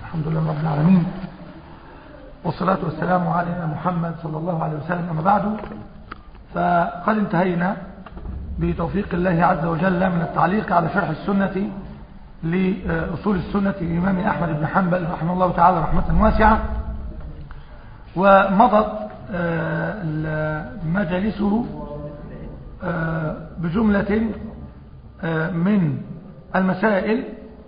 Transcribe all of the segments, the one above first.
الحمد لله رب العالمين والصلاة والسلام على محمد صلى الله عليه وسلم أما بعد فقد انتهينا بتوفيق الله عز وجل من التعليق على شرح السنة لأصول السنة للإمام أحمد بن حنبل رحمه الله تعالى رحمة واسعة ومضت مجالسه بجملة من المسائل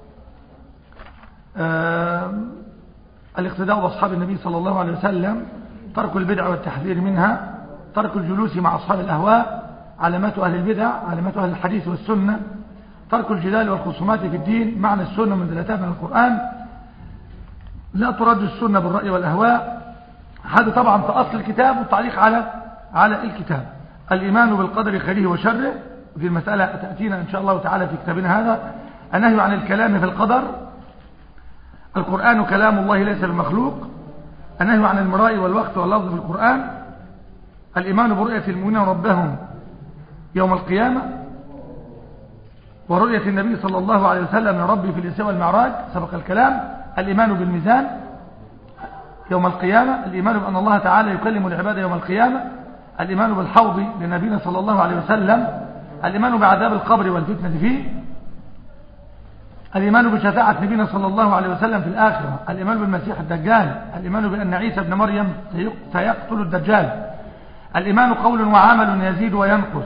الاقتداء بأصحاب النبي صلى الله عليه وسلم ترك البدع والتحذير منها ترك الجلوس مع أصحاب الأهواء علامات أهل البدع علامات أهل الحديث والسنة ترك الجدال والخصومات في الدين معنى السنة من دلالتها من القرآن لا ترد السنة بالرأي والأهواء هذا طبعا في أصل الكتاب والتعليق على على الكتاب الإيمان بالقدر خيره وشره في المسألة تأتينا إن شاء الله تعالى في كتابنا هذا النهي عن الكلام في القدر القرآن كلام الله ليس بمخلوق النهي عن المراء والوقت واللفظ في القرآن الإيمان برؤية المؤمنين ربهم يوم القيامة ورؤية النبي صلى الله عليه وسلم من ربي في الإساءة والمعراج سبق الكلام الإيمان بالميزان يوم القيامة الإيمان بأن الله تعالى يكلم العباد يوم القيامة الإيمان بالحوض لنبينا صلى الله عليه وسلم الإيمان بعذاب القبر والفتنة فيه الإيمان بشفاعة نبينا صلى الله عليه وسلم في الآخرة الإيمان بالمسيح الدجال الإيمان بأن عيسى بن مريم سيقتل الدجال الإيمان قول وعمل يزيد وينقص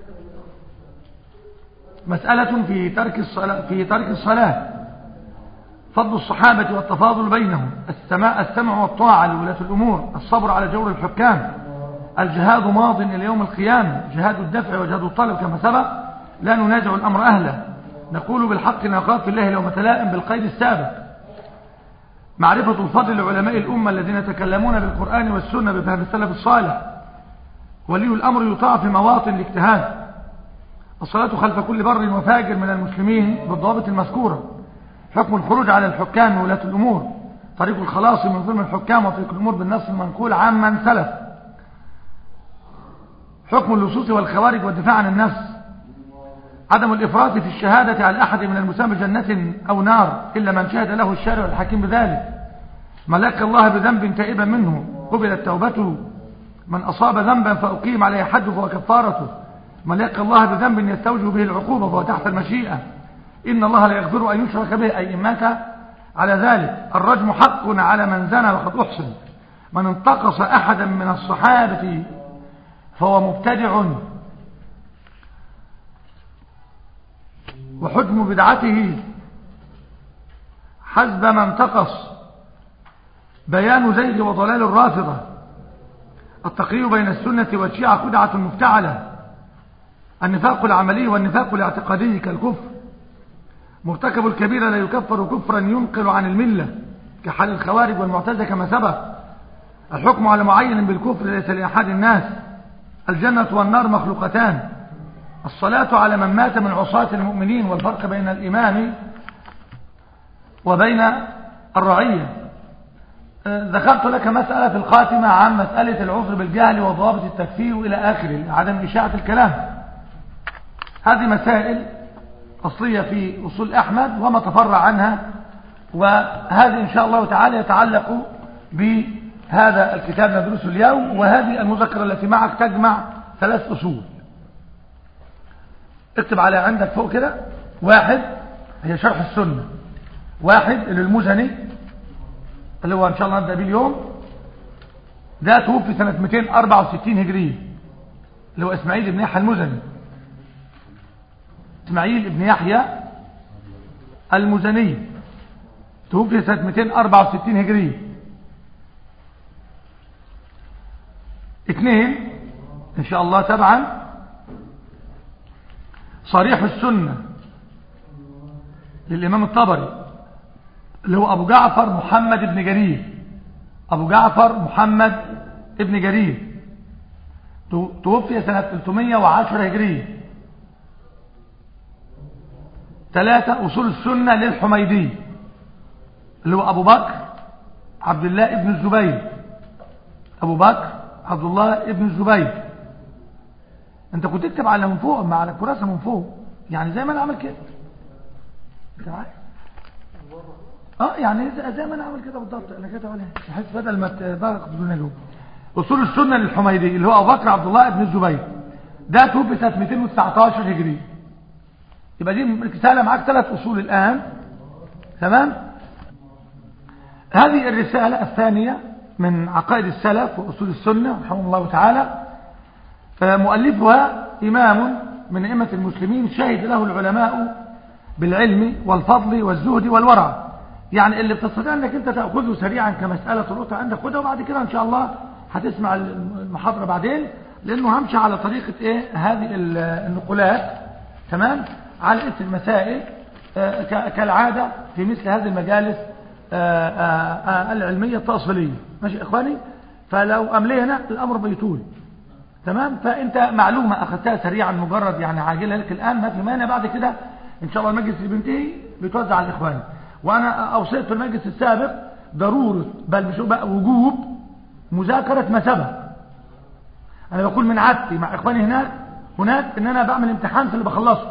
مسألة في ترك الصلاة في ترك الصلاة فضل الصحابة والتفاضل بينهم السماء السمع والطاعة لولاة الأمور الصبر على جور الحكام الجهاد ماض إلى يوم القيامة جهاد الدفع وجهاد الطلب كما سبق لا ننازع الأمر أهله نقول بالحق نخاف في الله لو تلائم بالقيد السابق معرفة الفضل لعلماء الأمة الذين يتكلمون بالقرآن والسنة بفهم السلف الصالح ولي الأمر يطاع في مواطن الاجتهاد الصلاة خلف كل بر وفاجر من المسلمين بالضوابط المذكورة حكم الخروج على الحكام وولاة الأمور طريق الخلاص من ظلم الحكام وطريق الأمور بالنص المنقول عمن سلف حكم اللصوص والخوارج والدفاع عن النفس عدم الإفراط في الشهادة على أحد من المسامى جنة أو نار إلا من شهد له الشارع الحكيم بذلك ملك الله بذنب تائبا منه قبلت توبته من أصاب ذنبا فأقيم عليه حد فهو كفارته ملك الله بذنب يستوجب به العقوبة فهو تحت المشيئة إن الله لا يغفر أن يشرك به أي إن مات على ذلك الرجم حق على من زنى وقد أحسن من انتقص أحدا من الصحابة فهو مبتدع وحكم بدعته حسب ما انتقص بيان زيد وضلال الرافضة التقرير بين السنة والشيعة خدعة مفتعلة النفاق العملي والنفاق الاعتقادي كالكفر مرتكب الكبيرة لا يكفر كفرا ينقل عن الملة كحال الخوارج والمعتزة كما سبق الحكم على معين بالكفر ليس لأحد الناس الجنة والنار مخلوقتان الصلاة على من مات من عصاة المؤمنين والفرق بين الإمام وبين الرعية ذكرت لك مسألة في الخاتمة عن مسألة العذر بالجهل وضوابط التكفير إلى آخره عدم إشاعة الكلام هذه مسائل أصلية في أصول أحمد وما تفرع عنها وهذه إن شاء الله تعالى يتعلق بهذا الكتاب ندرسه اليوم وهذه المذكرة التي معك تجمع ثلاث أصول اكتب على عندك فوق كده واحد هي شرح السنة واحد للمزني اللي هو ان شاء الله نبدأ بيه اليوم ده توفي سنة 264 هجرية اللي هو اسماعيل بن يحيى المزني اسماعيل بن يحيى المزني توفي سنة 264 هجرية اثنين ان شاء الله تبعا صريح السنة للإمام الطبري اللي هو أبو جعفر محمد بن جرير أبو جعفر محمد بن جرير توفي سنة 310 هجرية ثلاثة أصول السنة للحميدي اللي هو أبو بكر عبد الله بن الزبير أبو بكر عبد الله بن الزبير انت كنت تكتب على من فوق مع على الكراسه من فوق يعني زي ما انا عمل كده انت عارف اه يعني زي ما انا عامل كده بالضبط انا كاتب عليها بحيث بدل ما تبارك بدون نجوم اصول السنه للحميدي اللي هو ابو بكر عبد الله بن الزبير ده توفي سنه 219 هجري يبقى دي رساله معاك ثلاث اصول الان تمام هذه الرساله الثانيه من عقائد السلف واصول السنه رحمه الله تعالى مؤلفها امام من ائمه المسلمين شهد له العلماء بالعلم والفضل والزهد والورع يعني اللي بتستطيع انك انت تاخذه سريعا كمساله تلقطها عندك خدها وبعد كده ان شاء الله هتسمع المحاضره بعدين لانه همشي على طريقه ايه هذه النقولات تمام على اسم المسائل كالعاده في مثل هذه المجالس العلميه التاصيليه ماشي يا اخواني فلو املينا الامر بيطول تمام فانت معلومه اخذتها سريعا مجرد يعني عاجله لك الان ما في مانع بعد كده ان شاء الله المجلس اللي بينتهي بيتوزع على الاخوان وانا اوصيت في المجلس السابق ضروره بل مش بقى وجوب مذاكره ما سبق انا بقول من عادتي مع اخواني هناك هناك ان انا بعمل امتحان في اللي بخلصه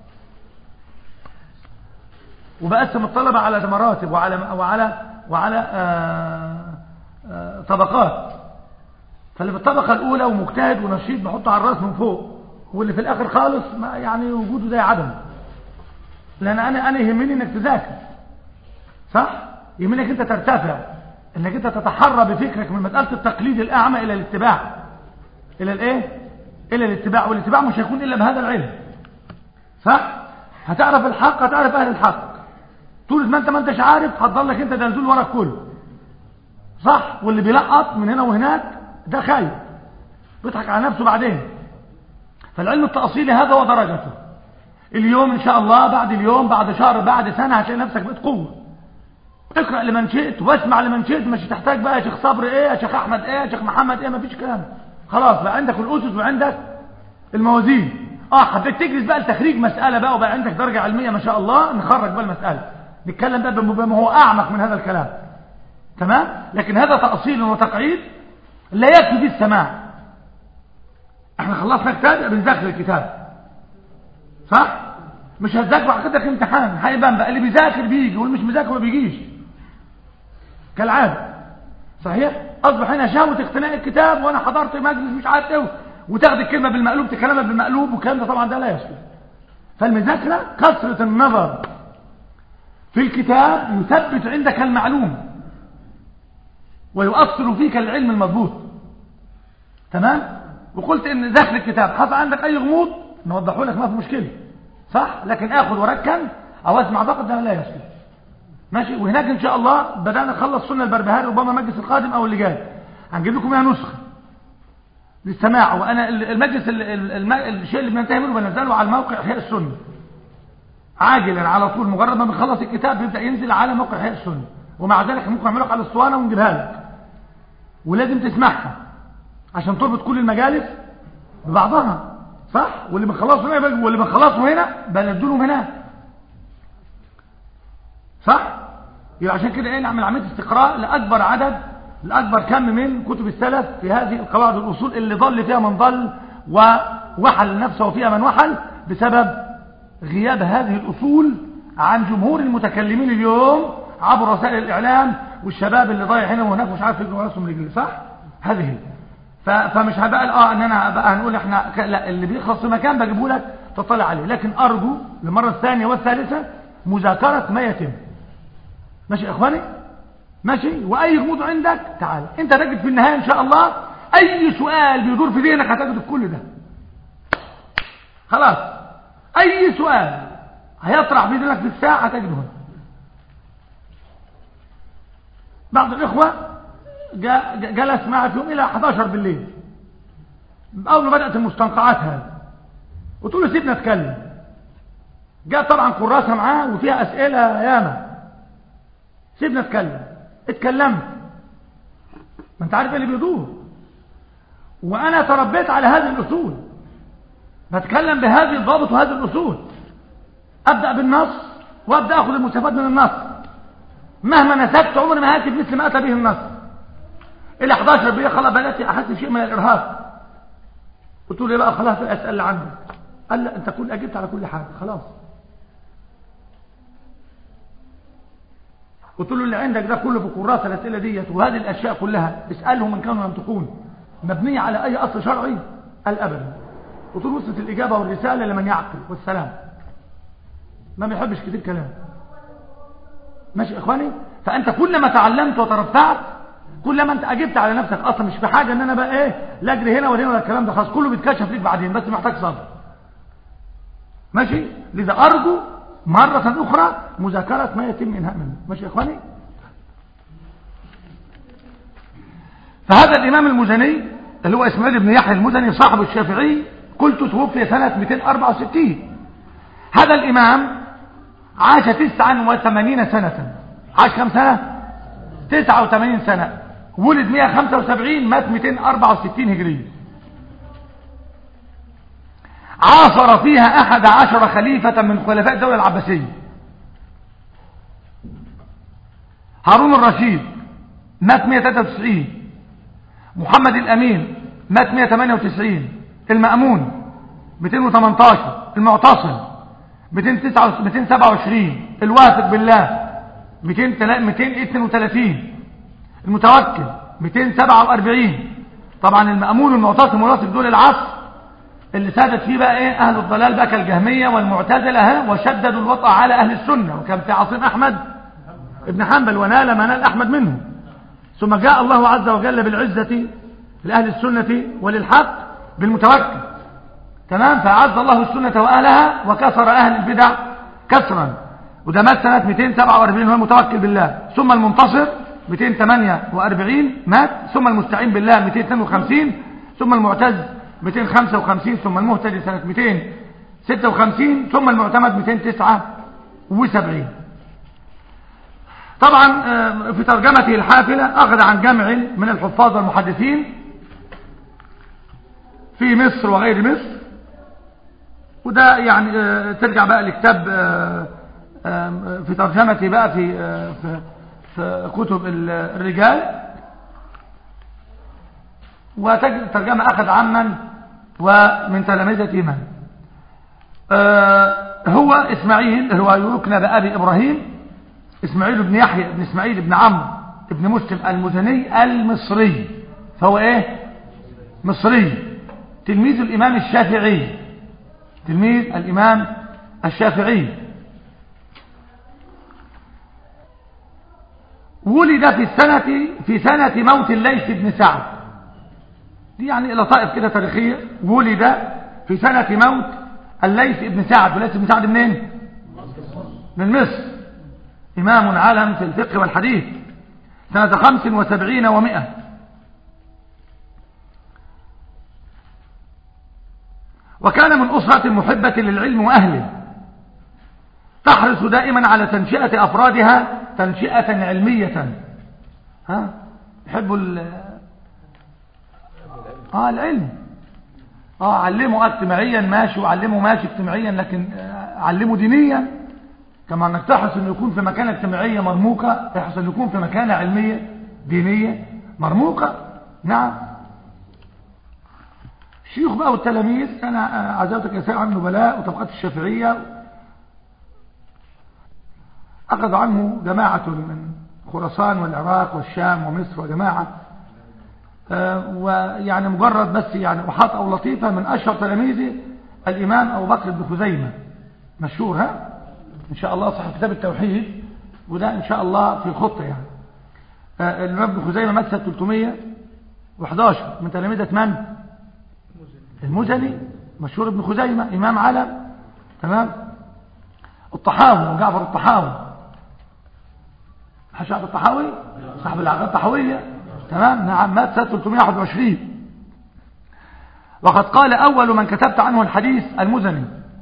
وبقسم الطلبه على مراتب وعلى وعلى وعلى آآ آآ طبقات فاللي في الطبقه الاولى ومجتهد ونشيط بحطه على الراس من فوق واللي في الاخر خالص ما يعني وجوده زي عدم لان انا انا يهمني انك تذاكر صح يهمني انك انت ترتفع انك انت تتحرى بفكرك من مساله التقليد الاعمى الى الاتباع الى الايه الى الاتباع والاتباع مش هيكون الا بهذا العلم صح هتعرف الحق هتعرف اهل الحق طول ما انت ما انتش عارف هتضل لك انت دلدول ورا الكل صح واللي بيلقط من هنا وهناك ده خايف بيضحك على نفسه بعدين فالعلم التأصيلي هذا هو درجته اليوم ان شاء الله بعد اليوم بعد شهر بعد سنة هتلاقي نفسك بقيت قوة اقرأ لمن شئت واسمع لمن شئت مش تحتاج بقى يا شيخ صبر ايه يا شيخ احمد ايه يا شيخ محمد ايه مفيش كلام خلاص بقى عندك الاسس وعندك الموازين اه حبيت تجلس بقى لتخريج مسألة بقى وبقى عندك درجة علمية ما شاء الله نخرج بقى المسألة نتكلم بقى بما هو اعمق من هذا الكلام تمام لكن هذا تأصيل وتقعيد لا يكفي في السماع احنا خلصنا كتاب بنذاكر الكتاب صح مش هتذاكر عقدك امتحان هيبان بقى اللي بيذاكر بيجي واللي مش بيذاكر ما بيجيش كالعاده صحيح اصبح هنا شهوه اقتناء الكتاب وانا حضرت مجلس مش عارف ايه وتاخد الكلمه بالمقلوب تكلمها بالمقلوب والكلام ده طبعا ده لا يصلح فالمذاكره كثره النظر في الكتاب يثبت عندك المعلومه ويؤثر فيك العلم المضبوط تمام وقلت ان ذاكر الكتاب حصل عندك اي غموض نوضحه لك ما في مشكله صح لكن اخذ وركن او اسمع فقط ده لا يصلح ماشي وهناك ان شاء الله بدانا نخلص سنه البربهاري ربما المجلس القادم او اللي جاي هنجيب لكم اياها نسخه للسماع وانا المجلس الشيء اللي بننتهي منه بنزله على الموقع احياء السنه عاجلا على طول مجرد ما بنخلص الكتاب بيبدا ينزل على موقع احياء السنه ومع ذلك ممكن نعمله على الاسطوانه ونجيبها لك ولازم تسمعها عشان تربط كل المجالس ببعضها صح واللي بنخلصه هنا واللي بنخلصه هنا بندولهم هناك صح يبقى عشان كده ايه نعمل عمليه استقراء لاكبر عدد لاكبر كم من كتب السلف في هذه القواعد والاصول اللي ضل فيها من ضل ووحل نفسه فيها من وحل بسبب غياب هذه الاصول عن جمهور المتكلمين اليوم عبر وسائل الاعلام والشباب اللي ضايع هنا وهناك مش عارف يجروا راسهم رجلي صح هذه هي فمش هبقى اه ان انا بقى هنقول احنا لا اللي بيخلص في مكان بجيبه لك تطلع عليه لكن ارجو للمره الثانيه والثالثه مذاكره ما يتم ماشي يا اخواني ماشي واي غموض عندك تعال انت تجد في النهايه ان شاء الله اي سؤال بيدور في ذهنك هتجد كل ده خلاص اي سؤال هيطرح في ذهنك في الساعه هتجده هنا بعض الاخوه جلس معي في يوم الى 11 بالليل اول ما بدات المستنقعات هذه قلت له سيبنا اتكلم جاء طبعا كراسه معاه وفيها اسئله ياما سيبنا اتكلم اتكلمت ما انت عارف اللي بيدور وانا تربيت على هذه الاصول بتكلم بهذه الضابط وهذه الاصول ابدا بالنص وابدا اخذ المستفاد من النص مهما نسكت عمري ما هكتب مثل ما اتى به النص الى 11 بالليل خلاص بدات احس بشيء من الارهاق قلت له بقى خلاص الاسئله اللي عندك قال لا انت كل اجبت على كل حاجه خلاص قلت له اللي عندك ده كله في كراسة الأسئلة ديت وهذه الأشياء كلها اسألهم من كانوا ينطقون مبنية على أي أصل شرعي قال أبدا قلت له وصلت الإجابة والرسالة لمن يعقل والسلام ما بيحبش كتير كلام ماشي يا إخواني فأنت كلما تعلمت وترفعت كلما أنت أجبت على نفسك أصلا مش في حاجة أن أنا بقى إيه لا أجري هنا ولا هنا ولا الكلام ده خلاص كله بيتكشف ليك بعدين بس محتاج صبر ماشي لذا أرجو مرة أخرى مذاكرة ما يتم إنهاء منه ماشي يا إخواني فهذا الإمام المزني اللي هو إسماعيل بن يحيى المزني صاحب الشافعي قلت توفي سنة 264 هذا الإمام عاش 89 سنة عاش كم سنة 89 سنة ولد 175 مات 264 هجرية عاصر فيها أحد عشر خليفة من خلفاء الدولة العباسية هارون الرشيد مات 193 محمد الأمين مات 198 المأمون 218 المعتصم 227 الواثق بالله 232 المتوكل 247 طبعا المأمون والمعتصم والواثق دول العصر اللي سادت فيه بقى ايه اهل الضلال بقى كالجهمية والمعتزلة ها وشددوا الوطأ على اهل السنة وكان في عصيم احمد ابن حنبل ونال ما نال احمد منه ثم جاء الله عز وجل بالعزة لأهل السنة وللحق بالمتوكل تمام فأعز الله السنة وأهلها وكسر أهل البدع كسرا وده مات سنة 247 هو المتوكل بالله ثم المنتصر 248 مات ثم المستعين بالله 252 ثم المعتز 255 ثم المهتدي سنة 256 ثم المعتمد 279 طبعا في ترجمته الحافلة أخذ عن جمع من الحفاظ والمحدثين في مصر وغير مصر وده يعني ترجع بقى لكتاب في ترجمتي بقى في في, في كتب الرجال وتجد الترجمة أخذ عمن ومن تلامذة من هو إسماعيل هو يكنى بأبي إبراهيم إسماعيل بن يحيى بن إسماعيل بن عمرو بن مسلم المزني المصري فهو إيه مصري تلميذ الإمام الشافعي تلميذ الإمام الشافعي ولد في السنة في سنة موت الليث بن سعد دي يعني لطائف كده تاريخية ولد في سنة موت الليث بن سعد والليث بن سعد منين من مصر إمام عالم في الفقه والحديث سنة خمس وسبعين ومئة وكان من أسرة محبة للعلم وأهله تحرص دائما على تنشئة أفرادها تنشئة علمية ها يحبوا اه العلم اه علموا اجتماعيا ماشي وعلموا ماشي اجتماعيا لكن آه علموا دينيا كما انك تحرص انه يكون في مكانه اجتماعيه مرموقه تحرص انه يكون في مكانه علميه دينيه مرموقه نعم الشيوخ بقى والتلاميذ انا عزوتك يا سيد عن النبلاء وطبقات الشافعيه اخذ عنه جماعه من خراسان والعراق والشام ومصر وجماعه آه ويعني مجرد بس يعني احاط او لطيفه من اشهر تلاميذه الامام ابو بكر بن خزيمه مشهور ها ان شاء الله صاحب كتاب التوحيد وده ان شاء الله في خطه يعني آه الامام ابن خزيمه مات 311 من تلاميذه من المزني مشهور ابن خزيمه امام علم تمام الطحاوي جعفر الطحاوي حشعب الطحاوي صاحب العقيده الطحاويه تمام نعم مات سنة 321 وقد قال أول من كتبت عنه الحديث المزني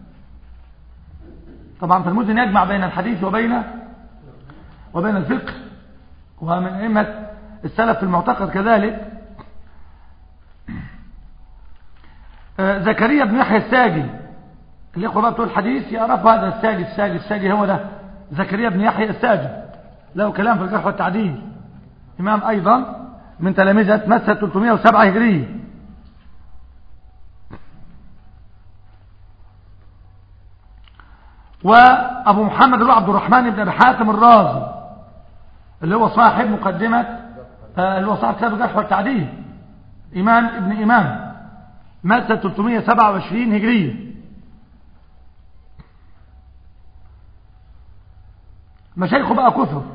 طبعا فالمزني يجمع بين الحديث وبين وبين الفقه ومن أئمة السلف في المعتقد كذلك آه زكريا بن يحيى الساجي الإخوة بقى بتوع الحديث يعرفوا هذا الساجي الساجي الساجي هو ده زكريا بن يحيى الساجي له كلام في الجرح والتعديل إمام أيضا من تلامذة مسة 307 هجرية وأبو محمد بن عبد الرحمن بن أبي حاتم الرازي اللي هو صاحب مقدمة آه، اللي هو صاحب كتاب الجرح والتعديل إمام ابن إمام مات 327 هجرية مشايخه بقى كثر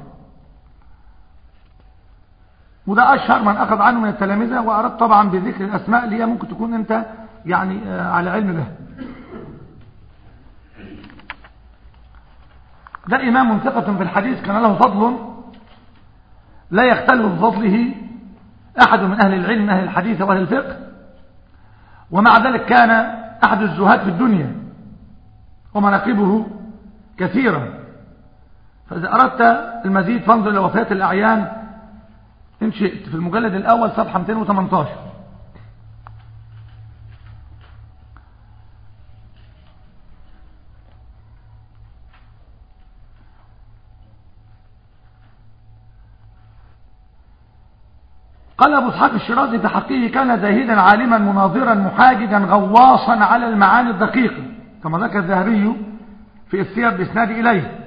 وده أشهر من أخذ عنه من التلامذة وأردت طبعا بذكر الأسماء اللي هي ممكن تكون أنت يعني آه، على علم بها ده إمام ثقة في الحديث كان له فضل لا يختلف بفضله أحد من أهل العلم من أهل الحديث وأهل الفقه ومع ذلك كان أحد الزهاد في الدنيا ومناقبه كثيرا فإذا أردت المزيد فانظر إلى وفاة الأعيان إن شئت في المجلد الأول صفحة 218 قال أبو اسحاق الشرازي في حقه كان زاهدا عالما مناظرا محاججا غواصا على المعاني الدقيقة كما ذكر الذهبي في السير بإسناد إليه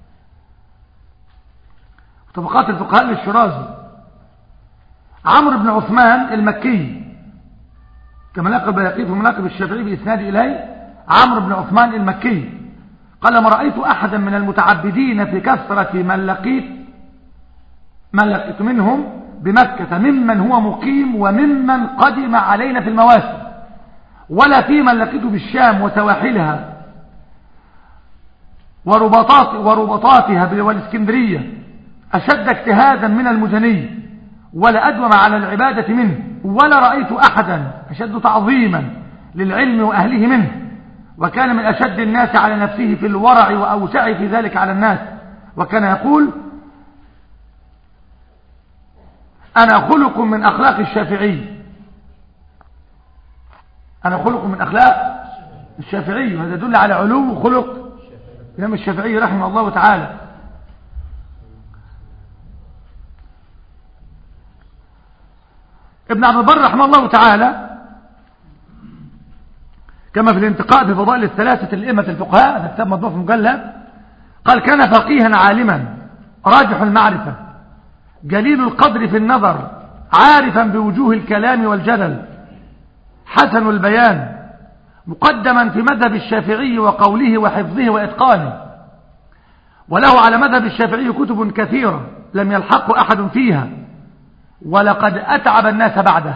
طبقات الفقهاء للشرازي عمرو بن عثمان المكي كما نقل بيقيه في مناقب الشافعي بإسناد إليه عمرو بن عثمان المكي قال ما رأيت أحدا من المتعبدين في كثرة من لقيت من لقيت منهم بمكة ممن هو مقيم وممن قدم علينا في المواسم ولا في من لقيته بالشام وسواحلها ورباطات ورباطاتها والاسكندرية أشد اجتهادا من المزني ولا أدوم على العبادة منه ولا رأيت أحدا أشد تعظيما للعلم وأهله منه وكان من أشد الناس على نفسه في الورع وأوسع في ذلك على الناس وكان يقول أنا خلق من أخلاق الشافعي أنا خلق من أخلاق الشافعي وهذا يدل على علو خلق الإمام الشافعي رحمه الله تعالى ابن عبد البر رحمه الله تعالى كما في الانتقاء في فضائل الثلاثة الأئمة الفقهاء هذا كتاب مطبوع في مجلد قال كان فقيها عالما راجح المعرفة جليل القدر في النظر عارفا بوجوه الكلام والجدل حسن البيان مقدما في مذهب الشافعي وقوله وحفظه وإتقانه وله على مذهب الشافعي كتب كثيرة لم يلحق أحد فيها ولقد أتعب الناس بعده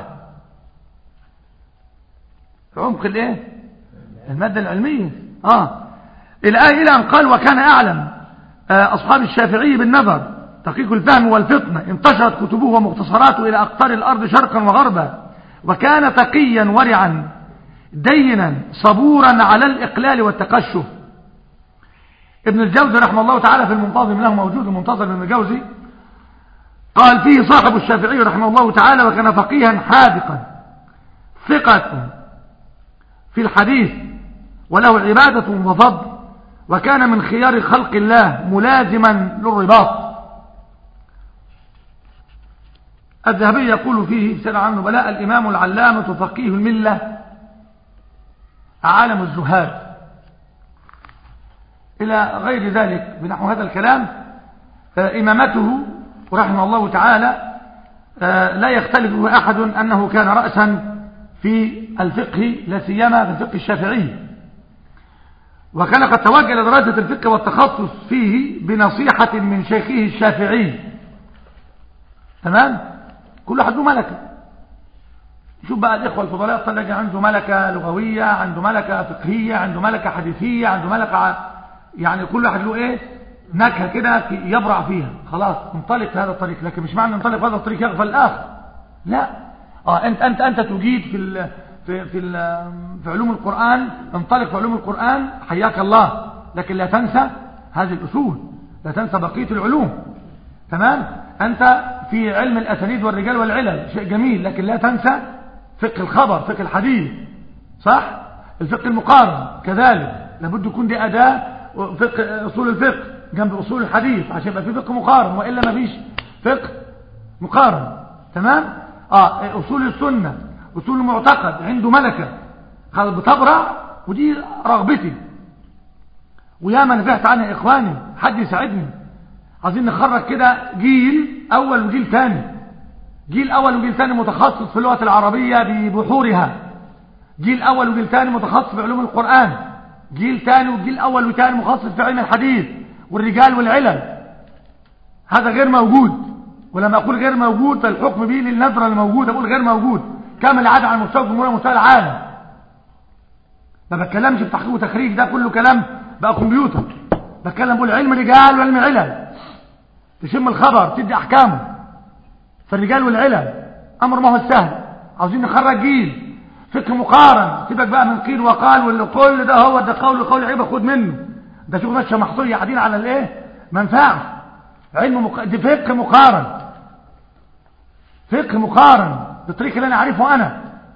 عمق الايه المادة العلمية آه الآية إلى أن قال وكان أعلم آه أصحاب الشافعي بالنظر تحقيق الفهم والفطنة انتشرت كتبه ومختصراته إلى أقطار الأرض شرقا وغربا وكان تقيا ورعا دينا صبورا على الإقلال والتقشف ابن الجوزي رحمه الله تعالى في المنتظم له موجود المنتظم ابن الجوزي قال فيه صاحب الشافعي رحمه الله تعالى وكان فقيها حاذقا ثقة في الحديث وله عبادة وفضل وكان من خيار خلق الله ملازما للرباط الذهبي يقول فيه سنة عنه بلاء الإمام العلامة فقيه الملة عالم الزهاد إلى غير ذلك بنحو هذا الكلام إمامته رحمه الله تعالى لا يختلف أحد أنه كان رأسا في الفقه لا سيما في الفقه الشافعي وكان قد توجه لدراسة الفقه والتخصص فيه بنصيحة من شيخه الشافعي تمام كل واحد له ملكة شوف بقى الإخوة الفضلاء طلع عنده ملكة لغوية عنده ملكة فقهية عنده ملكة حديثية عنده ملكة يعني كل واحد له ايه نكهة كده يبرع فيها خلاص انطلق في هذا الطريق لكن مش معنى انطلق في هذا الطريق يغفل الآخر لا اه انت انت انت تجيد في ال في في ال في علوم القرآن انطلق في علوم القرآن حياك الله لكن لا تنسى هذه الأصول لا تنسى بقية العلوم تمام أنت في علم الأسانيد والرجال والعلل شيء جميل لكن لا تنسى فقه الخبر فقه الحديث صح الفقه المقارن كذلك لابد يكون دي أداة فقه أصول الفقه جنب أصول الحديث عشان يبقى في فقه مقارن وإلا ما فيش فقه مقارن تمام آه أصول السنة أصول المعتقد عنده ملكة خلاص بتبرع ودي رغبتي ويا من نفعت عنها إخواني حد يساعدني عايزين نخرج كده جيل اول وجيل ثاني جيل اول وجيل ثاني متخصص في اللغه العربيه ببحورها جيل اول وجيل ثاني متخصص في علوم القران جيل ثاني وجيل اول وثاني متخصص في علم الحديث والرجال والعلل هذا غير موجود ولما اقول غير موجود فالحكم به للنظره الموجوده اقول غير موجود كامل عاد على مستوى الجمهوريه ومستوى العالم ما بتكلمش في تحقيق وتخريج ده كله كلام بقى كمبيوتر بتكلم بقول علم رجال وعلم علل تشم الخبر تدي احكامه فالرجال والعلل امر ما هو سهل عاوزين نخرج جيل فقه مقارن سيبك بقى من قيل وقال واللي كل ده هو ده قول قول عيبه خد منه ده شوف ماشيه محصول قاعدين على الايه ما ينفعش علم مق... دي فقه مقارن فقه مقارن بالطريق اللي انا عارفه انا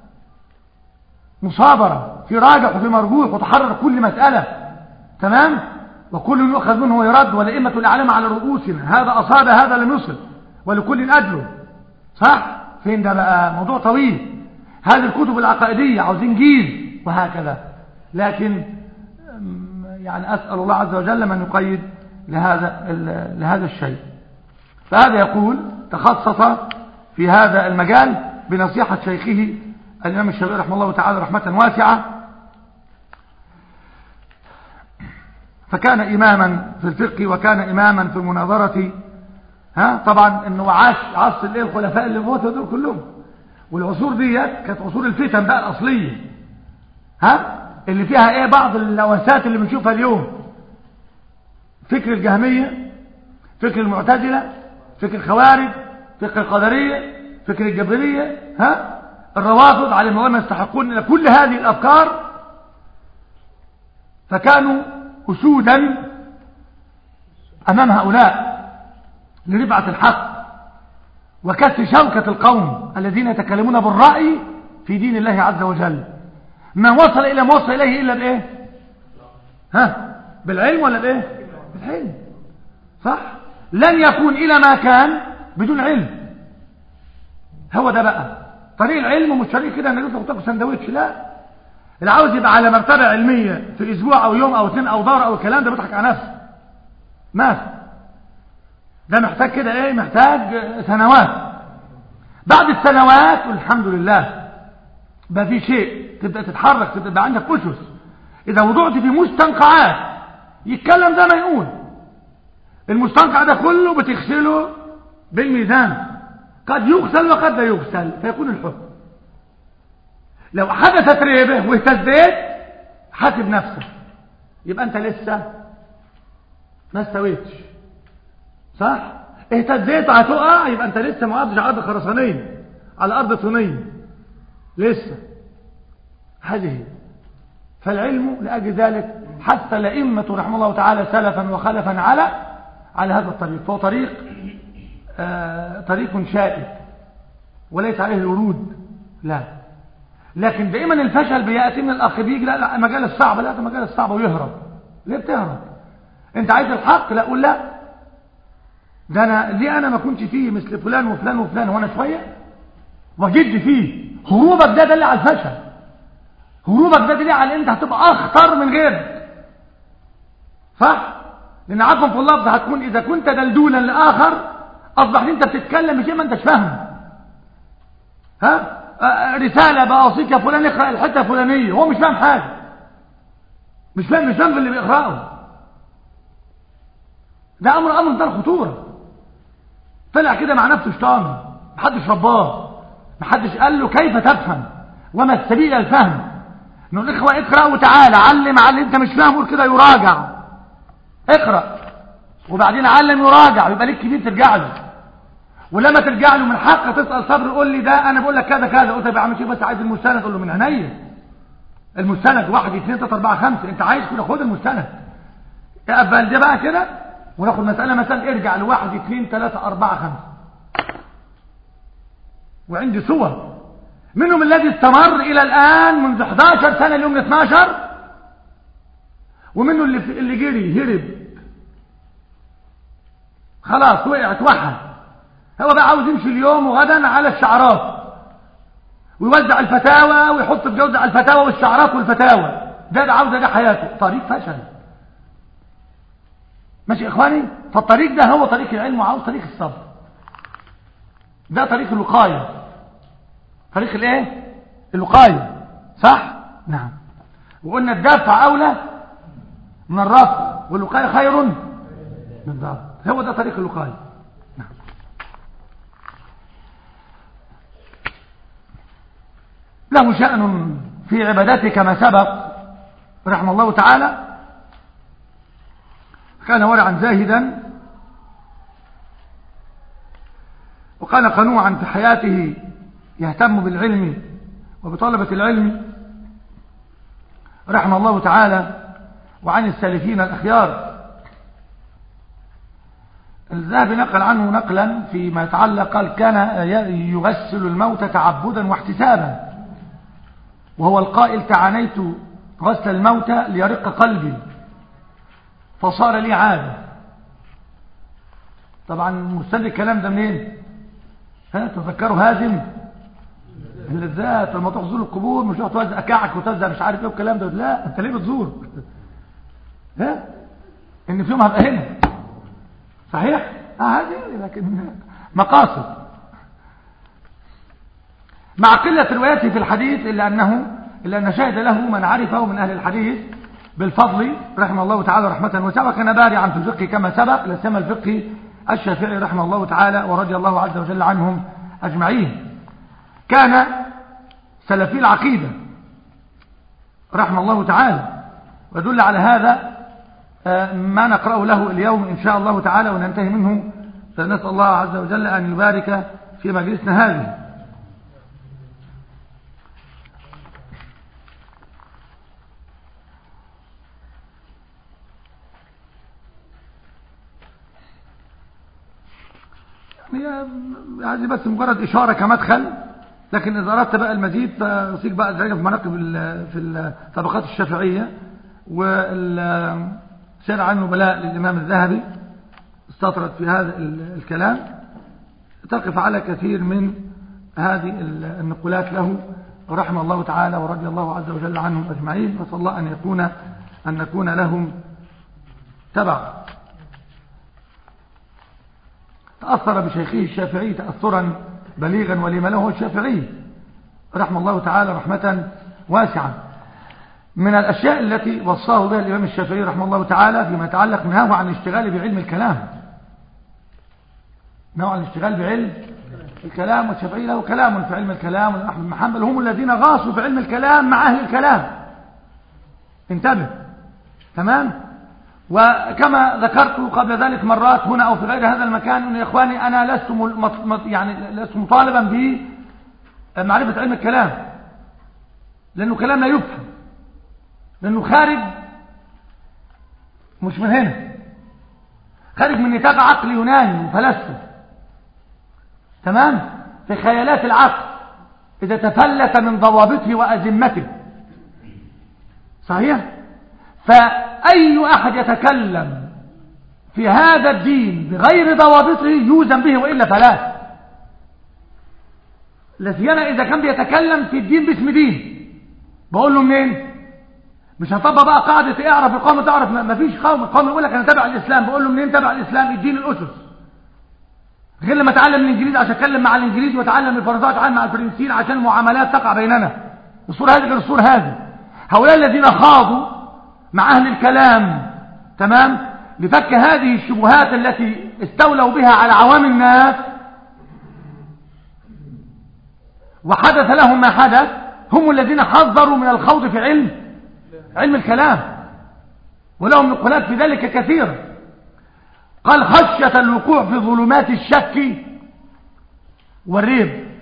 مصابرة في راجح وفي مرجوح وتحرر كل مسألة تمام وكل يؤخذ منه ويرد والأئمة الأعلام على رؤوسنا هذا أصاب هذا لم يصل ولكل أجله صح فين ده بقى موضوع طويل هذه الكتب العقائدية عاوزين جيل وهكذا لكن يعني أسأل الله عز وجل من يقيد لهذا لهذا الشيء فهذا يقول تخصص في هذا المجال بنصيحة شيخه الإمام الشافعي رحمه الله تعالى رحمة واسعة فكان إماما في الفقه وكان إماما في المناظرة ها طبعا انه عاش عصر الايه الخلفاء اللي موتوا دول كلهم والعصور ديت كانت عصور الفتن بقى الاصليه ها اللي فيها ايه بعض اللوثات اللي بنشوفها اليوم فكر الجهميه فكر المعتزله فكر الخوارج فكر القدريه فكر الجبريه ها الروافض على ما يستحقون كل هذه الافكار فكانوا اسودا امام هؤلاء لرفعة الحق وكسر شوكة القوم الذين يتكلمون بالرأي في دين الله عز وجل ما وصل إلى ما وصل إليه إلا بإيه ها بالعلم ولا بإيه بالعلم صح لن يكون إلى ما كان بدون علم هو ده بقى طريق العلم مش طريق كده انا جبت تاكل سندوتش لا اللي عاوز يبقى على مرتبه علميه في اسبوع او يوم او اثنين او دار او الكلام ده بيضحك على نفسه ما في ده محتاج كده ايه محتاج سنوات بعد السنوات والحمد لله بقى في شيء تبدا تتحرك تبدا عندك اسس اذا وضعت في مستنقعات يتكلم زي ما يقول المستنقع ده كله بتغسله بالميزان قد يغسل وقد لا يغسل فيكون الحكم لو حدثت ريبه واهتزيت حاسب نفسك يبقى انت لسه ما استويتش صح اهتزيت هتقع يبقى انت لسه ما قعدتش على ارض خرسانيه على ارض طينيه لسه هذه فالعلم لاجل ذلك حتى الائمه رحمه الله تعالى سلفا وخلفا على على هذا الطريق فهو طريق آه طريق شائك وليس عليه الورود لا لكن دائما الفشل بياتي من الاخ بيجي لا لا المجال الصعب لا ده المجال الصعب ويهرب ليه بتهرب انت عايز الحق لا قول لا ده انا ليه انا ما كنتش فيه مثل فلان وفلان وفلان وانا شويه وجد فيه هروبك ده دليل على الفشل هروبك ده دليل على ان انت هتبقى اخطر من غيرك صح لان عفوا في اللفظ هتكون اذا كنت دلدولا لاخر اصبح انت بتتكلم بشيء ما انتش فاهمه ها رساله بأوصيك يا فلان اقرا الحته الفلانيه هو مش فاهم حاجه مش فاهم مش فاهم في اللي بيقراه ده امر امر ده الخطوره طلع كده مع نفسه شيطان محدش رباه محدش قال له كيف تفهم وما السبيل الفهم نقول اخوة اقرأ وتعالى علم علم انت مش فاهم قول كده يراجع اقرأ وبعدين علم يراجع يبقى ليك كبير ترجع له ولما ترجع له من حقك تسأل صبر قول لي ده انا بقول لك كذا كذا قلت طب يا عم شيخ بس عايز المستند قول له من عينيا المستند واحد اثنين ثلاثة أربعة خمسة انت عايز كده خد المستند اقبل ده بقى كده وناخد مسألة مثلا ارجع لواحد اثنين ثلاثة أربعة خمسة وعندي صور منهم الذي استمر إلى الآن منذ 11 سنة اليوم 12 ومنه اللي, اللي جري هرب خلاص وقع اتوحد هو بقى عاوز يمشي اليوم وغدا على الشعارات ويوزع الفتاوى ويحط في جوزع الفتاوى والشعارات والفتاوى ده ده عاوز ده حياته طريق فشل ماشي يا إخواني فالطريق ده هو طريق العلم وعاوز طريق الصبر ده طريق الوقاية طريق الايه الوقاية صح نعم وقلنا الدافع أولى من الرفع والوقاية خير من الضرب هو ده طريق الوقاية نعم. له شأن في عبادته كما سبق رحمه الله تعالى كان ورعا زاهدا وكان قنوعا في حياته يهتم بالعلم وبطلبة العلم رحمه الله تعالى وعن السالفين الأخيار الذهبي نقل عنه نقلا فيما يتعلق قال كان يغسل الموت تعبدا واحتسابا وهو القائل تعانيت غسل الموت ليرق قلبي فصار لي عادة طبعا مستند الكلام ده منين ها تذكروا هازم اللذات لما تروح تزور القبور مش تروح توزع كعك وتوزع مش عارف ايه والكلام ده لا انت ليه بتزور ها ان في يوم هبقى هنا صحيح اه هذه لكن مقاصد مع قلة روايته في الحديث إلا أنه إلا أن شهد له من عرفه من أهل الحديث بالفضل رحمه الله تعالى رحمة وسعة وكان بارعا في الفقه كما سبق لسما الفقه الشافعي رحمه الله تعالى ورضي الله عز وجل عنهم أجمعين كان سلفي العقيدة رحمه الله تعالى ودل على هذا ما نقرأه له اليوم إن شاء الله تعالى وننتهي منه فنسأل الله عز وجل أن يبارك في مجلسنا هذه هذه بس مجرد إشارة كمدخل لكن إذا أردت بقى المزيد فأصيك بقى ذلك في مناقب في الطبقات الشافعية والسير عن النبلاء للإمام الذهبي استطرد في هذا الكلام تقف على كثير من هذه النقولات له رحمه الله تعالى ورضي الله عز وجل عنهم أجمعين نسأل الله أن يكون أن نكون لهم تبع تأثر بشيخه الشافعي تأثرا بليغا ولما له الشافعي رحمه الله تعالى رحمة واسعة من الأشياء التي وصاه بها الإمام الشافعي رحمه الله تعالى فيما يتعلق نهاه عن الاشتغال بعلم الكلام نهاه عن الاشتغال بعلم الكلام والشافعي له كلام في علم الكلام وأحمد بن محمد هم الذين غاصوا في علم الكلام مع أهل الكلام انتبه تمام وكما ذكرت قبل ذلك مرات هنا أو في غير هذا المكان أن يا إخواني أنا لست يعني لست مطالبا بمعرفة علم الكلام لأنه كلام لا يفهم لأنه خارج مش من هنا خارج من نتاج عقل يوناني وفلسفه تمام في خيالات العقل إذا تفلت من ضوابطه وأزمته صحيح فأي أحد يتكلم في هذا الدين بغير ضوابطه يوزن به وإلا فلا لسيما إذا كان بيتكلم في الدين باسم دين بقول له منين مش هطبق بقى قاعدة اعرف القوم تعرف ما فيش قوم القوم يقول لك انا تبع الاسلام بقول له منين تبع الاسلام الدين الاسس غير لما اتعلم الانجليزي عشان اتكلم مع الانجليزي واتعلم الفرنساوي واتعلم مع الفرنسيين عشان المعاملات تقع بيننا الصورة هذه غير الصورة هذه هؤلاء الذين خاضوا مع اهل الكلام تمام لفك هذه الشبهات التي استولوا بها على عوام الناس وحدث لهم ما حدث هم الذين حذروا من الخوض في علم علم الكلام ولهم نقولات في ذلك كثيرة قال خشية الوقوع في ظلمات الشك والريب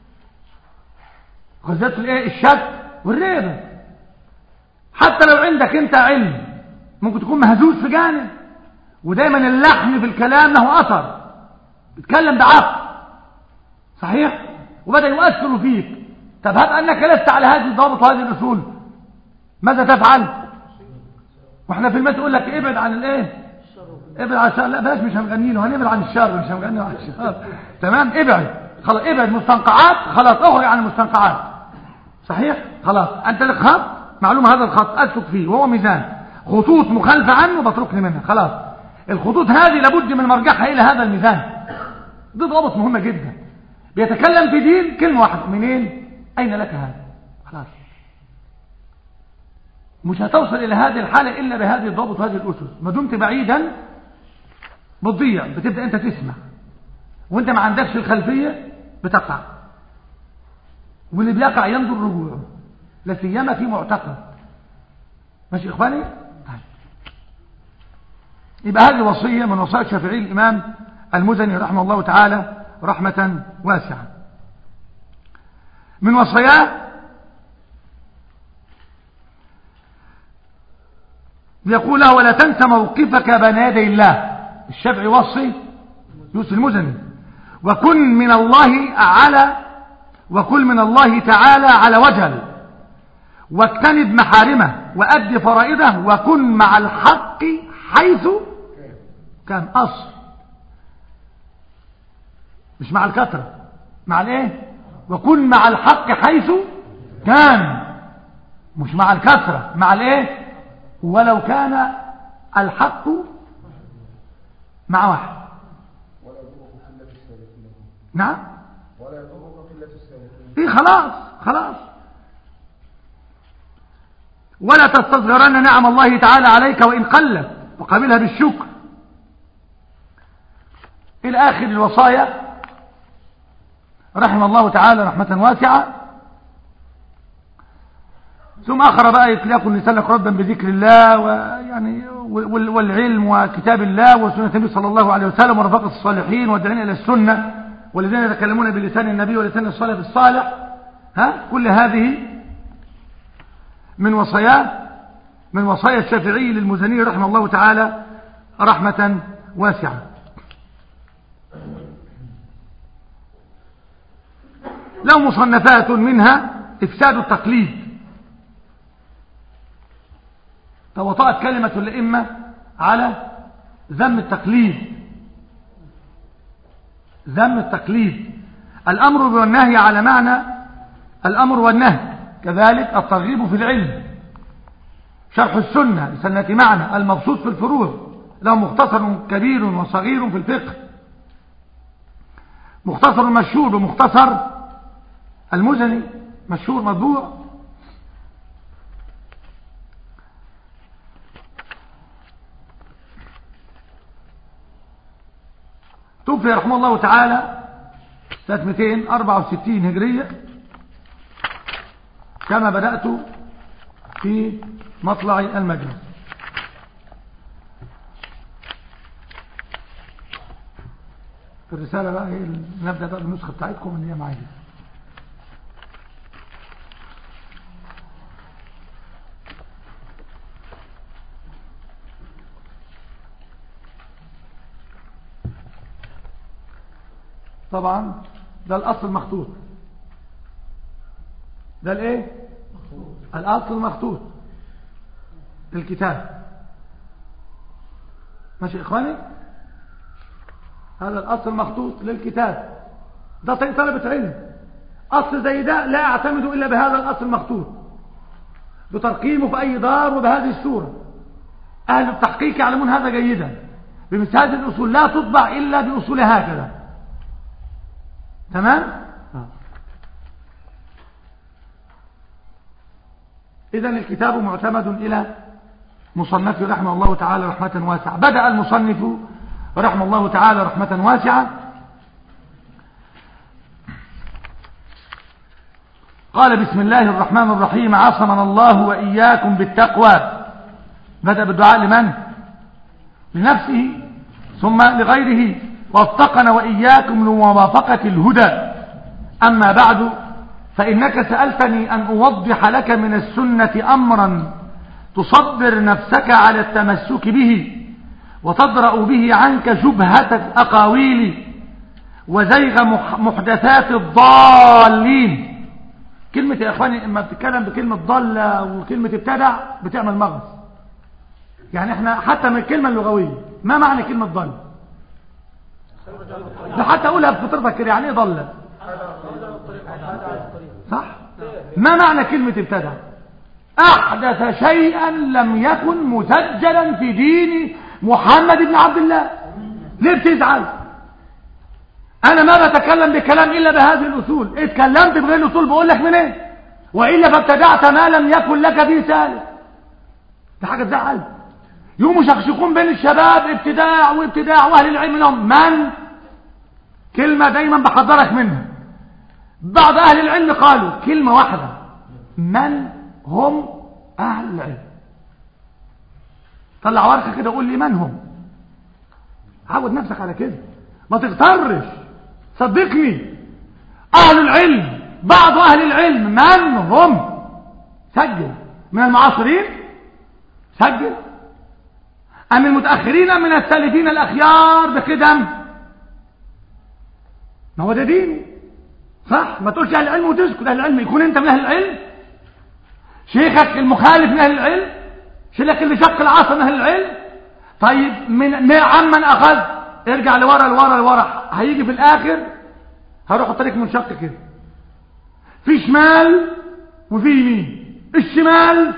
خشية الايه الشك والريب حتى لو عندك انت علم ممكن تكون مهزوز في جانب ودايما اللحن في الكلام له اثر بيتكلم بعقل صحيح وبدأ يؤثر فيك طب هب انك لست على هذه الضوابط وهذه الاصول ماذا تفعل واحنا في المسجد يقول لك ابعد عن الايه ابعد عن الشر لا بلاش مش هنغني له هنبعد عن الشر مش هنغني عن الشر تمام ابعد خلاص ابعد مستنقعات خلاص اخرج عن المستنقعات صحيح خلاص انت لك خط معلوم هذا الخط اسلك فيه وهو ميزان خطوط مخالفه عنه بتركني منها خلاص الخطوط هذه لابد من مرجعها إلى هذا الميزان دي ضابط مهمة جدا بيتكلم في دين كلمة واحدة منين أين لك هذا خلاص مش هتوصل إلى هذه الحالة إلا بهذه الضابط وهذه الأسس ما دمت بعيدا بتضيع بتبدأ أنت تسمع وانت ما عندكش الخلفية بتقع واللي بيقع ينظر رجوعه لا سيما في معتقد ماشي إخواني طيب يبقى هذه وصية من وصايا الشافعي الإمام المزني رحمه الله تعالى رحمة واسعة من وصاياه يقول له ولا تنس موقفك بين يدي الله الشافعي وصي يوسف المزني وكن من الله على وكل من الله تعالى على وجل واجتنب محارمه وأد فرائضه وكن مع الحق حيث كان أصل مش مع الكثرة مع الايه وكن مع الحق حيث كان مش مع الكثرة مع الايه ولو كان الحق مع واحد نعم ولا يضرك قلة السالكين ايه خلاص خلاص ولا تستصغرن نعم الله تعالى عليك وإن قلت وقابلها بالشكر إلى آخر الوصايا رحم الله تعالى رحمة واسعة ثم أخر بقى يكون لسانك ربا بذكر الله ويعني والعلم وكتاب الله وسنة النبي صلى الله عليه وسلم ورفقة الصالحين والدعين إلى السنة والذين يتكلمون بلسان النبي ولسان الصالح الصالح ها كل هذه من وصاياه من وصايا الشافعي للمزني رحمه الله تعالى رحمة واسعة له مصنفات منها إفساد التقليد توطأت كلمة الأئمة على ذم التقليد ذم التقليد الأمر والنهي على معنى الأمر والنهي كذلك الترغيب في العلم شرح السنة لسنة معنى المبسوط في الفروع له مختصر كبير وصغير في الفقه مختصر مشهور ومختصر المزني مشهور مطبوع توفي رحمه الله تعالى سنة 264 هجرية كما بدأت في مطلع المجلس في الرسالة بقى هي نبدأ بقى بالنسخة بتاعتكم اللي هي معايا طبعا ده الأصل المخطوط ده الايه الأصل المخطوط الكتاب ماشي إخواني هذا الأصل المخطوط للكتاب ده طلبة علم أصل زي ده لا أعتمد إلا بهذا الأصل المخطوط بترقيمه في أي دار وبهذه الصورة أهل التحقيق يعلمون هذا جيدا بمثل هذه الأصول لا تطبع إلا بأصول هكذا تمام إذا الكتاب معتمد إلى مصنف رحمه الله تعالى رحمة واسعة بدأ المصنف رحمه الله تعالى رحمة واسعة قال بسم الله الرحمن الرحيم عصمنا الله وإياكم بالتقوى بدأ بالدعاء لمن؟ لنفسه ثم لغيره وفقنا وإياكم لموافقة الهدى أما بعد فإنك سألتني أن أوضح لك من السنة أمرا تصبر نفسك على التمسك به وتدرأ به عنك شبهة الأقاويل وزيغ محدثات الضالين كلمة يا إخواني إما بتتكلم بكلمة ضالة وكلمة ابتدع بتعمل مغص يعني احنا حتى من الكلمة اللغوية ما معنى كلمة ضال ده حتى أقولها بفطرتك كده يعني ايه ضالة صح ما معنى كلمة ابتدع أحدث شيئا لم يكن مسجلا في دين محمد بن عبد الله ليه بتزعل انا ما بتكلم بكلام الا بهذه الاصول اتكلمت بغير الاصول بقول لك من ايه والا فابتدعت ما لم يكن لك فيه سالم ده حاجه تزعل يوم يشخشخون بين الشباب ابتداع وابتداع واهل العلم لهم من كلمه دايما بحذرك منها بعض اهل العلم قالوا كلمه واحده من هم اهل العلم طلع ورقه كده قول لي من هم عود نفسك على كده ما تغترش صدقني اهل العلم بعض اهل العلم من هم سجل من المعاصرين سجل ام المتاخرين من السالفين الاخيار بقدم ما هو ده ديني صح ما تقولش اهل العلم وتسكت اهل العلم يكون انت من اهل العلم شيخك المخالف من اهل العلم شيخك اللي شق العصا من اهل العلم طيب من عمن اخذ ارجع لورا لورا لورا هيجي في الاخر هروح الطريق منشق كده في شمال وفي يمين الشمال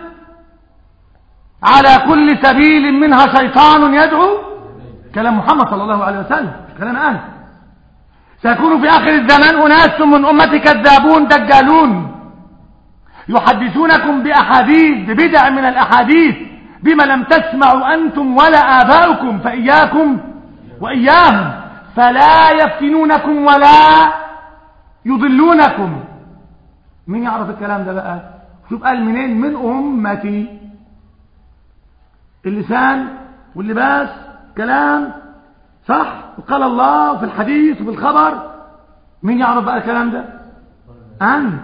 على كل سبيل منها شيطان يدعو كلام محمد صلى الله عليه وسلم كلام أهل سيكون في آخر الزمان أناس من أمتي كذابون دجالون يحدثونكم بأحاديث ببدع من الأحاديث بما لم تسمعوا أنتم ولا آباؤكم فإياكم وإياهم فلا يفتنونكم ولا يضلونكم مين يعرف الكلام ده بقى شوف قال منين من أمتي اللسان واللباس كلام صح وقال الله في الحديث وفي الخبر مين يعرف بقى الكلام ده أنت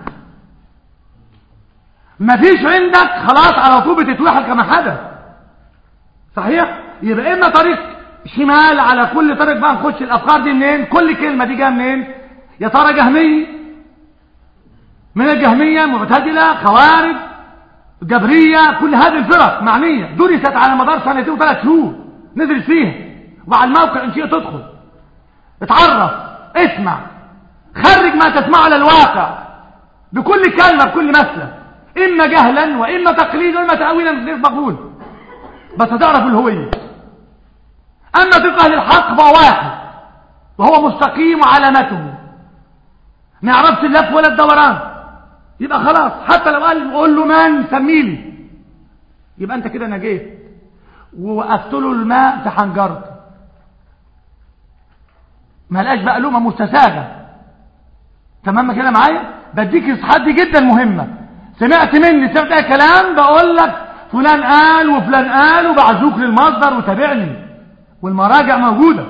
ما فيش عندك خلاص على طول بتتوحل كما حدث صحيح يبقى إما طريق شمال على كل طريق بقى نخش الأفكار دي منين كل كلمة دي جايه منين يا ترى جهمية من الجهمية معتزلة خوارج جبرية كل هذه الفرق معنية درست على مدار سنتين وثلاث شهور ندرس فيها وعلى الموقع ان شئت تدخل اتعرف اسمع خرج ما تسمعه على الواقع بكل كلمة بكل مسلة اما جهلا واما تقليدا واما تأويلا غير مقبول بس تعرف الهوية اما تلقى للحق فهو واحد وهو مستقيم وعلامته ما يعرفش اللف ولا الدوران يبقى خلاص حتى لو قال قول له من سميلي يبقى انت كده نجيت ووقفت له الماء في حنجرته ما لقاش بقى لقمه مستساغه تمام كده معايا بديك اصحاب دي جدا مهمه سمعت مني سمعت اي كلام بقول لك فلان قال وفلان قال وبعزوك للمصدر وتابعني والمراجع موجوده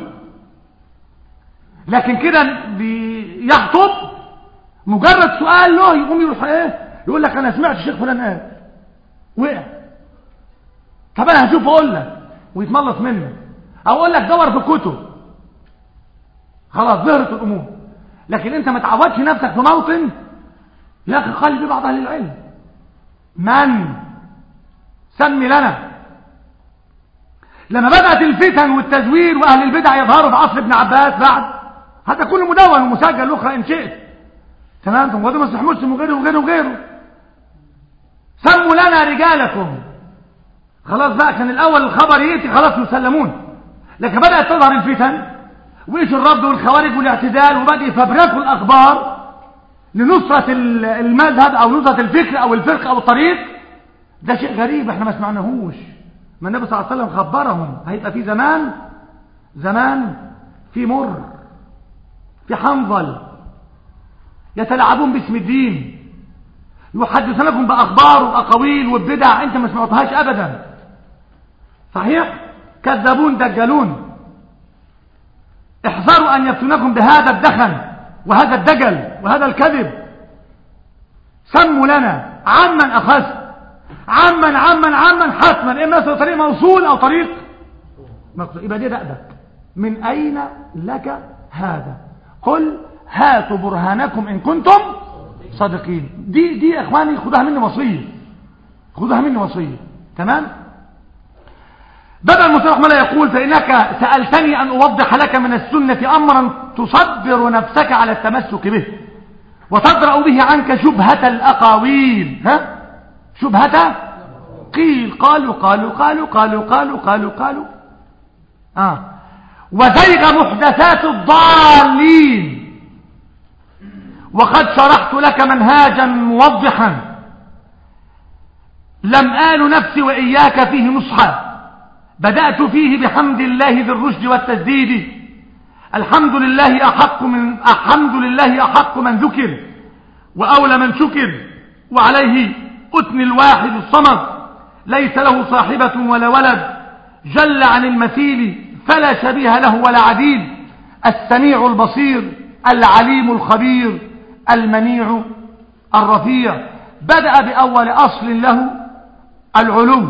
لكن كده بيخطب مجرد سؤال له يقوم يروح ايه يقول لك انا سمعت الشيخ فلان قال وقع طب انا هشوف اقول لك ويتملص منك او اقول لك دور في الكتب خلاص ظهرت الامور لكن انت ما تعودش نفسك في موطن يا اخي قلبي بعض اهل العلم من سمي لنا لما بدات الفتن والتزوير واهل البدع يظهروا في عصر ابن عباس بعد هذا كله مدون ومسجل اخرى ان شئت تمام ثم وده مسح مسلم وغيره وغيره وغيره سموا لنا رجالكم خلاص بقى كان الاول الخبر ياتي خلاص يسلمون لكن بدات تظهر الفتن وايش الرد والخوارج والاعتدال وبدأ يفبركوا الاخبار لنصرة المذهب او نصرة الفكر او الفرق او الطريق ده شيء غريب احنا ما سمعناهوش ما النبي صلى الله عليه وسلم خبرهم هيبقى في زمان زمان في مر في حنظل يتلاعبون باسم الدين يحدثونكم بأخبار وأقاويل وبدع أنت ما سمعتهاش أبدا صحيح كذابون دجالون احذروا أن يفتنكم بهذا الدخن وهذا الدجل وهذا الكذب سموا لنا عمن أخذت عمن عمن عمن حتما إما طريق موصول أو طريق مقصود يبقى دي دأبك من أين لك هذا قل هاتوا برهانكم إن كنتم صادقين دي دي يا اخواني خدوها مني وصيه خدوها مني وصيه تمام بدل المصطلح ما لا يقول فإنك سألتني أن أوضح لك من السنة أمرا تصبر نفسك على التمسك به وتدرأ به عنك شبهة الأقاويل ها شبهة قيل قالوا قالوا قالوا قالوا قالوا قالوا قالوا آه وزيغ محدثات الضالين وقد شرحت لك منهاجا موضحا لم آل نفسي وإياك فيه نصحا بدأت فيه بحمد الله ذي الرشد والتسديد الحمد لله أحق من الحمد لله أحق من ذكر وأولى من شكر وعليه أثني الواحد الصمد ليس له صاحبة ولا ولد جل عن المثيل فلا شبيه له ولا عديل السميع البصير العليم الخبير المنيع الرفيع بدأ بأول أصل له العلو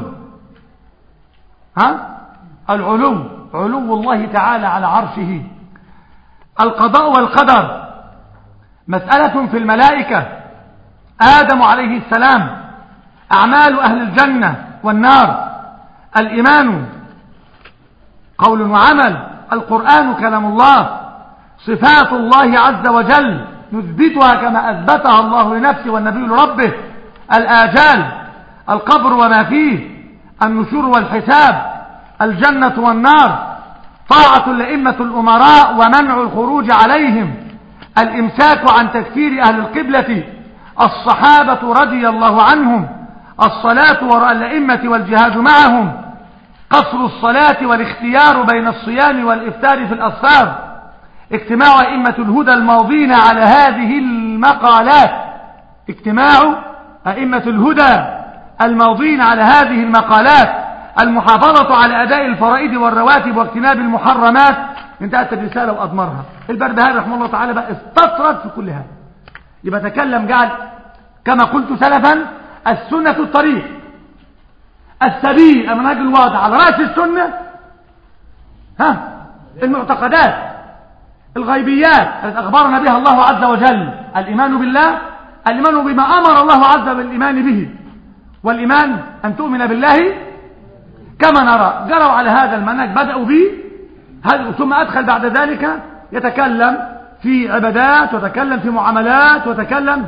ها العلو علو الله تعالى على عرشه القضاء والقدر مسألة في الملائكة آدم عليه السلام أعمال أهل الجنة والنار الإيمان قول وعمل القرآن كلام الله صفات الله عز وجل نثبتها كما أثبتها الله لنفسه والنبي لربه الآجال القبر وما فيه النشور والحساب الجنة والنار طاعة الأئمة الأمراء ومنع الخروج عليهم الإمساك عن تكفير أهل القبلة الصحابة رضي الله عنهم الصلاة وراء الأئمة والجهاد معهم قصر الصلاة والاختيار بين الصيام والإفتار في الأصفار اجتماع أئمة الهدى الماضين على هذه المقالات اجتماع أئمة الهدى الماضين على هذه المقالات المحافظة على أداء الفرائض والرواتب واجتناب المحرمات انتهت الرسالة وأضمرها البردهاري رحمه الله تعالى بقى استطرد في كل هذا يبقى تكلم جعل كما قلت سلفا السنة الطريق السبيل المنهج الواضح على رأس السنة ها المعتقدات الغيبيات التي أخبرنا بها الله عز وجل الإيمان بالله الإيمان بما أمر الله عز وجل بالإيمان به والإيمان أن تؤمن بالله كما نرى جروا على هذا المنهج بدأوا به ثم أدخل بعد ذلك يتكلم في عبادات وتكلم في معاملات وتكلم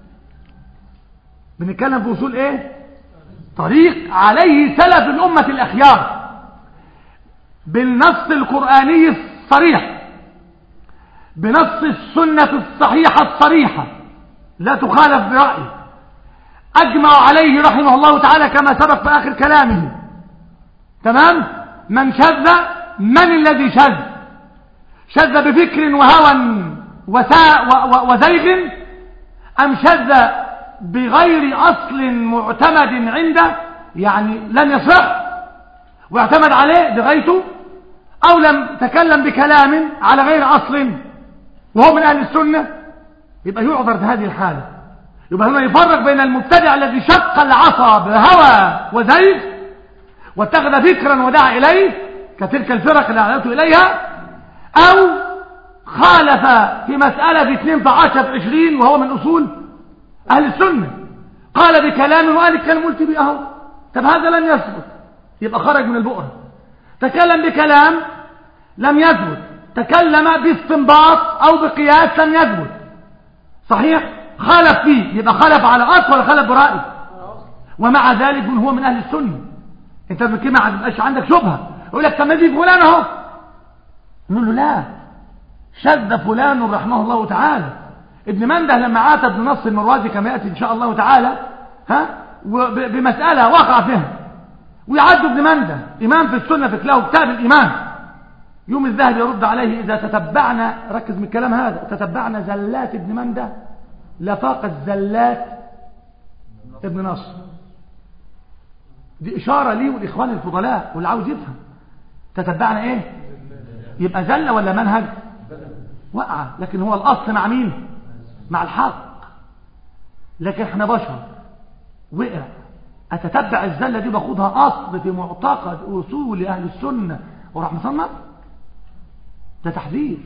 بنتكلم في أصول إيه طريق عليه سلف الأمة الأخيار بالنص القرآني الصريح بنص السنة الصحيحة الصريحة لا تخالف برأي أجمع عليه رحمه الله تعالى كما سبق في آخر كلامه تمام من شذ من الذي شذ شذ بفكر وهوى وساء وزيغ أم شذ بغير أصل معتمد عنده يعني لم يصح واعتمد عليه بغيته أو لم تكلم بكلام على غير أصل وهو من أهل السنة يبقى يعذر في هذه الحالة يبقى هنا يفرق بين المبتدع الذي شق العصا بهوى وزيغ واتخذ فكرا ودعا إليه كتلك الفرق اللي أعلنته إليها أو خالف في مسألة في 2 في 10 في 20 وهو من أصول أهل السنة قال بكلام وقال الكلام قلت بيه أهو طب هذا لم يثبت يبقى خرج من البؤرة تكلم بكلام لم يثبت تكلم باستنباط أو بقياس لم يثبت صحيح خالف فيه يبقى خالف على أصل ولا خالف برأي ومع ذلك هو من أهل السنة انت كده ما يبقاش عندك شبهة يقول لك طب ما دي فلان اهو نقول له لا شذ فلان رحمه الله تعالى ابن منده لما عاتب بنص المروازي كما يأتي إن شاء الله تعالى ها بمسألة وقع فيها ويعد ابن منده إمام في السنة في له كتاب الإيمان يوم الذهب يرد عليه إذا تتبعنا ركز من الكلام هذا تتبعنا زلات ابن منده لفاقت زلات ابن نصر دي إشارة ليه والإخوان الفضلاء واللي عاوز يفهم تتبعنا إيه يبقى زلة ولا منهج وقع لكن هو الأصل مع مين مع الحق لكن احنا بشر وقع أتتبع الزلة دي باخدها أصل في معتقد أصول أهل السنة وراح مصنف ده تحذير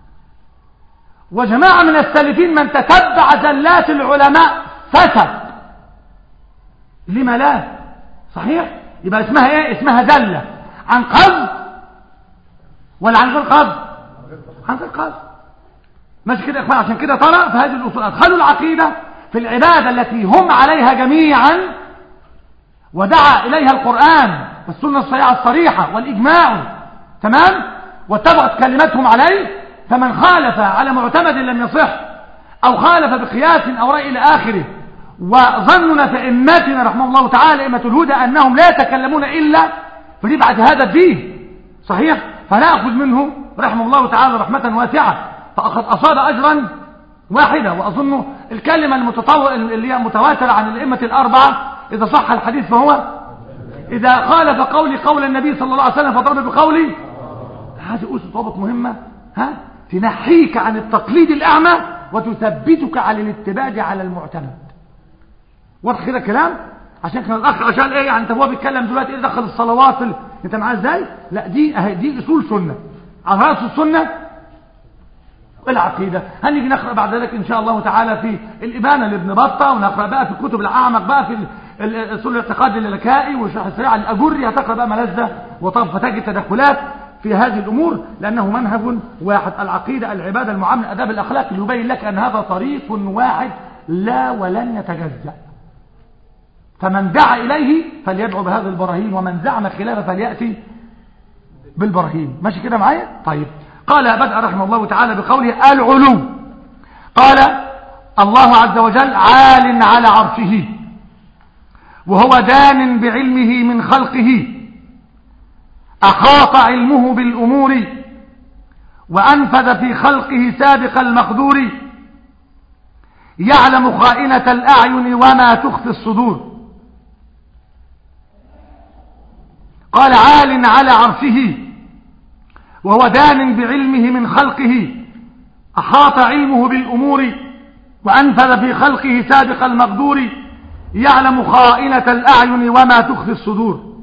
وجماعة من السالفين من تتبع زلات العلماء فسد لما لا صحيح يبقى اسمها ايه اسمها زلة عن قصد ولا عن غير قصد عن غير قصد ماشي كده يا اخوان عشان كده ترى في هذه الاصول ادخلوا العقيدة في العبادة التي هم عليها جميعا ودعا اليها القرآن والسنة الصحيحة الصريحة والاجماع تمام واتفقت كلمتهم عليه فمن خالف على معتمد لم يصح أو خالف بقياس أو رأي إلى آخره وظننا في إمتنا رحمه الله تعالى إمة الهدى أنهم لا يتكلمون إلا في ربعة هذا الدين صحيح فنأخذ منه رحمه الله تعالى رحمة واسعة فقد أصاب أجرا واحدة وأظن الكلمة المتطور اللي هي متواترة عن الأئمة الأربعة إذا صح الحديث فهو إذا خالف قولي قول النبي صلى الله عليه وسلم فضرب بقولي هذه أسس ضابط مهمة ها تنحيك عن التقليد الأعمى وتثبتك على الاتباع على المعتمد واضح كده الكلام عشان كان الاخ عشان ايه يعني انت هو بيتكلم دلوقتي ايه دخل الصلوات في ال... انت معاه ازاي لا دي اهي دي اصول سنه على راس السنه العقيده هنيجي نقرا بعد ذلك ان شاء الله تعالى في الابانه لابن بطه ونقرا بقى في الكتب الاعمق بقى في اصول الاعتقاد للكائي وشرح السريع الاجري هتقرا بقى ملذه وطب فتجد تدخلات في هذه الامور لانه منهج واحد العقيده العباده المعامله الاداب الاخلاق اللي يبين لك ان هذا طريق واحد لا ولن يتجزأ فمن دعا إليه فليدعو بهذه البراهين ومن زعم خلافه فليأتي بالبراهين ماشي كده معايا طيب قال بدأ رحمه الله تعالى بقوله العلو قال الله عز وجل عال على عرشه وهو دان بعلمه من خلقه أحاط علمه بالأمور وأنفذ في خلقه سابق المقدور يعلم خائنة الأعين وما تخفي الصدور قال عال على عرشه وهو دان بعلمه من خلقه أحاط علمه بالأمور وأنفذ في خلقه سابق المقدور يعلم خائنة الأعين وما تخفي الصدور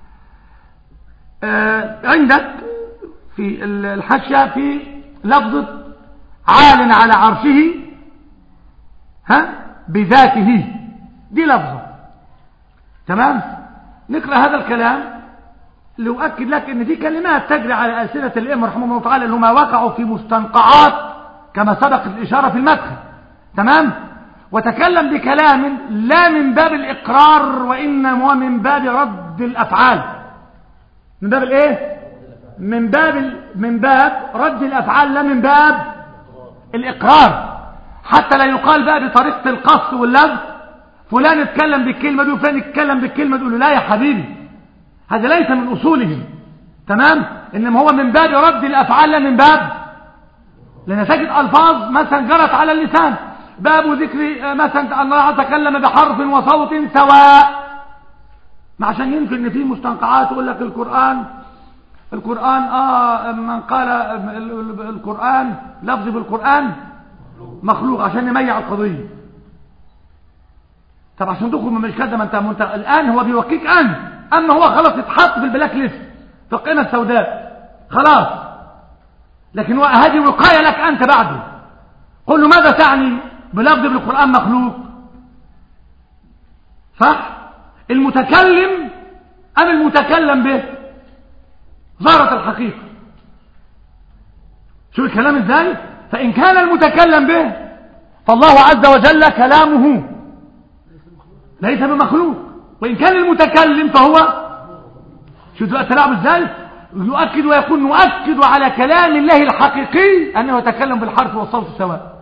آه عندك في الحشية في لفظة عال على عرشه ها بذاته دي لفظة تمام نقرأ هذا الكلام لأؤكد لك ان دي كلمات تجري على ألسنة الإمام رحمه الله تعالى اللي هما وقعوا في مستنقعات كما سبق الإشارة في المدخل تمام وتكلم بكلام لا من باب الإقرار وإنما من باب رد الأفعال من باب الايه من باب من باب رد الأفعال لا من باب الإقرار حتى لا يقال بقى بطريقة القص واللغو فلان اتكلم بالكلمة دي وفلان اتكلم بالكلمة دي له لا يا حبيبي هذا ليس من أصولهم تمام إنما هو من باب رد الأفعال لا من باب لأن تجد ألفاظ مثلا جرت على اللسان باب ذكر مثلا الله تكلم بحرف وصوت سواء ما عشان يمكن ان في مستنقعات يقول لك القرآن القرآن اه من قال القرآن لفظ بالقرآن مخلوق عشان يميع القضية طب عشان تخرج من كده ما انت انت الان هو بيوكيك انت اما هو خلاص اتحط في البلاك ليست في القيمه السوداء خلاص لكن هو هذه وقايه لك انت بعده قل له ماذا تعني بلفظ بالقران مخلوق صح المتكلم ام المتكلم به ظهرت الحقيقه شو الكلام ازاي فإن كان المتكلم به فالله عز وجل كلامه ليس بمخلوق وإن كان المتكلم فهو شو التلاعب ازاي يؤكد ويكون نؤكد على كلام الله الحقيقي أنه يتكلم بالحرف والصوت سواء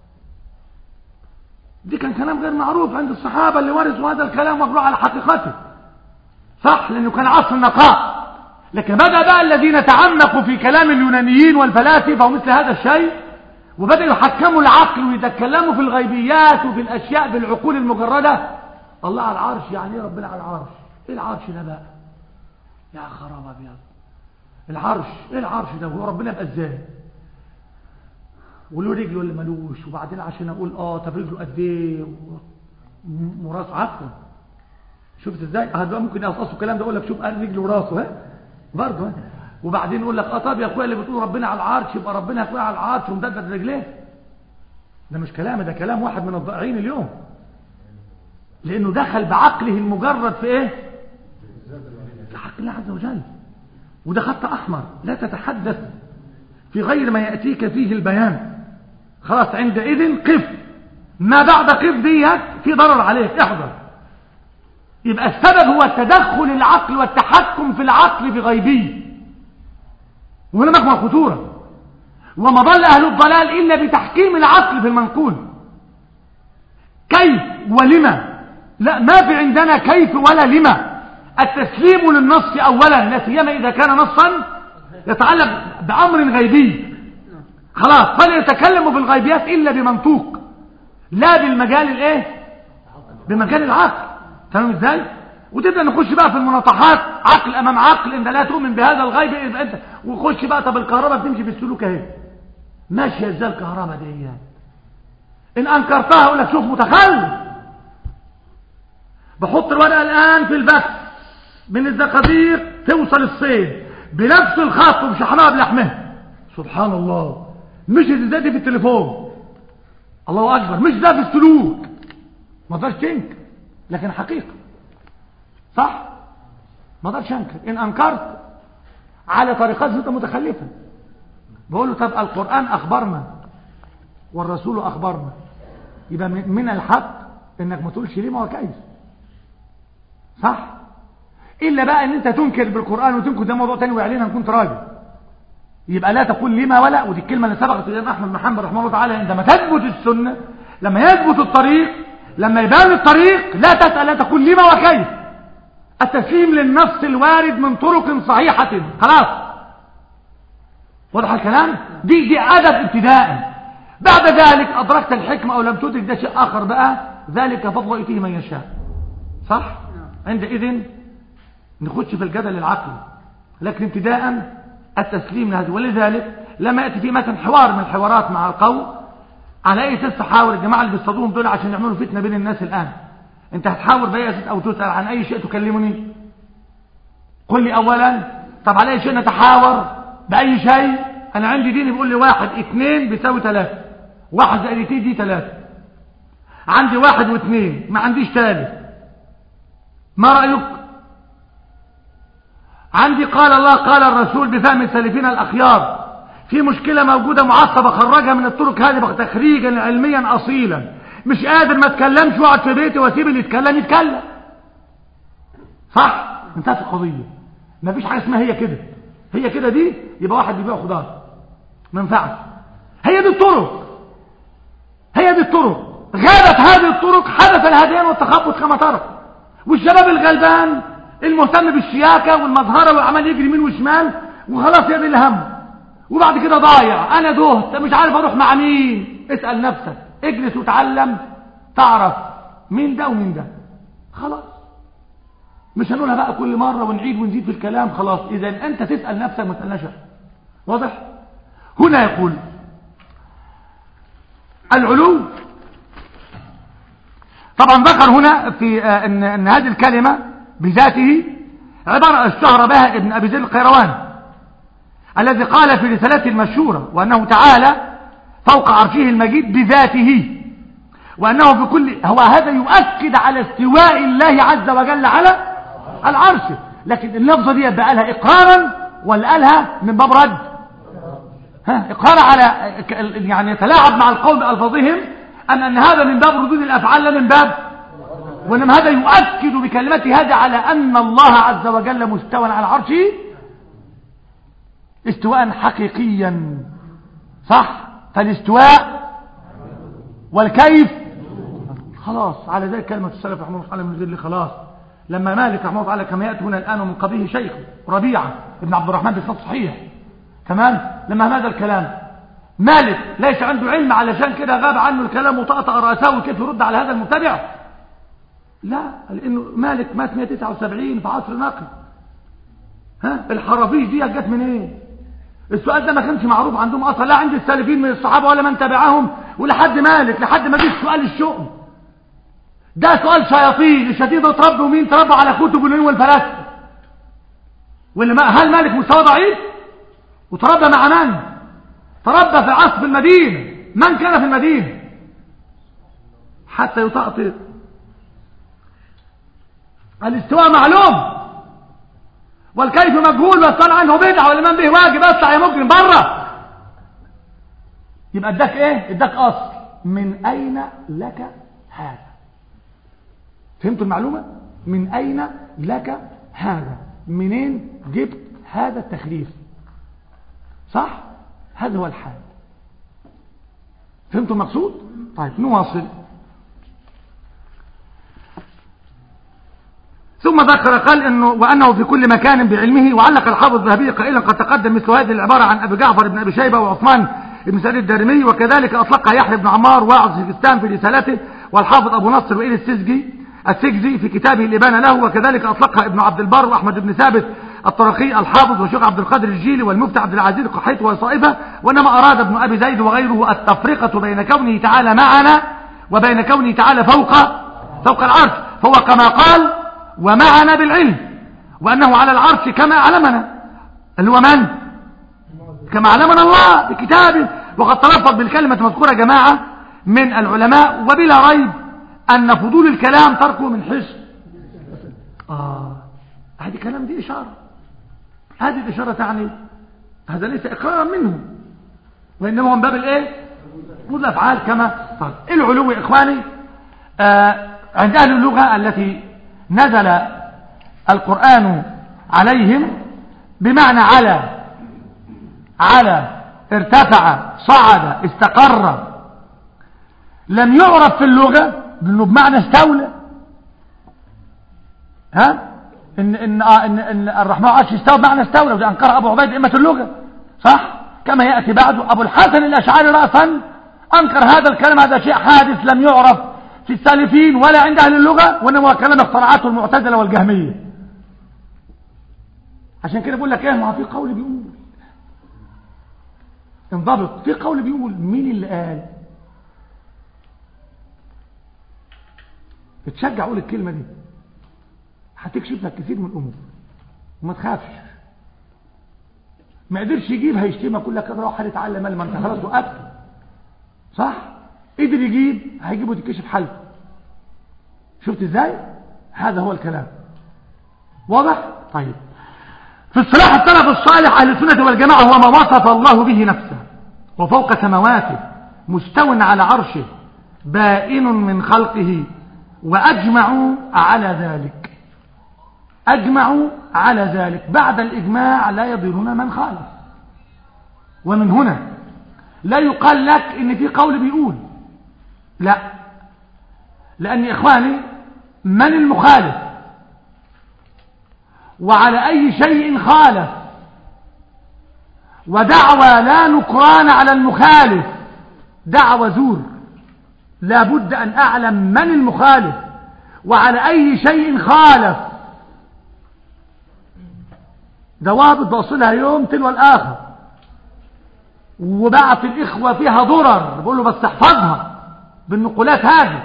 دي كان كلام غير معروف عند الصحابة اللي ورثوا هذا الكلام مقروع على حقيقته صح لأنه كان عصر النقاء لكن بدأ بقى الذين تعمقوا في كلام اليونانيين والفلاسفة ومثل هذا الشيء وبدأوا يحكموا العقل ويتكلموا في الغيبيات وفي الأشياء بالعقول المجردة الله على العرش يعني ايه ربنا على العرش ايه العرش ده بقى يا خراب ابيض العرش ايه العرش ده هو ربنا يبقى ازاي وله رجل ولا ملوش وبعدين عشان اقول اه طب رجله قد ايه وراس عفوا شفت ازاي هذا ممكن يقصصوا الكلام ده اقول لك شوف قال رجله وراسه ها برضه وبعدين يقول لك اه طب يا اخويا اللي بتقول ربنا على العرش يبقى ربنا يا اخويا على العرش ومددد رجليه ده مش كلام ده كلام واحد من الضائعين اليوم لانه دخل بعقله المجرد في ايه في حق الله عز وجل وده خط احمر لا تتحدث في غير ما ياتيك فيه البيان خلاص عندئذ قف ما بعد قف ديت في ضرر عليك احذر يبقى السبب هو تدخل العقل والتحكم في العقل في غيبيه وهنا مكمن الخطورة وما ضل أهل الضلال إلا بتحكيم العقل في المنقول كيف ولما لا ما في عندنا كيف ولا لما التسليم للنص أولا لا سيما إذا كان نصا يتعلق بأمر غيبي خلاص فلا يتكلم في الغيبيات إلا بمنطوق لا بالمجال الايه بمجال العقل تمام ازاي وتبدا نخش بقى في المناطحات عقل امام عقل انت لا تؤمن بهذا الغيب يبقى انت وخش بقى طب الكهرباء بتمشي بالسلوك اهي ماشيه ازاي الكهرباء دي يعني. ان انكرتها اقول لك شوف متخلف بحط الورقه الان في البث من الزقازيق توصل الصين بنفس الخط وبشحنها بلحمها سبحان الله مش ازاي دي في التليفون الله اكبر مش ده في السلوك ما اقدرش تنكر لكن حقيقه صح ما اقدرش انكر ان انكرت على طريقات انت متخلفه بقول له طب القران اخبرنا والرسول اخبرنا يبقى من الحق انك ما تقولش ليه ما هو كيف صح الا بقى ان انت تنكر بالقران وتنكر ده موضوع تاني ويعلينا ان كنت راجل يبقى لا تقول لما ولا ودي الكلمه اللي سبقت الامام احمد محمد رحمه الله تعالى عندما تثبت السنه لما يثبت الطريق لما يبان الطريق لا تسال لا تقول لما وكيف التسليم للنص الوارد من طرق صحيحه خلاص واضح الكلام دي دي ادب ابتداء بعد ذلك ادركت الحكمه او لم تدرك ده شيء اخر بقى ذلك فضل يؤتيه من يشاء صح عندئذ نخش في الجدل العقلي لكن ابتداء التسليم لهذا ولذلك لما يأتي في مثلا حوار من الحوارات مع القوم على اي اساس تحاور الجماعه اللي بيصطادوهم دول عشان يعملوا فتنه بين الناس الان انت هتحاور باي اساس او تسال عن اي شيء تكلمني قل لي اولا طب على اي شيء نتحاور باي شيء انا عندي دين بيقول لي واحد اثنين بيساوي ثلاثة واحد زائد اثنين دي ثلاثة عندي واحد واثنين ما عنديش ثالث ما رأيك عندي قال الله قال الرسول بفهم سلفنا الأخيار في مشكلة موجودة معصبة خرجها من الطرق هذه تخريجا علميا أصيلا مش قادر ما اتكلمش واقعد في بيتي واسيب اللي يتكلم يتكلم صح انتهت القضية ما فيش حاجة اسمها هي كده هي كده دي يبقى واحد بيبيع خضار ما ينفعش هي دي الطرق هي دي الطرق غابت هذه الطرق حدث الهديان والتخبط كما ترى والشباب الغلبان المهتم بالشياكة والمظهرة والعمال يجري يمين وشمال وخلاص هي دي الهم وبعد كده ضايع انا دهت مش عارف اروح مع مين اسأل نفسك اجلس وتعلم تعرف مين ده ومين ده خلاص مش هنقولها بقى كل مرة ونعيد ونزيد في الكلام خلاص اذا انت تسأل نفسك ما تسألناش واضح هنا يقول العلو طبعا ذكر هنا في ان, إن هذه الكلمة بذاته عبارة اشتهر بها ابن ابي زيد القيروان الذي قال في رسالته المشهورة وانه تعالى فوق عرشه المجيد بذاته وانه في كل هو هذا يؤكد على استواء الله عز وجل على العرش لكن اللفظة دي بقى لها اقرارا ولا قالها من باب رد ها اقرار على يعني يتلاعب مع القوم بألفاظهم أن, أن هذا من باب ردود الأفعال لا من باب وإنما هذا يؤكد بكلمته هذا على أن الله عز وجل مستوى على عرشه استواء حقيقيا صح فالاستواء والكيف خلاص على ذلك كلمة السلف رحمه الله تعالى من غير خلاص لما مالك رحمه الله تعالى كما يأتي هنا الآن ومن قبله شيخ ربيعة ابن عبد الرحمن بن صحيح تمام لما هذا الكلام مالك ليس عنده علم علشان كده غاب عنه الكلام وطأطأ رأسه كيف يرد على هذا المبتدع لا لانه مالك مات 179 في عصر نقل ها الحرافيش دي جت من ايه السؤال ده ما كانش معروف عندهم اصلا لا عند السالفين من الصحابه ولا من تبعهم ولحد مالك لحد ما جه سؤال الشؤم ده سؤال شياطين الشياطين ده تربوا مين تربوا على كتب العلوم والفلاسفه واللي ما هل مالك مستوى ضعيف وتربى مع من تربى في عصف المدينة من كان في المدينة حتى يطأطئ الاستواء معلوم والكيف مجهول والصلاة عنه بدعة والإمام به واجب اطلع يا مجرم بره يبقى اداك ايه اداك اصل من اين لك هذا فهمتوا المعلومة من اين لك هذا منين جبت هذا التخليف صح هذا هو الحال فهمتوا المقصود طيب نواصل ثم ذكر قال انه وانه في كل مكان بعلمه وعلق الحافظ الذهبي قائلا قد تقدم مثل هذه العباره عن ابي جعفر بن ابي شيبه وعثمان بن سعيد الدارمي وكذلك اطلقها يحيى بن عمار واعظ سجستان في رسالته والحافظ ابو نصر وإيل السجي السجزي في كتابه الابانه له وكذلك اطلقها ابن عبد البر واحمد بن ثابت الطرخي الحافظ وشيخ عبد القادر الجيلي والمفتي عبد العزيز القحيط وصائبه وانما اراد ابن ابي زيد وغيره التفرقه بين كونه تعالى معنا وبين كونه تعالى فوق فوق العرش فهو كما قال ومعنا بالعلم وأنه على العرش كما علمنا اللي هو من كما علمنا الله بكتابه وقد تلفظ بالكلمة مذكورة جماعة من العلماء وبلا ريب أن فضول الكلام تركه من حسن آه هذه كلام دي إشارة هذه الإشارة تعني هذا ليس إقرارا منه وإنما من باب الإيه مود الأفعال كما طيب العلو يا إخواني آه عند أهل اللغة التي نزل القرآن عليهم بمعنى على على ارتفع صعد استقر لم يعرف في اللغة بأنه بمعنى استولى ها إن, إن, آه إن, إن الرحمن عرش استوى بمعنى استولى وده أنكر أبو عبيد إمة اللغة صح كما يأتي بعده أبو الحسن الأشعري رأسا أنكر هذا الكلام هذا شيء حادث لم يعرف في السالفين ولا عند أهل اللغة وإنما كلام اخترعته المعتزلة والجهمية عشان كده بقول لك ايه ما في قول بيقول انضبط في قول بيقول مين اللي قال اتشجع قول الكلمة دي هتكشف لك كثير من الأمور وما تخافش ما قدرش يجيب هيشتمك يقول لك روح هنتعلم ما انت خلاص وقفت صح قدر يجيب هيجيبه تكشف حالته شفت ازاي هذا هو الكلام واضح طيب في اصطلاح السلف الصالح اهل السنه والجماعه هو ما وصف الله به نفسه وفوق سماواته مستو على عرشه بائن من خلقه واجمعوا على ذلك اجمعوا على ذلك بعد الاجماع لا يضرون من خالف ومن هنا لا يقال لك ان في قول بيقول لا لأن يا إخواني من المخالف وعلى أي شيء خالف ودعوى لا نكران على المخالف دعوى زور لا بد أن أعلم من المخالف وعلى أي شيء خالف ضوابط بوصلها يوم تلو الآخر وبعت الإخوة فيها ضرر بقول له بس احفظها بالنقولات هذه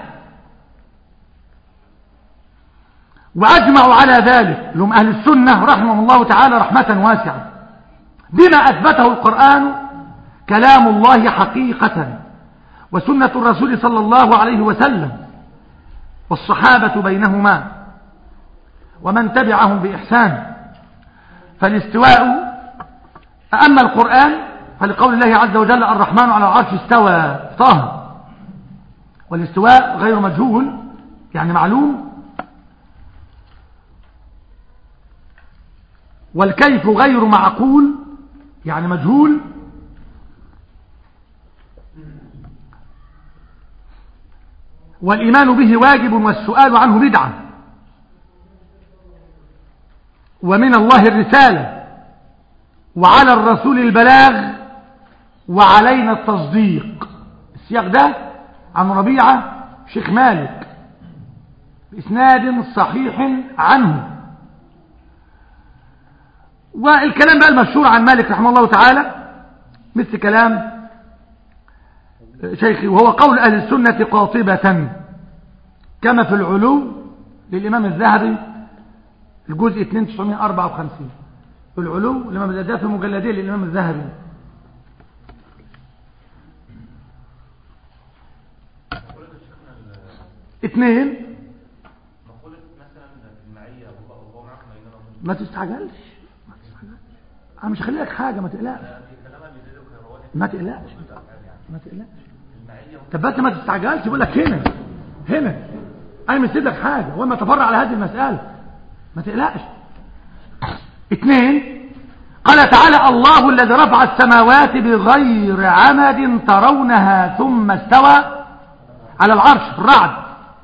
وأجمعوا على ذلك لهم أهل السنة رحمهم الله تعالى رحمة واسعة بما أثبته القرآن كلام الله حقيقة وسنة الرسول صلى الله عليه وسلم والصحابة بينهما ومن تبعهم بإحسان فالاستواء أما القرآن فلقول الله عز وجل الرحمن على العرش استوى طه والاستواء غير مجهول يعني معلوم والكيف غير معقول يعني مجهول والإيمان به واجب والسؤال عنه بدعة ومن الله الرسالة وعلى الرسول البلاغ وعلينا التصديق السياق ده عن ربيعة شيخ مالك بإسناد صحيح عنه والكلام بقى المشهور عن مالك رحمه الله تعالى مثل كلام شيخي وهو قول أهل السنة قاطبة كما في العلو للإمام الذهبي الجزء 2954 العلو الإمام الذهبي في مجلدين للإمام الذهبي اثنين ما تستعجلش انا مش هخلي لك حاجه ما تقلقش ما تقلقش ما تقلقش طب بس ما تستعجلش بقول لك هنا هنا انا مش لك حاجه وما تفرع على هذه المساله ما تقلقش اثنين قال تعالى الله الذي رفع السماوات بغير عمد ترونها ثم استوى على العرش في الرعد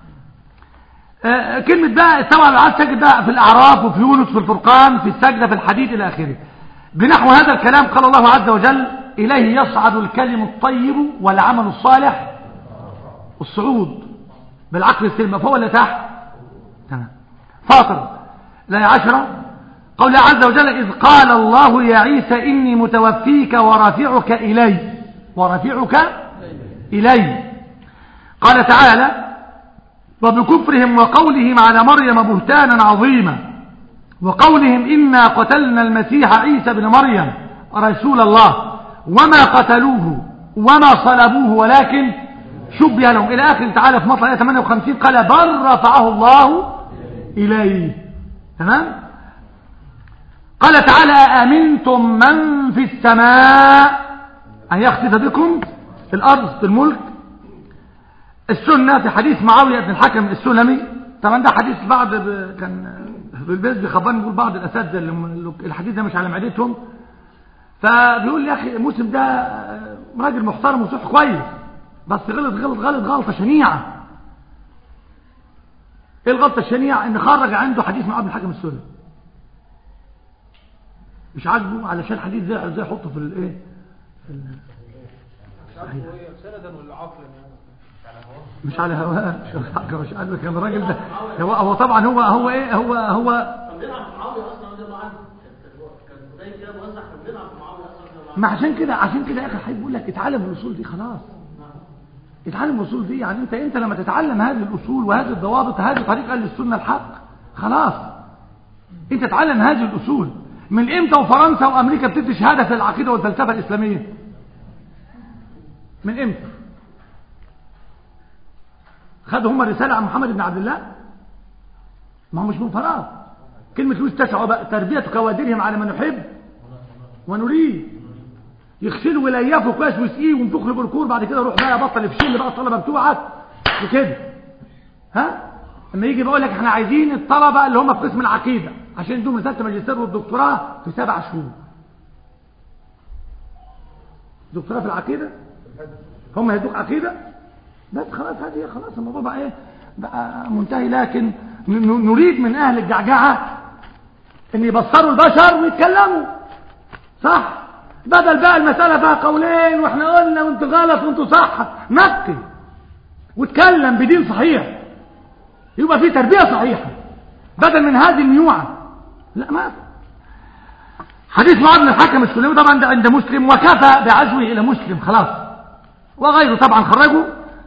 آه، كلمة بقى استوى على العرش تجد بقى في الأعراف وفي يونس في الفرقان في السجدة في الحديد إلى آخره بنحو هذا الكلام قال الله عز وجل إليه يصعد الكلم الطيب والعمل الصالح الصعود بالعقل السلمة فوق ولا تحت تمام فاطر لا عشرة قول عز وجل إذ قال الله يا عيسى إني متوفيك ورافعك إلي ورافعك إلي قال تعالى وبكفرهم وقولهم على مريم بهتانا عظيما وقولهم إنا قتلنا المسيح عيسى بن مريم رسول الله وما قتلوه وما صلبوه ولكن شبه لهم إلى آخر تعالى في مطلع 58 قال بل رفعه الله إليه تمام قال تعالى أأمنتم من في السماء أن يخسف بكم في الأرض في الملك السنة في حديث معاوية بن الحكم السلمي طبعا ده حديث بعض كان في البيت بيخبرني يقول بعض الأساتذة اللي الحديث ده مش على معدتهم فبيقول لي يا أخي مسلم ده راجل محترم وصح كويس بس غلط غلط غلط غلطة شنيعة ايه الغلطة الشنيعة ان خرج عنده حديث مع ابن الحكم السلمي مش عاجبه علشان الحديث زي ازاي يحطه في الايه سندا ولا عقلا مش على هواه مش على مش قال كان الراجل ده هو هو طبعا هو هو ايه هو هو كان بيلعب في معاويه اصلا رضي الله عنه كان زي كده موزع كان بيلعب في معاويه اصلا رضي الله عنه ما عشان كده عشان كده يا اخي الحبيب بيقول لك اتعلم الاصول دي خلاص اتعلم الاصول دي يعني انت انت لما تتعلم هذه الاصول وهذه الضوابط هذه طريقه للسنه الحق خلاص انت تتعلم هذه الاصول من امتى وفرنسا وامريكا بتدي شهاده في العقيده والفلسفه الاسلاميه من امتى خدوا هم رساله عن محمد بن عبد الله ما هو مش من فراغ كلمه لويس تسعه بقى تربيه كوادرهم على ما نحب ونريد يغسلوا ويليفوا كويس ويسقيه وينفخوا بالكور بعد كده روح بقى بطل يفشل بقى الطلبه بتوعك وكده ها لما يجي بقول لك احنا عايزين الطلبه اللي هم في قسم العقيده عشان يدوم رساله الماجستير والدكتوراه في سبع شهور دكتوراه في العقيده هم هيدوك عقيده بس خلاص هذه خلاص الموضوع بقى ايه بقى منتهي لكن ن- نريد من اهل الجعجعه ان يبصروا البشر ويتكلموا صح بدل بقى المسألة بقى قولين واحنا قلنا وانت غلط وانت صح نقي واتكلم بدين صحيح يبقى في تربية صحيحة بدل من هذه الميوعة لا ما في. حديث معاذ بن الحكم السلمي طبعا ده عند مسلم وكفى بعزوه الى مسلم خلاص وغيره طبعا خرجوا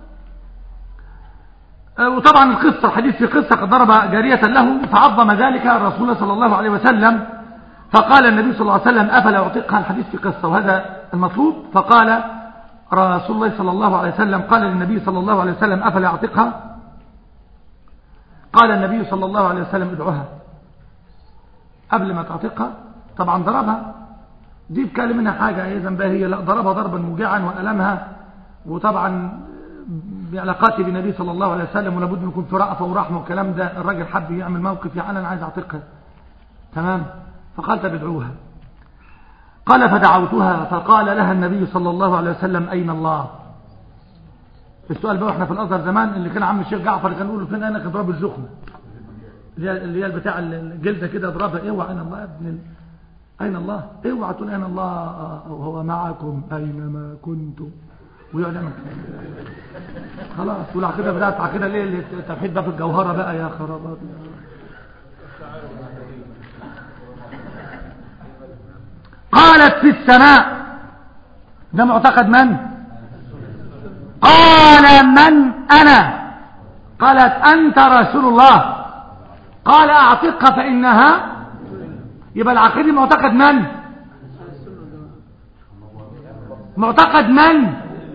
آه، وطبعا القصة الحديث في قصة قد ضرب جارية له فعظم ذلك الرسول الله صلى الله عليه وسلم فقال النبي صلى الله عليه وسلم أفلا أعتقها الحديث في قصة وهذا المطلوب فقال رسول الله صلى الله عليه وسلم قال للنبي صلى الله عليه وسلم أفلا أعتقها قال النبي صلى الله عليه وسلم ادعوها قبل ما تعتقها طبعا ضربها دي بكلم منها حاجة ايه ذنبها هي لا ضربها ضربا موجعا وألمها وطبعا بعلاقاته بالنبي صلى الله عليه وسلم ولابد يكون في رأفة ورحمة والكلام ده الراجل حب يعمل موقف يعني أنا عايز أعتقها تمام فقال تدعوها قال فدعوتها فقال لها النبي صلى الله عليه وسلم أين الله السؤال بقى احنا في الأزهر زمان اللي كان عم الشيخ جعفر كان يقول له فين أنا اضرب الزخمة اللي هي اللي هي بتاع الجلدة كده اضربها اوعى أين الله يا ابن ال... أين الله اوعى تقول أين الله وهو معكم أينما كنتم ويقعد يعمل كده. خلاص والعقيدة بتاعت عقيدة ليه اللي التوحيد ده في الجوهرة بقى يا خرابات قالت في السماء ده معتقد من قال من أنا قالت أنت رسول الله قال أعتقها فإنها يبقى العقيدة معتقد من معتقد من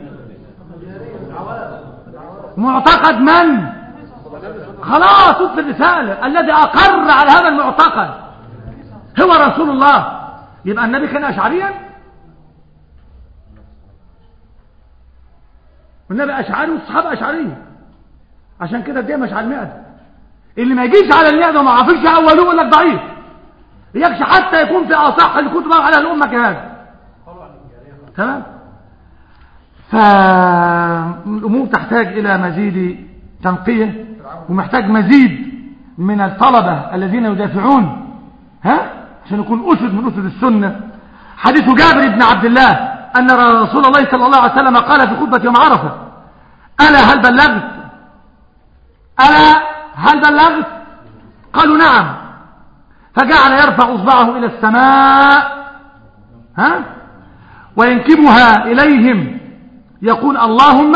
معتقد من خلاص اطلب الرسالة الذي أقر على هذا المعتقد هو رسول الله يبقى النبي كان أشعريا والنبي أشعري والصحابة أشعرية عشان كده دي مش على المئة اللي ما يجيش على المئة وما عرفش أولوه يقول لك ضعيف يكشي حتى يكون في أصح الكتب على الأمة كهذا تمام فالأمور تحتاج إلى مزيد تنقية ومحتاج مزيد من الطلبة الذين يدافعون ها عشان يكون أسد من أسد السنة حديث جابر بن عبد الله أن رسول الله صلى الله عليه وسلم قال في خطبة يوم عرفة ألا هل بلغت ألا هل بلغت قالوا نعم فجعل يرفع إصبعه إلى السماء ها وينكبها إليهم يقول اللهم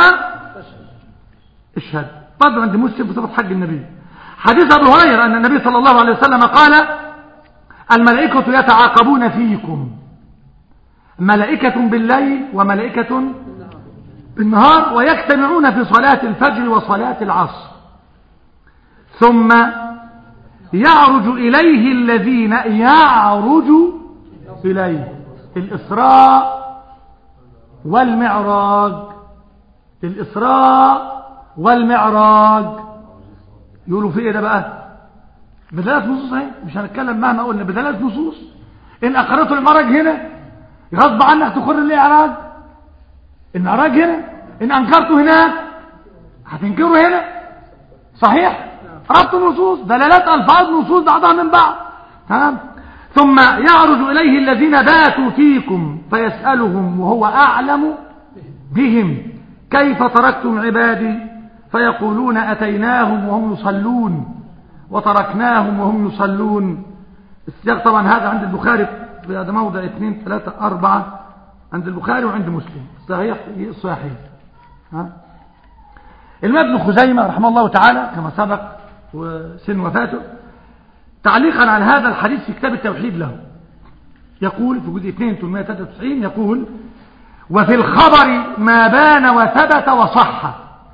اشهد برضه عند مسلم في صفة حج النبي حديث أبو هريرة أن النبي صلى الله عليه وسلم قال الملائكة يتعاقبون فيكم ملائكة بالليل وملائكة بالنهار ويجتمعون في صلاة الفجر وصلاة العصر ثم يعرج إليه الذين يعرج إليه الإسراء والمعراج الإسراء والمعراج يقولوا في ايه ده بقى بدلالة نصوص اهي مش هنتكلم مهما قلنا بدلالة نصوص ان اقرته المعراج هنا غصب عنك تقر الاعراج المعراج هنا ان انكرته هناك هتنكره هنا صحيح ربط النصوص دلالات الفاظ نصوص بعضها من بعض تمام ثم يعرج اليه الذين باتوا فيكم فيسالهم وهو اعلم بهم كيف تركتم عبادي فيقولون أتيناهم وهم يصلون وتركناهم وهم يصلون السياق طبعا هذا عند البخاري في هذا موضع اثنين ثلاثة أربعة عند البخاري وعند مسلم صحيح صحيح ها الإمام ابن خزيمة رحمه الله تعالى كما سبق وسن وفاته تعليقا على هذا الحديث في كتاب التوحيد له يقول في جزء 2 893 يقول وفي الخبر ما بان وثبت وصح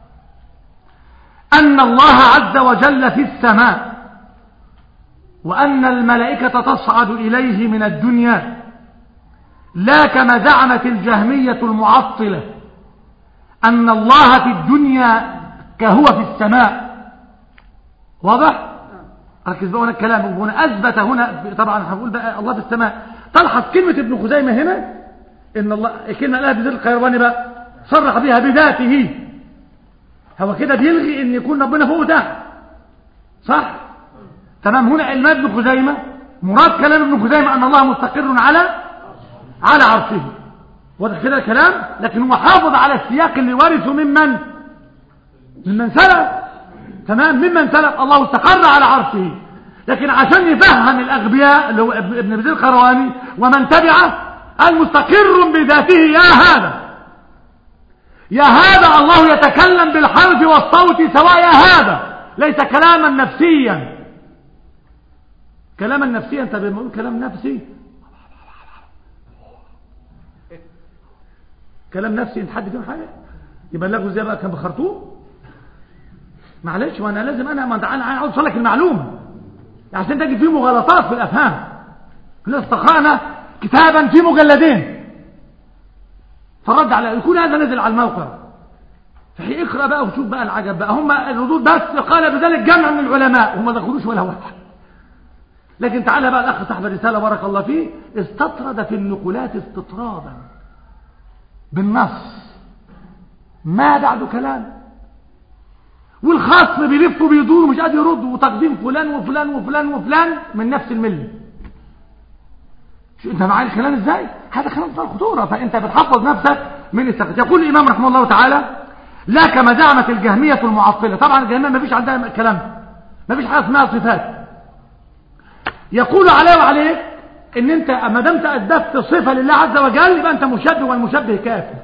أن الله عز وجل في السماء وأن الملائكة تصعد إليه من الدنيا لا كما زعمت الجهمية المعطلة أن الله في الدنيا كهو في السماء واضح؟ ركز بقى هنا الكلام هنا أثبت هنا طبعا هقول بقى الله في السماء تلحظ كلمة ابن خزيمة هنا إن الله كلمة قالها بذل القيرواني بقى صرح بها بذاته هو كده بيلغي ان يكون ربنا فوق تحت صح تمام هنا علماء ابن خزيمة مراد كلام ابن خزيمة ان الله مستقر على على عرشه واضح كده الكلام لكن هو حافظ على السياق اللي ورثه ممن ممن سلف تمام ممن سلف الله استقر على عرشه لكن عشان يفهم الاغبياء اللي هو ابن بزير القرواني ومن تبعه المستقر بذاته يا هذا يا هذا الله يتكلم بالحرف والصوت سواء يا هذا ليس كلاما نفسيا كلاما نفسيا انت بتقول كلام نفسي كلام نفسي انت حد فيهم حاجه يبلغوا ازاي بقى كان بخرطوم معلش وانا لازم انا ما انا عاوز اوصل لك المعلومه عشان تجد فيه مغالطات في الافهام احنا استقرانا كتابا في مجلدين فرد على يكون هذا نزل على الموقع فهي اقرا بقى وشوف بقى العجب بقى هم الردود بس قال بذلك جمع من العلماء هم ما دخلوش ولا واحد لكن تعالى بقى الاخ صاحب الرساله بارك الله فيه استطرد في النقولات استطرادا بالنص ما بعد كلام والخصم بيلف وبيدور ومش قادر يرد وتقديم فلان وفلان وفلان وفلان من نفس المله شو انت معايا الكلام ازاي هذا كلام فيه خطوره فانت بتحفظ نفسك من السخط يقول الامام رحمه الله تعالى لا كما زعمت الجهميه المعطله طبعا الجهميه ما فيش عندها كلام ما فيش حاجه اسمها صفات يقول عليه وعليك ان انت ما دمت اثبتت صفه لله عز وجل يبقى انت مشبه والمشبه كافر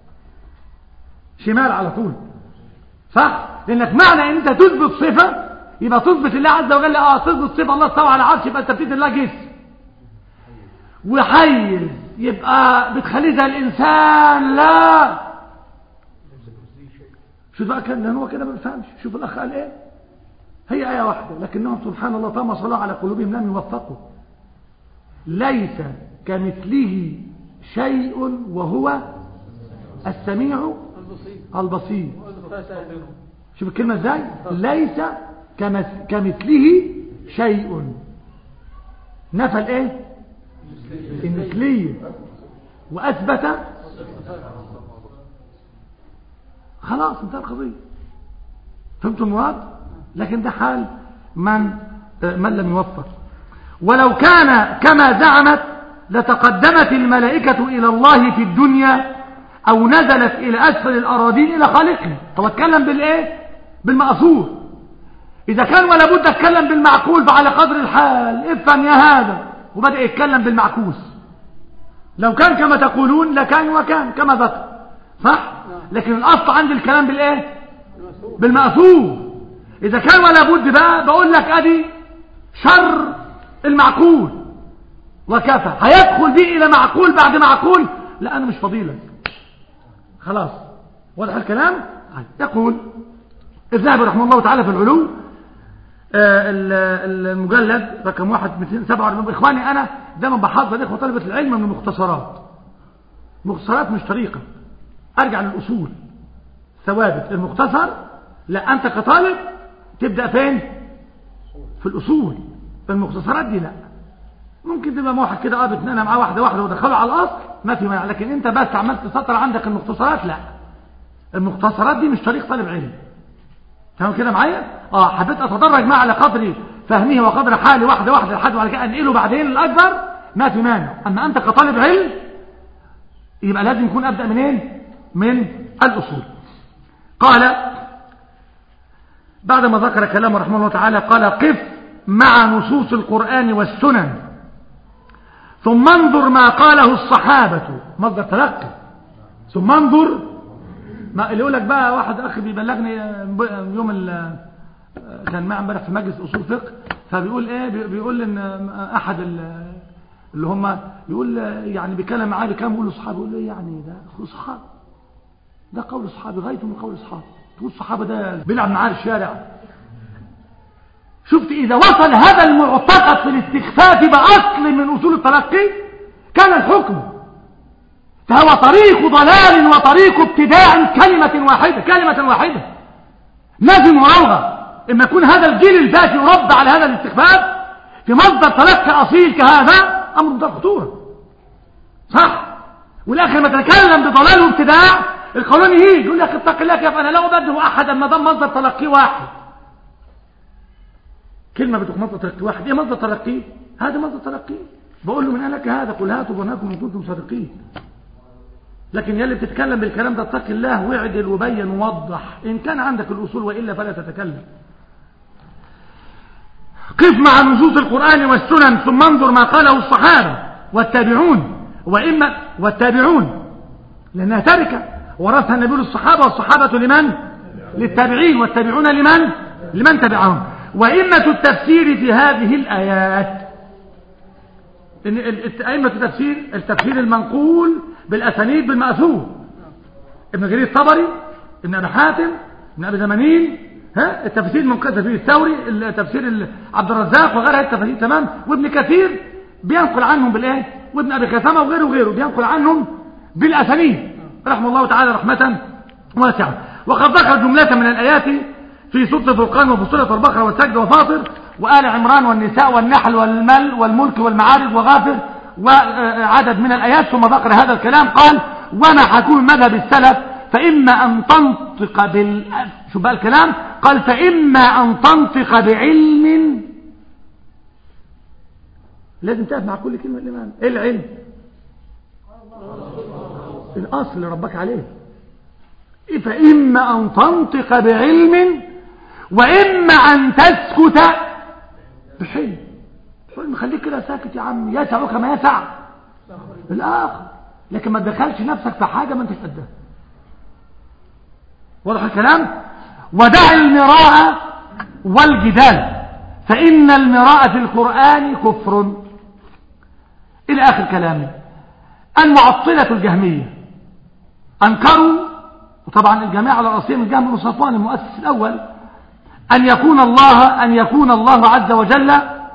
شمال على طول صح لانك معنى ان انت تثبت صفه يبقى تثبت لله عز وجل اه تثبت صفه الله استوى على عرش يبقى انت بتثبت لله جسم وحيز يبقى بتخليه زي الانسان لا شوف بقى كان هو كده ما بيفهمش شوف الاخ قال ايه هي ايه واحده لكنهم سبحان الله طالما صلى على قلوبهم لم يوفقوا ليس كمثله شيء وهو السميع البصير شوف الكلمه ازاي ليس كمثله شيء نفى الايه المثلية واثبت خلاص انتهى القضية فهمتوا المراد لكن ده حال من من لم يوفق ولو كان كما زعمت لتقدمت الملائكة إلى الله في الدنيا أو نزلت إلى أسفل الأراضين إلى خالقها طب اتكلم بالإيه بالمأثور إذا كان ولا بد اتكلم بالمعقول فعلى قدر الحال افهم يا هذا وبدأ يتكلم بالمعكوس لو كان كما تقولون لكان وكان كما ذكر صح لكن الأصل عند الكلام بالإيه بالمأثور إذا كان ولا بد بقى بقول لك أدي شر المعقول وكفى هيدخل دي إلى معقول بعد معقول لا أنا مش فضيلك خلاص واضح الكلام يقول الذهبي رحمه الله تعالى في العلو آه المجلد رقم واحد 247 إخواني أنا دايما بحضر إخوة طلبة العلم من المختصرات مختصرات مش طريقة أرجع للأصول ثوابت المختصر لا أنت كطالب تبدأ فين في الأصول المختصرات دي لا ممكن تبقى واحد كده اه بتنقل معاه واحده واحده ودخله على الاصل ما في مانع لكن انت بس عملت تسطر عندك المختصرات لا المختصرات دي مش طريق طالب علم تمام كده معايا اه حبيت اتدرج معاه على قدر فهمه وقدر حالي واحده واحده لحد بعد كده انقله بعدين الاكبر ما في مانع اما انت كطالب علم يبقى لازم يكون ابدا منين من الاصول قال بعدما ذكر كلامه رحمه الله تعالى قال قف مع نصوص القرآن والسنن ثم انظر ما قاله الصحابة مصدر تلقي ثم انظر ما اللي يقول لك بقى واحد اخ بيبلغني يوم كان معي امبارح في مجلس اصول فقه فبيقول ايه بيقول ان احد اللي هم يقول يعني بيكلم معاه بكلام يقول لاصحابه يقول له يعني ده صحابه ده قول الصحابه غايته من قول الصحابه تقول الصحابه ده بيلعب معاه الشارع شفت إذا وصل هذا المعتقد في الاستخفاف بأصل من أصول التلقي كان الحكم فهو طريق ضلال وطريق ابتداع كلمة واحدة كلمة واحدة ما في مراوغة إما يكون هذا الجيل الفاتي يربى على هذا الاستخفاف في مصدر تلقي أصيل كهذا أمر ده خطورة صح والآخر ما تتكلم بضلال وابتداع القانون يجي يقول لك اتق الله كيف أنا لا أبدل أحدا ما دام مصدر تلقي واحد كلمة بتقول مصدر تلقي واحد ايه مصدر تلقي هذا مصدر تلقي بقول له من قال لك هذا قل هاتوا برهانكم ان كنتم صادقين لكن يلي بتتكلم بالكلام ده اتق الله واعدل وبين ووضح ان كان عندك الاصول والا فلا تتكلم قف مع نصوص القرآن والسنن ثم انظر ما قاله الصحابة والتابعون وإما والتابعون لأنها تركة ورثها النبي للصحابة والصحابة لمن؟ للتابعين والتابعون لمن؟ لمن تبعهم وإمة التفسير في هذه الآيات إن أئمة التفسير التفسير المنقول بالأسانيد بالمأثور ابن جرير الطبري ابن أبي حاتم ابن أبي زمانين ها التفسير المنقول تفسير الثوري التفسير عبد الرزاق وغيرها التفاسير تمام وابن كثير بينقل عنهم بالايه وابن ابي خثامه وغيره وغيره بينقل عنهم بالاسانيد رحمه الله تعالى رحمه واسعه وقد ذكر جمله من الايات في سورة الفرقان وفصولة البقرة والسجد وفاطر وآل عمران والنساء والنحل والمل والملك والمعارض وغافر وعدد من الآيات ثم ذكر هذا الكلام قال وما حكون مذهب السلف فإما أن تنطق بال شو بقى الكلام قال فإما أن تنطق بعلم لازم تقف مع كل كلمة الإمام إيه العلم الأصل اللي ربك عليه فإما أن تنطق بعلم وإما أن تسكت بحلم حلم خليك كده ساكت يا عم يسعك ما يسع الآخر لكن ما تدخلش نفسك في حاجة ما انتش قدها واضح الكلام ودع المراء والجدال فإن المراء في القرآن كفر إلى آخر كلامه المعطلة الجهمية أنكروا وطبعا الجماعة على رأسهم الجهم بن صفوان المؤسس الأول أن يكون الله أن يكون الله عز وجل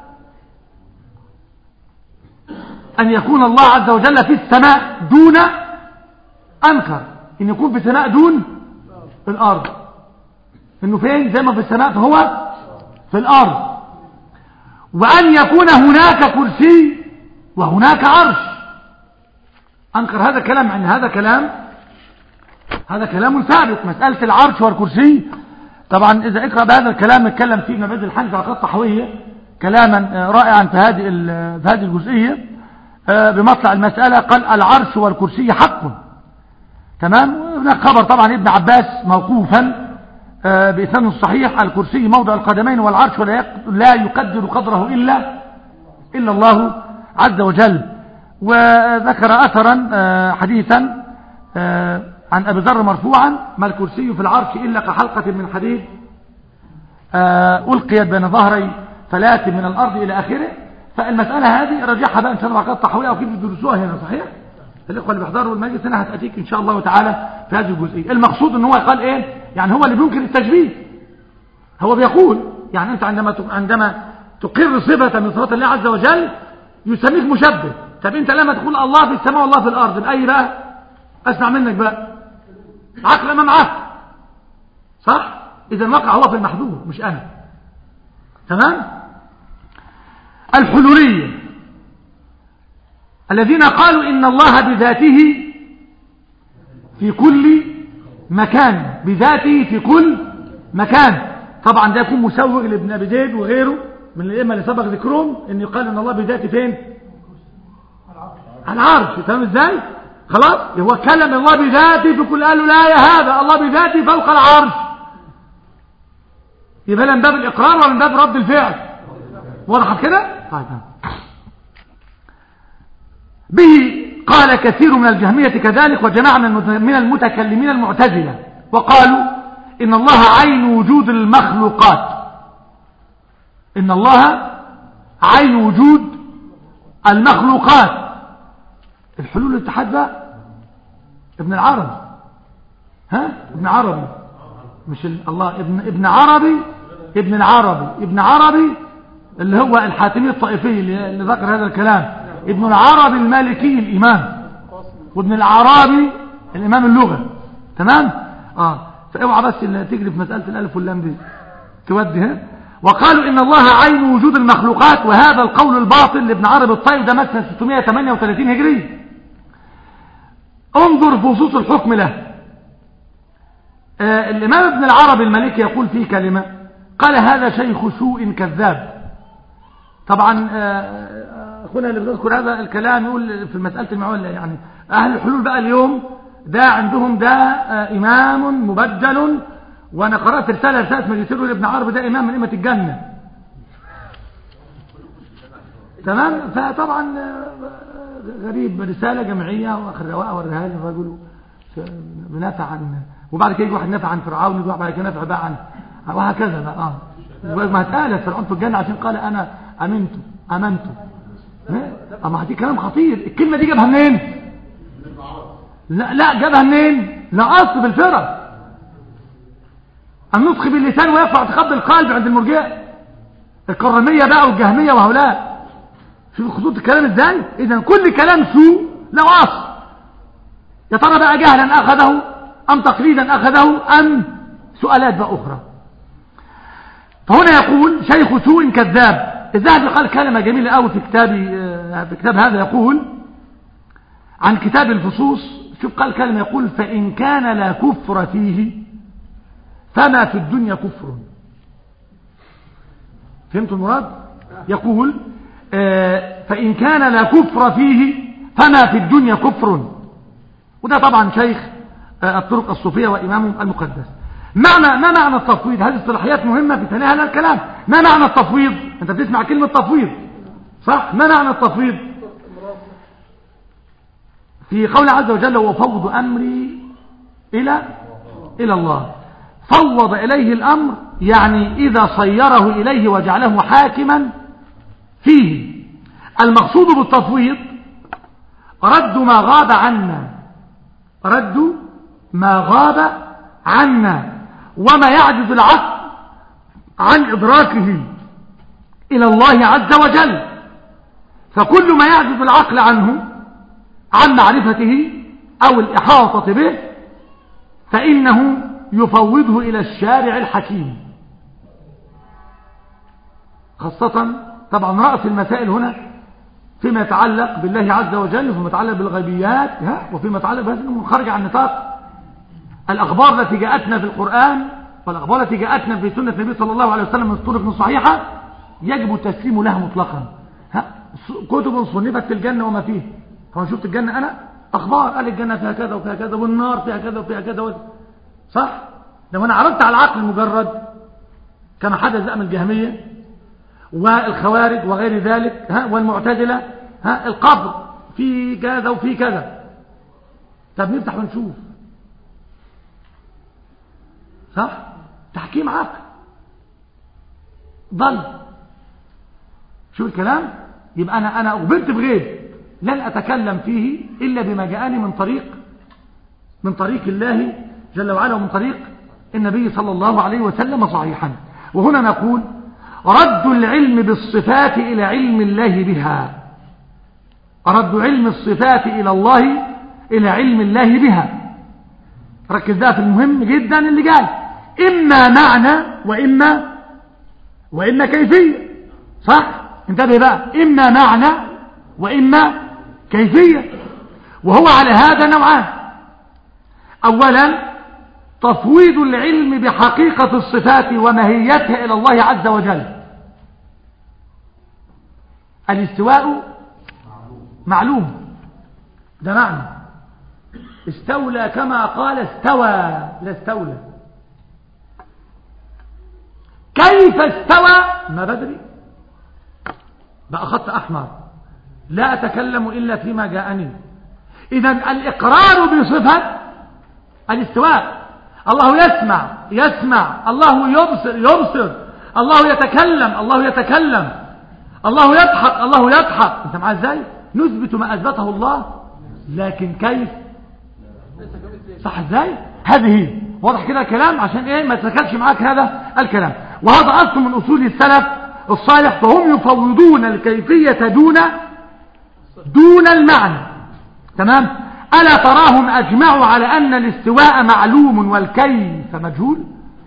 أن يكون الله عز وجل في السماء دون أنكر أن يكون في السماء دون الأرض إنه فين زي ما في السماء فهو في الأرض وأن يكون هناك كرسي وهناك عرش أنكر هذا الكلام يعني هذا كلام هذا كلام ثابت مسألة العرش والكرسي طبعا إذا اقرأ بهذا الكلام اتكلم فيه ابن عبد الحنفي على الطحوية كلاما رائعا في هذه في هذه الجزئية بمطلع المسألة قال العرش والكرسي حق تمام هناك خبر طبعا ابن عباس موقوفا بإسناد صحيح الكرسي موضع القدمين والعرش لا يقدر قدره إلا إلا الله عز وجل وذكر أثرا حديثا عن أبي ذر مرفوعا ما الكرسي في العرش إلا كحلقة من حديد ألقيت بين ظهري فلات من الأرض إلى آخره فالمسألة هذه رجعها بقى إن شاء الله بعد التحوية أو كيف يدرسوها هنا صحيح الإخوة اللي بيحضروا المجلس هنا هتأتيك إن شاء الله تعالى في هذه الجزئية المقصود إن هو قال إيه يعني هو اللي بينكر التشبيه هو بيقول يعني أنت عندما عندما تقر صفة من صفات الله عز وجل يسميك مشبه طب أنت لما تقول الله في السماء والله في الأرض بأي بقى أسمع منك بقى عقل أمام عقل صح إذا وقع هو في المحذور مش أنا تمام الحلولية الذين قالوا إن الله بذاته في كل مكان بذاته في كل مكان طبعا ده يكون مسوغ لابن أبي زيد وغيره من الأئمة اللي سبق ذكرهم إن يقال إن الله بذاته فين على العرش تمام إزاي خلاص هو كلم الله بذاته في كل قالوا لا يا هذا الله بذاته فوق العرش يبقى من باب الإقرار ولا من باب رد الفعل وضحت كده طيب به قال كثير من الجهمية كذلك وجماعة من المتكلمين المعتزلة وقالوا إن الله عين وجود المخلوقات إن الله عين وجود المخلوقات الحلول الاتحاد بقى ابن العربي ها ابن عربي مش الله ابن ابن عربي ابن العربي ابن عربي اللي هو الحاتمي الطائفي اللي ذكر هذا الكلام ابن العربي المالكي الإمام وابن العربي الإمام اللغة تمام اه فاوعى بس اللي تجري في مسألة الألف واللام دي تودي وقالوا إن الله عين وجود المخلوقات وهذا القول الباطل لابن عربي الطيب ده مثلا 638 هجري انظر فصوص الحكم له آه الإمام ابن العربي المالكي يقول فيه كلمة قال هذا شيخ سوء كذاب طبعا اخونا اللي بنذكر هذا الكلام يقول في مسألة المعولة يعني اهل الحلول بقى اليوم ده عندهم ده امام مبدل وانا قرأت رسالة رسالة ماجستير لابن عربي ده امام من ائمة الجنة تمام فطبعا غريب رسالة جمعية واخر رواقة وريها لي الرجل بنافع عن وبعد كده يجي واحد نافع عن فرعون ويجي واحد بعد كده نافع بقى عن وهكذا بقى اه وما اتقالت فرعون في الجنة عشان قال انا امنت امنت اما دي كلام خطير الكلمة دي جابها منين لا لا جابها منين لا اصل بالفرق النطق باللسان ويرفع اعتقاد القلب عند المرجئه الكرامية بقى والجهمية وهؤلاء شوف خطوط الكلام ازاي اذا كل كلام سوء له اصل يا ترى بقى جهلا اخذه ام تقليدا اخذه ام سؤالات بقى اخرى فهنا يقول شيخ سوء كذاب الذهبي قال كلمة جميلة قوي في كتابي في كتاب هذا يقول عن كتاب الفصوص شوف قال كلمة يقول فإن كان لا كفر فيه فما في الدنيا كفر فهمت المراد يقول فإن كان لا كفر فيه فما في الدنيا كفر وده طبعا شيخ الطرق الصوفية وإمامهم المقدس معنى ما معنى التفويض هذه الصلاحيات مهمة في ثناء هذا الكلام ما معنى التفويض انت بتسمع كلمة تفويض صح ما معنى التفويض في قول عز وجل وفوض أمري إلى إلى الله فوض إليه الأمر يعني إذا صيره إليه وجعله حاكما فيه المقصود بالتفويض رد ما غاب عنا رد ما غاب عنا وما يعجز العقل عن إدراكه إلى الله عز وجل فكل ما يعجز العقل عنه عن معرفته أو الإحاطة به فإنه يفوضه إلى الشارع الحكيم خاصة طبعا رأس المسائل هنا فيما يتعلق بالله عز وجل وفيما يتعلق بالغيبيات ها وفيما يتعلق بهذا الأمور خارج عن نطاق الأخبار التي جاءتنا في القرآن والأخبار التي جاءتنا في سنة النبي صلى الله عليه وسلم من طرق صحيحة يجب التسليم لها مطلقا ها كتب صنفت في الجنة وما فيه هو شفت الجنة أنا أخبار قال الجنة فيها كذا وفيها كذا والنار فيها كذا وفيها كذا وفيها. صح لو أنا عرضت على العقل المجرد كما حدث بقى من الجهمية والخوارج وغير ذلك ها والمعتزلة ها القبر في كذا وفي كذا طب نفتح ونشوف صح تحكيم عقل ضل شو الكلام يبقى أنا أنا أخبرت بغيب لن أتكلم فيه إلا بما جاءني من طريق من طريق الله جل وعلا ومن طريق النبي صلى الله عليه وسلم صحيحا وهنا نقول رد العلم بالصفات إلى علم الله بها رد علم الصفات إلى الله إلى علم الله بها ركز ده في المهم جدا اللي جاي إما معنى وإما وإما كيفية صح انتبه بقى إما معنى وإما كيفية وهو على هذا نوعان أولا تفويض العلم بحقيقة الصفات وماهيتها إلى الله عز وجل الاستواء معلوم ده معنى استولى كما قال استوى لا استولى كيف استوى ما بدري بقى خط أحمر لا أتكلم إلا فيما جاءني إذا الإقرار بصفة الاستواء الله يسمع يسمع الله يبصر يبصر الله يتكلم الله يتكلم الله يضحك الله يضحك انت معاه ازاي نثبت ما اثبته الله لكن كيف صح ازاي هذه هي واضح كده الكلام عشان ايه ما تتكلش معاك هذا الكلام وهذا اصل من اصول السلف الصالح فهم يفوضون الكيفية دون دون المعنى تمام ألا تراهم أجمعوا على أن الاستواء معلوم والكيف مجهول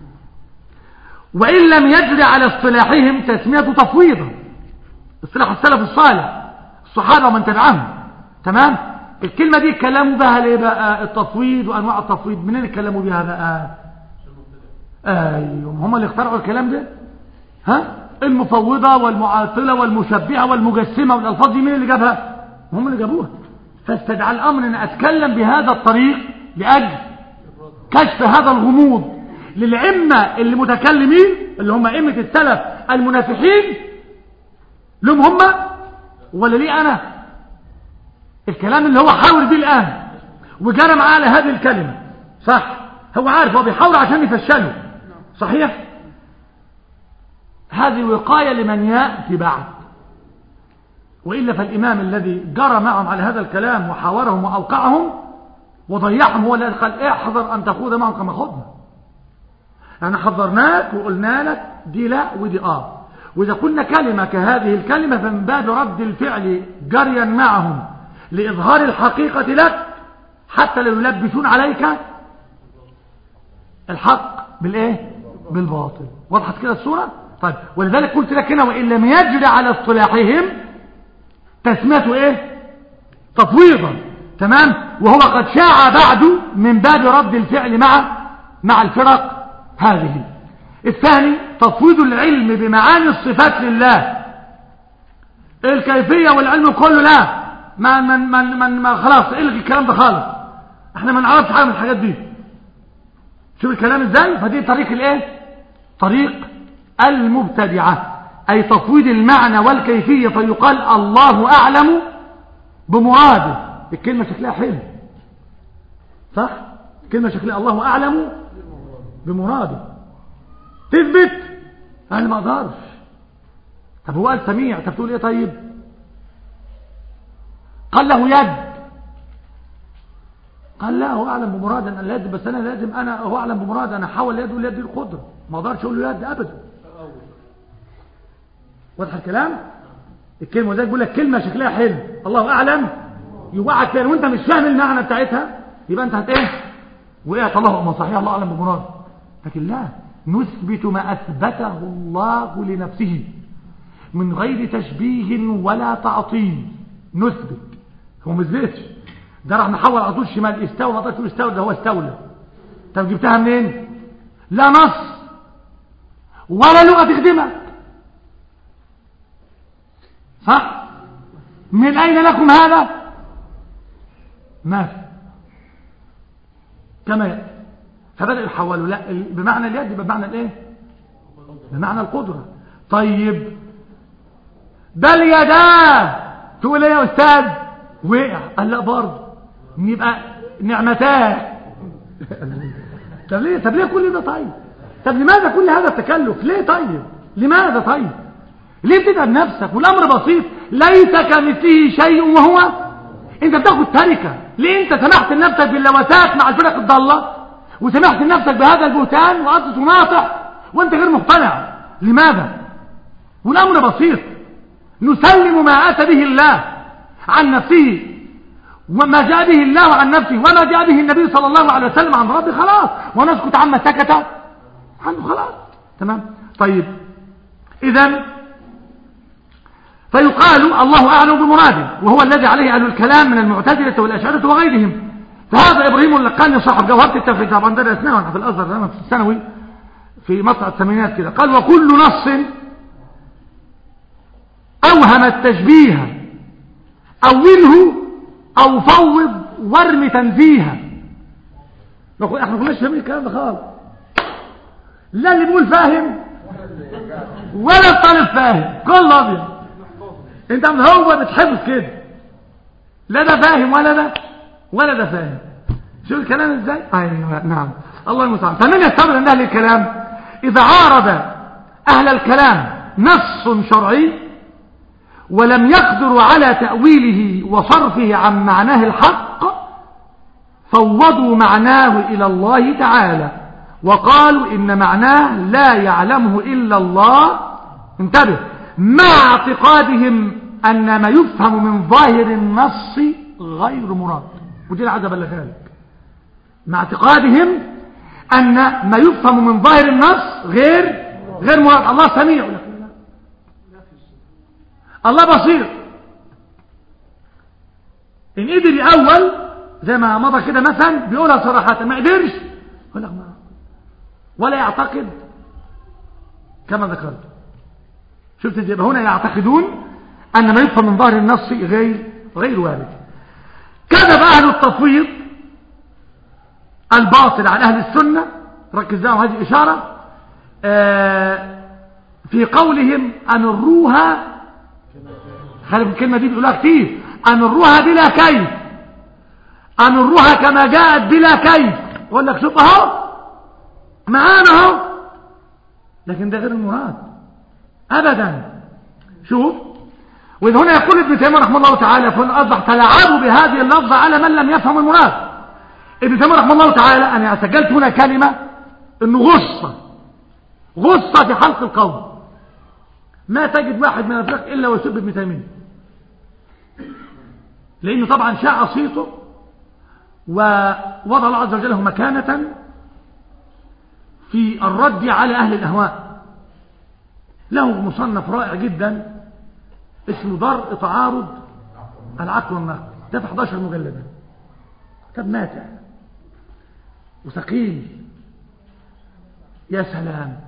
وإن لم يجري على اصطلاحهم تسمية تفويضا اصطلاح السلف الصالح الصحابة ومن تبعهم تمام الكلمة دي كلاموا بها ليه بقى التفويض وأنواع التفويض منين اتكلموا بها بقى ايوه هم اللي اخترعوا الكلام ده ها المفوضة والمعاطلة والمشبهة والمجسمة والألفاظ دي مين اللي جابها هم اللي جابوها فاستدعى الأمر أن أتكلم بهذا الطريق لأجل كشف هذا الغموض للعمة اللي متكلمين اللي هم أئمة السلف المنافحين لهم هم ولا لي أنا الكلام اللي هو حاول بيه الآن وجرى معاه على هذه الكلمة صح هو عارف هو بيحاول عشان يفشله صحيح هذه وقاية لمن يأتي بعد وإلا فالإمام الذي جرى معهم على هذا الكلام وحاورهم وأوقعهم وضيعهم هو الذي قال احذر أن تخوض معهم كما خضنا يعني حذرناك وقلنا لك دي لا ودي آه وإذا قلنا كلمة كهذه الكلمة فمن باب رد الفعل جريا معهم لإظهار الحقيقة لك حتى لو يلبسون عليك الحق بالإيه بالباطل وضحت كده الصورة طيب ولذلك قلت لك هنا وإن لم يجري على اصطلاحهم تسميته ايه تفويضا تمام وهو قد شاع بعد من باب رد الفعل مع مع الفرق هذه الثاني تفويض العلم بمعاني الصفات لله الكيفية والعلم كله لا ما من من من ما خلاص الغي الكلام ده خالص احنا ما نعرفش حاجه من الحاجات دي شوف الكلام ازاي فدي طريق الايه طريق المبتدعه أي تفويض المعنى والكيفية فيقال الله أعلم بمراده الكلمة شكلها حلو صح؟ الكلمة شكلها الله أعلم بمراده تثبت أنا ما أقدرش طب هو قال سميع طب تقول إيه طيب قال له يد قال لا هو أعلم بمراد أنا اليد بس أنا لازم أنا هو أعلم بمراد أنا حاول اليد واليد دي القدرة ما أقدرش أقول له يد أبدا واضح الكلام الكلمه وذلك بيقول لك كلمه شكلها حلو الله اعلم يوعد تاني وانت مش فاهم المعنى بتاعتها يبقى انت هت ايه وقعت الله ما صحيح الله اعلم بمراد لكن لا نثبت ما اثبته الله لنفسه من غير تشبيه ولا تعطيل نثبت هو ما مثبتش ده راح نحول على طول شمال استولى ما تقول استولى ده هو استولى طب جبتها منين لا نص ولا لغة تخدمك صح من أين لكم هذا ما في كما يأتي فبدأ يحولوا لا بمعنى اليد بمعنى الايه بمعنى القدرة طيب بل يداه تقول ايه يا استاذ وقع قال لا برضه نبقى نعمتان طب ليه طب ليه كل ده طيب طب لماذا كل هذا التكلف ليه طيب لماذا طيب ليه بتتعب نفسك والامر بسيط ليس كمثله شيء وهو انت بتاخد تركه ليه انت سمحت لنفسك باللوثات مع الفرق الضاله وسمحت لنفسك بهذا البهتان وقصد تناطح وانت غير مقتنع لماذا والامر بسيط نسلم ما اتى به الله عن نفسه وما جاء به الله عن نفسه وما جاء به النبي صلى الله عليه وسلم عن ربه خلاص ونسكت عما سكت عنه خلاص تمام طيب اذا فيقال الله أعلم بمراده وهو الذي عليه أهل الكلام من المعتزلة والأشعرة وغيرهم فهذا إبراهيم اللقاني صاحب جوهرة التفريد طبعا درسناه في الأزهر في الثانوي في مطلع الثمانينات كده قال وكل نص أوهم التشبيه أوله أو فوض وارم تنزيها نقول احنا كناش فاهمين الكلام ده خالص لا اللي بيقول فاهم ولا الطالب فاهم كل ابيض انت هو بتحفظ كده لا ده فاهم ولا ده ولا ده فاهم شو الكلام ازاي ايوه نعم الله المستعان فمن يستبر ان اهل الكلام اذا عارض اهل الكلام نص شرعي ولم يقدروا على تأويله وصرفه عن معناه الحق فوضوا معناه إلى الله تعالى وقالوا إن معناه لا يعلمه إلا الله انتبه مع اعتقادهم أن ما يفهم من ظاهر النص غير مراد ودي العجب اللي لك مع اعتقادهم أن ما يفهم من ظاهر النص غير غير مراد الله سميع الله بصير إن قدر الأول زي ما مضى كده مثلا بيقولها صراحة ما قدرش يقول لك ما ولا يعتقد كما ذكرت شفت يبقى هنا يعتقدون أن ما يفهم من ظاهر النص غير غير وارد كذب أهل التفويض الباطل عن أهل السنة ركز لهم هذه الإشارة آه في قولهم أن الروها خلي الكلمة دي بيقولها كتير أن الروها بلا كيف أن الروها كما جاءت بلا كيف يقول لك شوف اهو معانا اهو لكن ده غير المراد أبدا شوف وإذ هنا يقول ابن تيمية رحمه الله تعالى فهنا أصبح تلعبوا بهذه اللفظة على من لم يفهم المراد ابن تيمية رحمه الله تعالى أنا سجلت هنا كلمة إنه غصة غصة في حلق القول ما تجد واحد من الفرق إلا ويسب ابن تيمية لأنه طبعا شاع صيته ووضع الله عز وجل له مكانة في الرد على أهل الأهواء له مصنف رائع جدا اسمه درء تعارض العقل والنقل ده في 11 مجلدا كتاب ماتع وثقيل يا سلام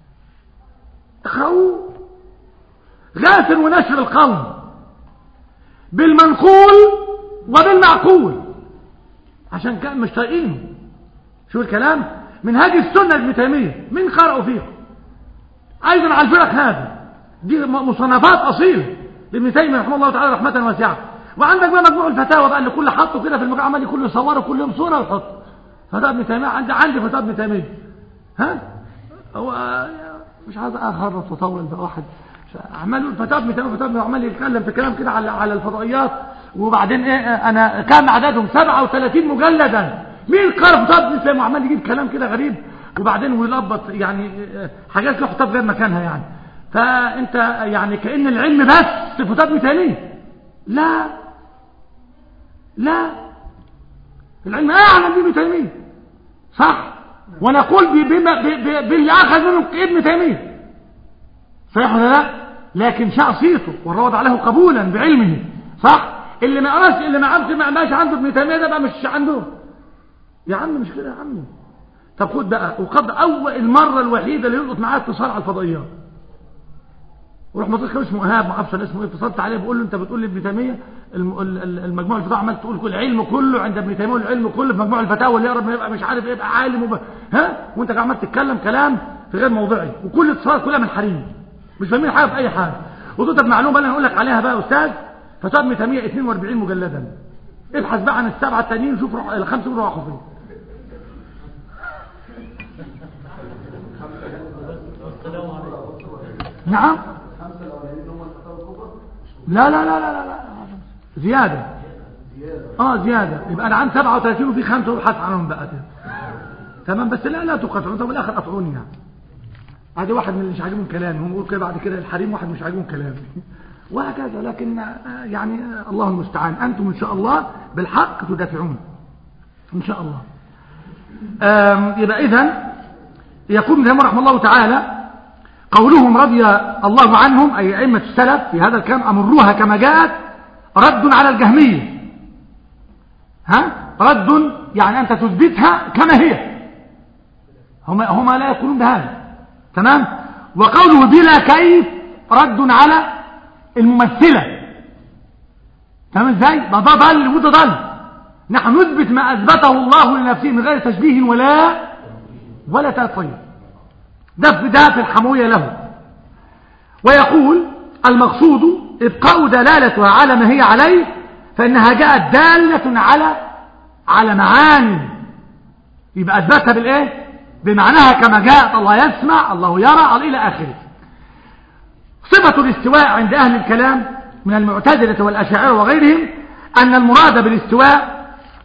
اقرأوه غافر ونشر القوم بالمنقول وبالمعقول عشان كان مش طايقينه شو الكلام منهاج السنة ابن تيمية من قرأوا فيه أيضا على الفرق هذه دي مصنفات أصيلة لابن تيمية رحمه الله تعالى رحمة واسعة وعندك بقى مجموع الفتاوى بقى اللي كل حطه كده في المجموعة عمال كل يصوره كل يوم صورة ويحط فتاوى ابن تيمية عندي عندي فتاوى ابن تيمية ها هو مش عايز اخرط واطول بقى واحد عمال يقول فتاوى ابن تيمية فتاوى عمال يتكلم في كلام كده على على الفضائيات وبعدين ايه انا كام عددهم 37 مجلدا مين قرأ فتاوى ابن تيمية وعمال يجيب كلام كده غريب وبعدين ويلبط يعني حاجات كده حطها في غير مكانها يعني فانت يعني كأن العلم بس في فتاة ابن تيمية لا لا العلم اعلم بابن تيمية صح ونقول باللي اخذ منه ابن تيمية صحيح ولا لا لكن شاع صيته والروض عليه قبولا بعلمه صح اللي ما قراش اللي ما عرفش ما ماشي عنده ابن تيميه ده بقى مش عنده يا عم مش كده يا عم طب خد بقى وقد اول المره الوحيده اللي يلقط معاه اتصال على الفضائيات وروح متصل كان اسمه ايهاب ما اعرفش اسمه ايه اتصلت عليه بقول له انت بتقول لابن تيميه الم- ال- ال- المجموع الفتاوى عمال تقول كل العلم كله عند ابن تيميه والعلم كله في مجموع الفتاوى اللي يقرب يبقى مش عارف إيه، يبقى عالم وب... ها وانت قاعد عمال تتكلم كلام في غير موضعي وكل اتصالات كلها من حريم مش فاهمين حاجه في اي حاجه وتقول طب معلومه انا هقول لك عليها بقى يا استاذ فتوى ابن تيميه 42 مجلدا ابحث بقى عن السبعه التانيين شوف روح الخمسه دول راحوا فين نعم لا لا لا لا لا, لا. زيادة اه زيادة يبقى انا عن 37 وفي خمسة وابحث عنهم بقى كده. تمام بس لا لا تقطعون طب الاخر قطعوني يعني هذا واحد من اللي مش عاجبهم كلامي هم يقول كده بعد كده الحريم واحد مش عاجبهم كلامي وهكذا لكن آه، يعني آه، الله المستعان انتم ان شاء الله بالحق تدافعون ان شاء الله آم، يبقى اذا يقول ابن تيمية رحمه الله تعالى قولهم رضي الله عنهم أي أئمة السلف في هذا الكلام أمروها كما جاءت رد على الجهمية ها رد يعني أنت تثبتها كما هي هما, هما لا يقولون بهذا تمام وقوله بلا كيف رد على الممثلة تمام ازاي ده ده ضل وده ضل نحن نثبت ما أثبته الله لنفسه من غير تشبيه ولا ولا تأطير ده في ده في الحموية له ويقول المقصود إبقاء دلالتها على ما هي عليه فإنها جاءت دالة على على معاني يبقى أثبتها بالإيه بمعناها كما جاءت الله يسمع الله يرى إلى آخره صفة الاستواء عند أهل الكلام من المعتزلة والأشاعرة وغيرهم أن المراد بالاستواء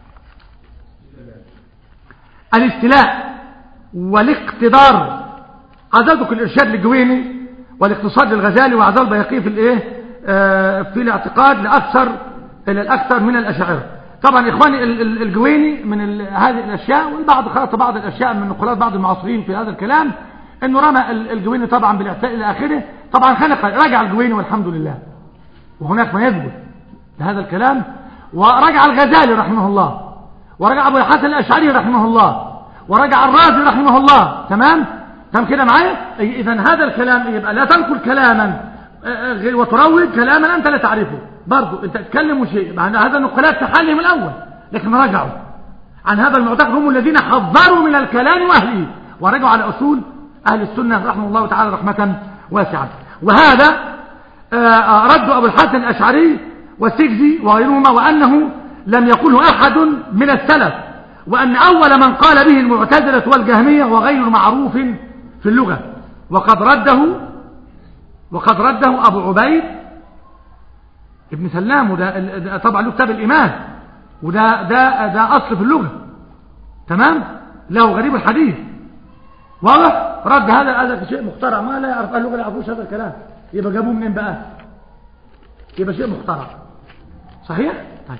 الاستلاء والاقتدار عزلتك الإرشاد للجويني والاقتصاد للغزالي وعزل البيقي في الايه آه في الاعتقاد لأكثر إلى الأكثر من الأشاعرة طبعا إخواني ال- ال- الجويني من ال- هذه الأشياء والبعض خلط بعض الأشياء من نقولات بعض المعاصرين في هذا الكلام انه رمى ال- الجويني طبعا بالاعتقاد إلى آخره طبعا خلق رجع الجويني والحمد لله وهناك ما يثبت لهذا الكلام ورجع الغزالي رحمه الله ورجع أبو الحسن الأشعري رحمه الله ورجع الرازي رحمه الله تمام تمام كده معايا إذا هذا الكلام يبقى لا تنقل كلاما آه، آه، وتروج كلاما أنت لا تعرفه برضو أنت تتكلم شيء مع أن هذا النقلات في حالهم الأول لكن رجعوا عن هذا المعتقد هم الذين حذروا من الكلام وأهله ورجعوا على أصول أهل السنة رحمه الله تعالى رحمة واسعة وهذا آه، آه، رد أبو الحسن الأشعري والسجزي وغيرهما وأنه لم يقله أحد من السلف وأن أول من قال به المعتزلة والجهمية وغير معروف في اللغة وقد رده وقد رده أبو عبيد ابن سلام وده ال- ده طبعا له كتاب الإيمان وده ده ده أصل في اللغة تمام له غريب الحديث واضح رد هذا هذا شيء مخترع ما لا يعرف أهل اللغة لا يعرفوش هذا الكلام يبقى جابوه منين بقى يبقى شيء مخترع صحيح طيب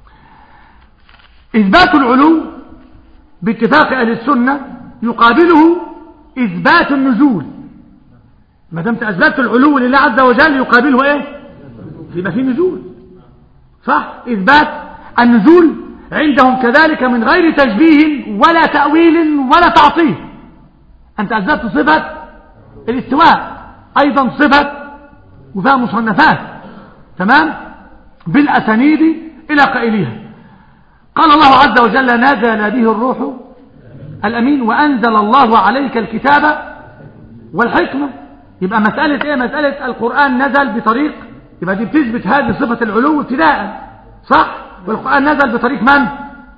إثبات العلو باتفاق أهل السنة يقابله إثبات النزول ما دمت أثبتت العلو لله عز وجل يقابله إيه يبقى في نزول صح إثبات النزول عندهم كذلك من غير تشبيه ولا تأويل ولا تعطيل أنت أثبتت صفة الاستواء أيضا صفة وفيها مصنفات تمام بالأسانيد إلى قائليها قال الله عز وجل نزل به الروح الأمين وأنزل الله عليك الكتاب والحكمة يبقى مسألة إيه مسألة القرآن نزل بطريق يبقى دي بتثبت هذه صفة العلو ابتداء صح والقرآن نزل بطريق من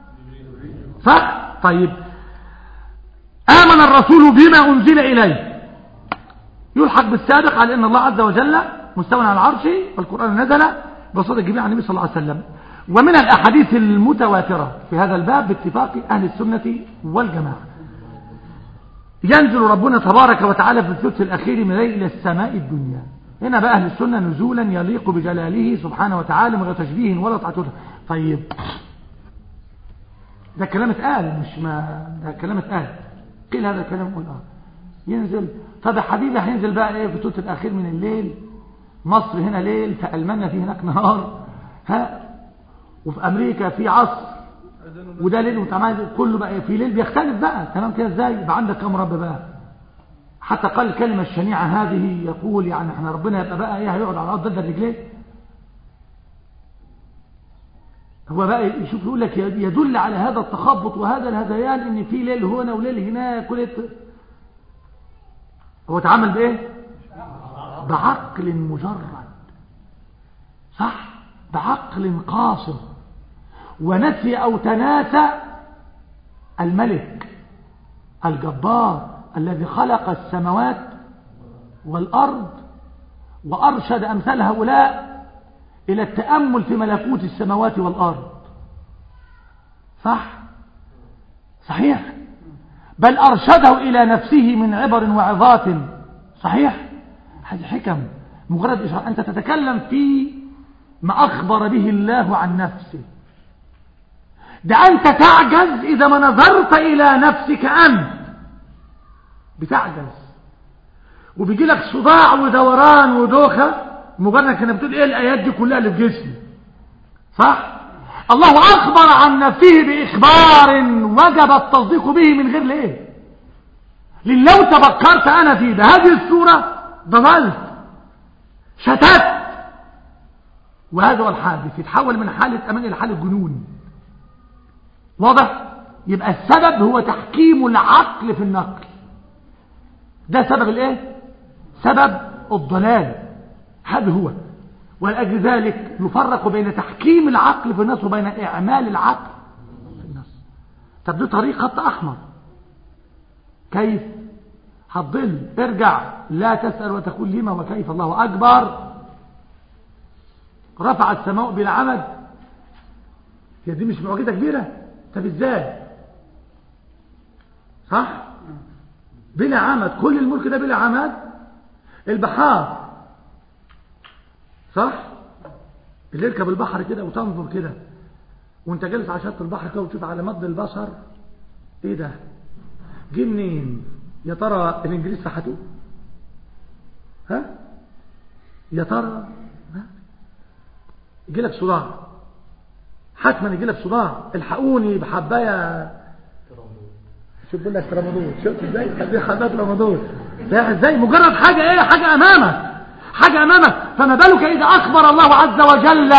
صح طيب آمن الرسول بما أنزل إليه يلحق بالسابق على أن الله عز وجل مستوى على العرش والقرآن نزل بصدق جميع النبي صلى الله عليه وسلم ومن الأحاديث المتواترة في هذا الباب باتفاق أهل السنة والجماعة ينزل ربنا تبارك وتعالى في الثلث الأخير من الليل إلى السماء الدنيا هنا بقى أهل السنة نزولا يليق بجلاله سبحانه وتعالى من غير تشبيه ولا تعطيل طيب ده كلام اتقال مش ما ده كلام اتقال قيل هذا الكلام قول اه ينزل طب يا حبيبي هينزل بقى ايه في الثلث الأخير من الليل مصر هنا ليل في ألمانيا في هناك نهار ها وفي أمريكا في عصر وده ليل وتمام كله بقى في ليل بيختلف بقى تمام كده ازاي يبقى عندك كام رب بقى حتى قال الكلمة الشنيعة هذه يقول يعني احنا ربنا يبقى بقى ايه هيقعد على الارض ضد الرجلين هو بقى يشوف يقول لك يدل على هذا التخبط وهذا الهذيان ان في ليل هنا وليل هناك وليل هو اتعامل بايه بعقل مجرد صح بعقل قاصر ونسي او تناسى الملك الجبار الذي خلق السماوات والارض وارشد امثال هؤلاء إلى التأمل في ملكوت السماوات والأرض صح صحيح بل أرشده إلى نفسه من عبر وعظات صحيح هذه حكم مجرد إشارة أنت تتكلم في ما أخبر به الله عن نفسه ده أنت تعجز إذا ما نظرت إلى نفسك أنت بتعجز وبيجي لك صداع ودوران ودوخة مجرد كنا بتقول ايه الايات دي كلها اللي في جسمي صح الله اخبر عن نفسه باخبار وجب التصديق به من غير ليه لان لو تفكرت انا في بهذه الصوره ضللت شتت وهذا هو الحادث يتحول من حاله امان الى حاله جنون واضح يبقى السبب هو تحكيم العقل في النقل ده سبب الايه سبب الضلال هذا هو ولأجل ذلك يفرق بين تحكيم العقل في النص وبين إعمال العقل في النص طب دي طريق خط أحمر كيف هتضل ارجع لا تسأل وتقول لما وكيف الله أكبر رفع السماء بلا عمد هي دي مش معجزة كبيرة طب ازاي صح بلا عمد كل الملك ده بلا عمد البحار صح اللي يركب البحر كده وتنظر كده وانت جالس على شط البحر كده وتشوف على مد البصر ايه ده جه منين يا ترى الانجليز فحتوه ها يا ترى ها يجي لك صداع حتما يجي لك صداع الحقوني بحبايه شوف بقول لك رمضان شفت ازاي خليه حبات رمضان ده ازاي مجرد حاجه ايه حاجه امامك حاجة أمامك فما بالك إذا أخبر الله عز وجل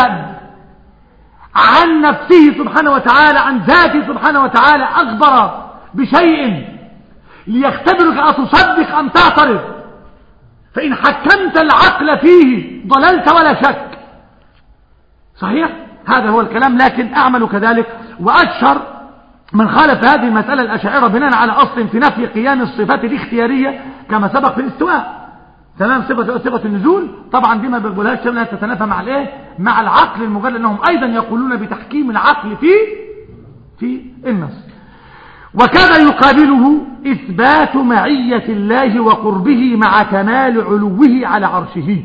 عن نفسه سبحانه وتعالى عن ذاته سبحانه وتعالى أخبر بشيء ليختبرك أتصدق أم تعترض فإن حكمت العقل فيه ضللت ولا شك صحيح هذا هو الكلام لكن أعمل كذلك وأشهر من خالف هذه المسألة الأشاعرة بناء على أصل في نفي قيام الصفات الاختيارية كما سبق في الاستواء تمام صفة صفة النزول طبعا دي ما بيقولهاش انها تتنافى مع الايه مع العقل المجرد انهم ايضا يقولون بتحكيم العقل في في النص وكذا يقابله اثبات معية الله وقربه مع كمال علوه على عرشه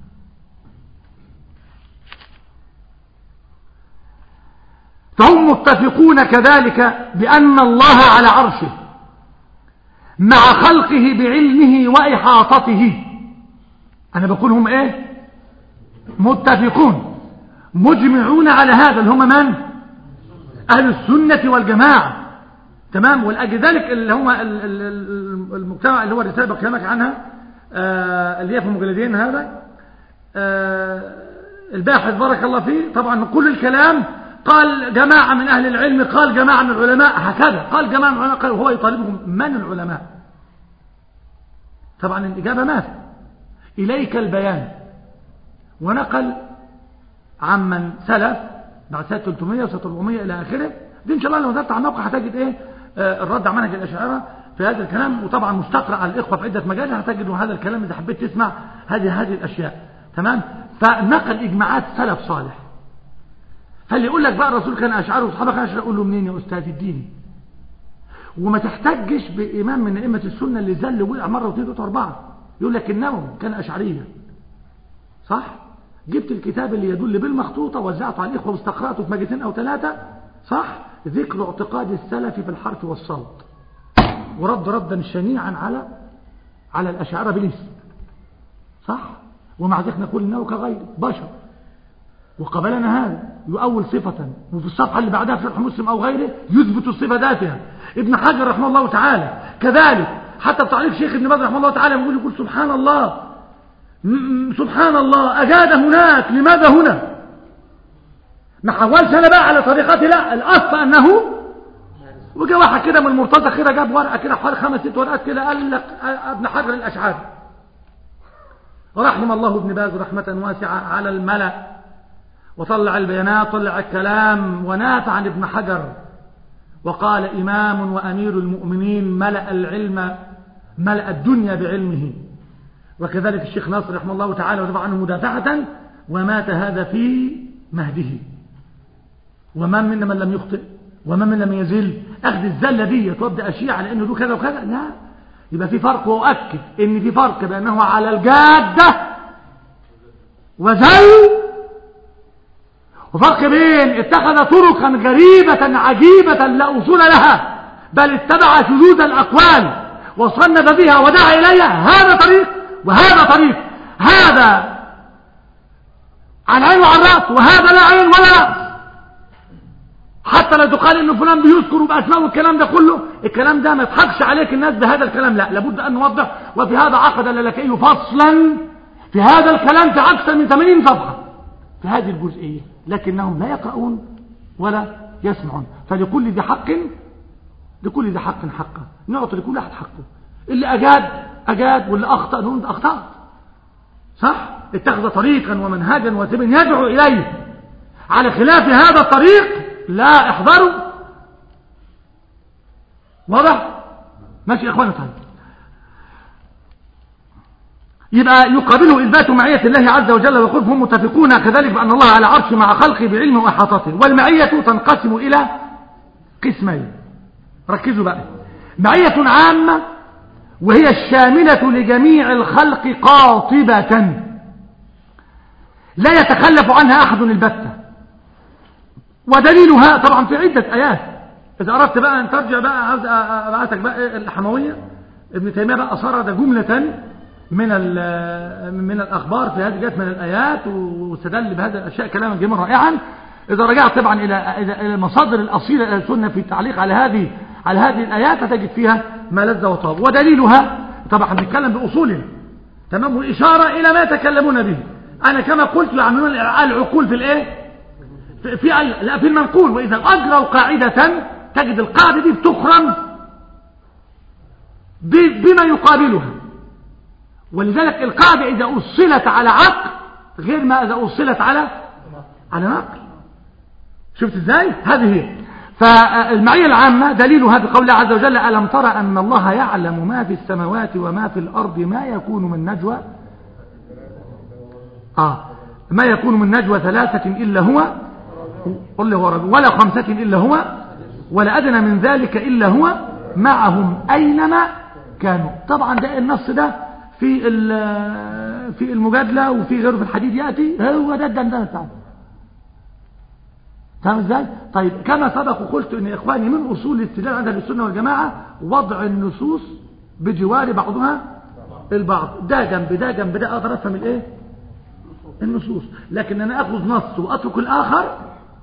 فهم متفقون كذلك بأن الله على عرشه مع خلقه بعلمه وإحاطته أنا بقول هم إيه متفقون مجمعون على هذا اللي هم من أهل السنة والجماعة تمام والأجل ذلك اللي هم المجتمع اللي هو الرسالة بكلمك عنها آه اللي هي في مجلدين هذا آه الباحث بارك الله فيه طبعا كل الكلام قال جماعة من أهل العلم قال جماعة من العلماء هكذا قال جماعة من العلماء قال وهو يطالبهم من العلماء طبعا الإجابة ما في إليك البيان ونقل عمن سلف بعد سنة 300 و 400 إلى آخره دي إن شاء الله لو نزلت على الموقع هتجد إيه آه الرد على منهج الأشاعرة في هذا الكلام وطبعا مستقرأ على الإخوة في عدة مجال هتجد هذا الكلام إذا حبيت تسمع هذه هذه الأشياء تمام فنقل إجماعات سلف صالح فاللي يقول لك بقى الرسول كان أشعار وصحابه كان أشعار يقول له منين يا أستاذ الديني وما تحتجش بإمام من أئمة السنة اللي زل وقع مرة واثنين وثلاثة وأربعة يقول لك النووي كان أشعريا صح جبت الكتاب اللي يدل بالمخطوطة وزعته على الإخوة واستقرأته في مجلسين أو ثلاثة صح ذكر اعتقاد السلف في الحرف والصوت ورد ردا شنيعا على على الأشاعرة بالاسم صح ومع ذلك نقول إنه كغيره بشر وقبلنا هذا يؤول صفة وفي الصفحة اللي بعدها في شرح مسلم أو غيره يثبت الصفة ذاتها ابن حجر رحمه الله تعالى كذلك حتى في تعريف شيخ ابن باز رحمه الله تعالى يقول يقول سبحان الله سبحان الله أجاد هناك لماذا هنا ما حولش أنا بقى على طريقتي لا الأصل أنه وجاء واحد كده من المرتزق كده جاب ورقة كده حوالي خمس ست ورقات كده قال لك ابن حجر الأشعري رحم الله ابن باز رحمة واسعة على الملأ وطلع البيانات طلع الكلام ونافع عن ابن حجر وقال إمام وأمير المؤمنين ملأ العلم ملأ الدنيا بعلمه وكذلك الشيخ ناصر رحمه الله تعالى ودفع عنه مدافعة ومات هذا في مهده ومن منا من لم يخطئ ومن من لم يزل أخذ الزلة دي وابدأ أشيع على أنه له كذا وكذا لا يبقى في فرق وأؤكد أن في فرق بأنه على الجادة وزل وفرق بين اتخذ طرقا غريبة عجيبة لا أصول لها بل اتبع شذوذ الأقوال وصنف بها ودعا إليها هذا طريق وهذا طريق هذا عن عين وعن رأس وهذا لا عين ولا رأس حتى لا تقال ان فلان بيذكر بأسماء والكلام ده كله الكلام ده ما يضحكش عليك الناس بهذا الكلام لا لابد أن نوضح وفي هذا عقد اللالكي فصلا في هذا الكلام في أكثر من 80 صفحة في هذه الجزئية لكنهم لا يقرؤون ولا يسمعون فلكل ذي حق لكل ذي حق حقه نعطي لكل أحد حقه اللي أجاد أجاد واللي أخطأ نقول أنت أخطأت صح اتخذ طريقا ومنهجا وسبا يدعو إليه على خلاف هذا الطريق لا احذروا واضح ماشي يا اخوانا طيب يبقى يقابله إثبات معية الله عز وجل ويقول هم متفقون كذلك بأن الله على عرش مع خلقه بعلمه وإحاطته والمعية تنقسم إلى قسمين ركزوا بقى معية عامة وهي الشاملة لجميع الخلق قاطبة لا يتخلف عنها أحد البتة ودليلها طبعا في عدة آيات إذا أردت بقى أن ترجع بقى عاوز أبعثك بقى الحموية ابن تيمية بقى سرد جملة من من الأخبار في هذه جات من الآيات واستدل بهذه الأشياء كلاما جميلا رائعا إذا رجعت طبعا إلى إلى المصادر الأصيلة إلى السنة في التعليق على هذه على هذه الآيات هتجد فيها ما لذ وطاب ودليلها طبعا بنتكلم بأصولها تمام وإشارة إلى ما يتكلمون به أنا كما قلت يعملون العقول في الإيه في, في لا في المنقول وإذا أجروا قاعدة تجد القاعدة دي بتخرم بما يقابلها ولذلك القاعدة إذا أصلت على عقل غير ما إذا أصلت على على نقل شفت إزاي هذه هي فالمعية العامة دليلها بقول الله عز وجل ألم ترى أن الله يعلم ما في السماوات وما في الأرض ما يكون من نجوى آه ما يكون من نجوى ثلاثة إلا هو قل له رجل ولا خمسة إلا هو ولا أدنى من ذلك إلا هو معهم أينما كانوا طبعا ده النص ده في في المجادلة وفي غيره في الحديد يأتي هو ده الدندنة بتاعته فاهم ازاي؟ طيب كما سبق وقلت ان اخواني من اصول الاستدلال عند السنه والجماعه وضع النصوص بجوار بعضها البعض ده جنب ده جنب ده اقدر افهم الايه؟ النصوص لكن انا اخذ نص واترك الاخر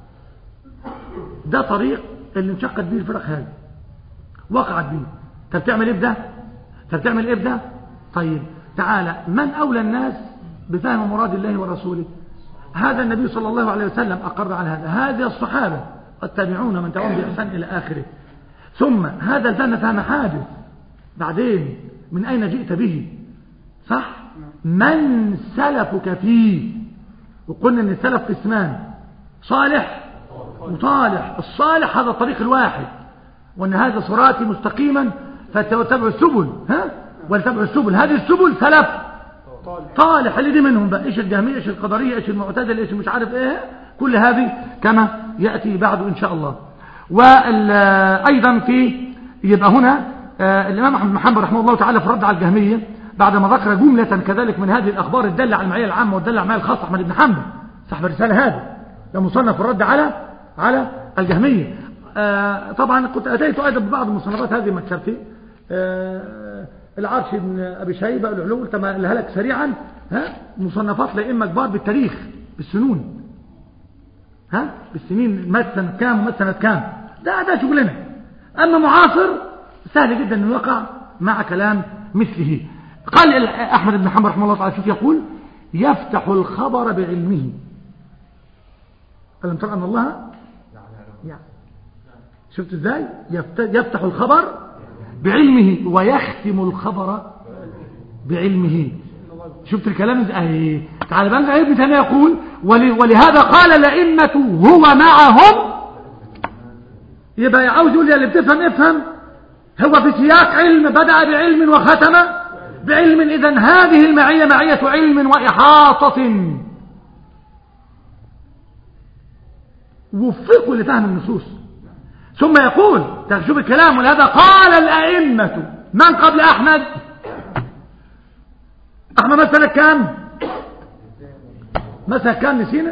ده طريق اللي انشقت به الفرق هذه وقعت به طب تعمل ايه بده؟ طب تعمل ايه بده؟ طيب تعالى من أولى الناس بفهم مراد الله ورسوله هذا النبي صلى الله عليه وسلم أقر على هذا هذه الصحابة التابعون من تبعهم بإحسان إلى آخره ثم هذا الفهم فهم حادث بعدين من أين جئت به صح من سلفك فيه وقلنا ان السلف قسمان صالح وطالح الصالح هذا الطريق الواحد وان هذا صراطي مستقيما فتتبعوا السبل ها ولتبعوا السبل هذه السبل سلف طالح اللي دي منهم بقى ايش الجهمية ايش القدرية ايش المعتدل ايش مش عارف ايه كل هذه كما يأتي بعد ان شاء الله وايضا في يبقى هنا آه الامام احمد محمد رحمه الله تعالى في الرد على الجهمية بعدما ذكر جملة كذلك من هذه الاخبار الدالة على المعية العامة والدالة على المعية الخاصة احمد بن حنبل صاحب الرسالة هذا ده مصنف الرد على على الجهمية آه طبعا كنت اتيت ايضا ببعض المصنفات هذه مكتبتي آه العرش ابن أبي شيبة العلو قلت ما لها لك سريعا ها مصنفات لأئمة كبار بالتاريخ بالسنون ها بالسنين مات سنة كام ومات سنة كام ده ده شغلنا أما معاصر سهل جدا أن يقع مع كلام مثله قال أحمد بن حنبل رحمه الله تعالى شوف يقول يفتح الخبر بعلمه ألم ترى أن الله يعني شفت ازاي يفتح الخبر بعلمه ويختم الخبر بعلمه شفت الكلام ازاي تعال بقى ابن تيميه يقول ولهذا قال الائمه هو معهم يبقى عاوز يقول لي اللي بتفهم افهم هو في سياق علم بدا بعلم وختم بعلم اذا هذه المعيه معيه علم واحاطه وفقوا لفهم النصوص ثم يقول تشوف الكلام ولهذا قال الأئمة من قبل أحمد أحمد مثلا كام مثلا كام نسينا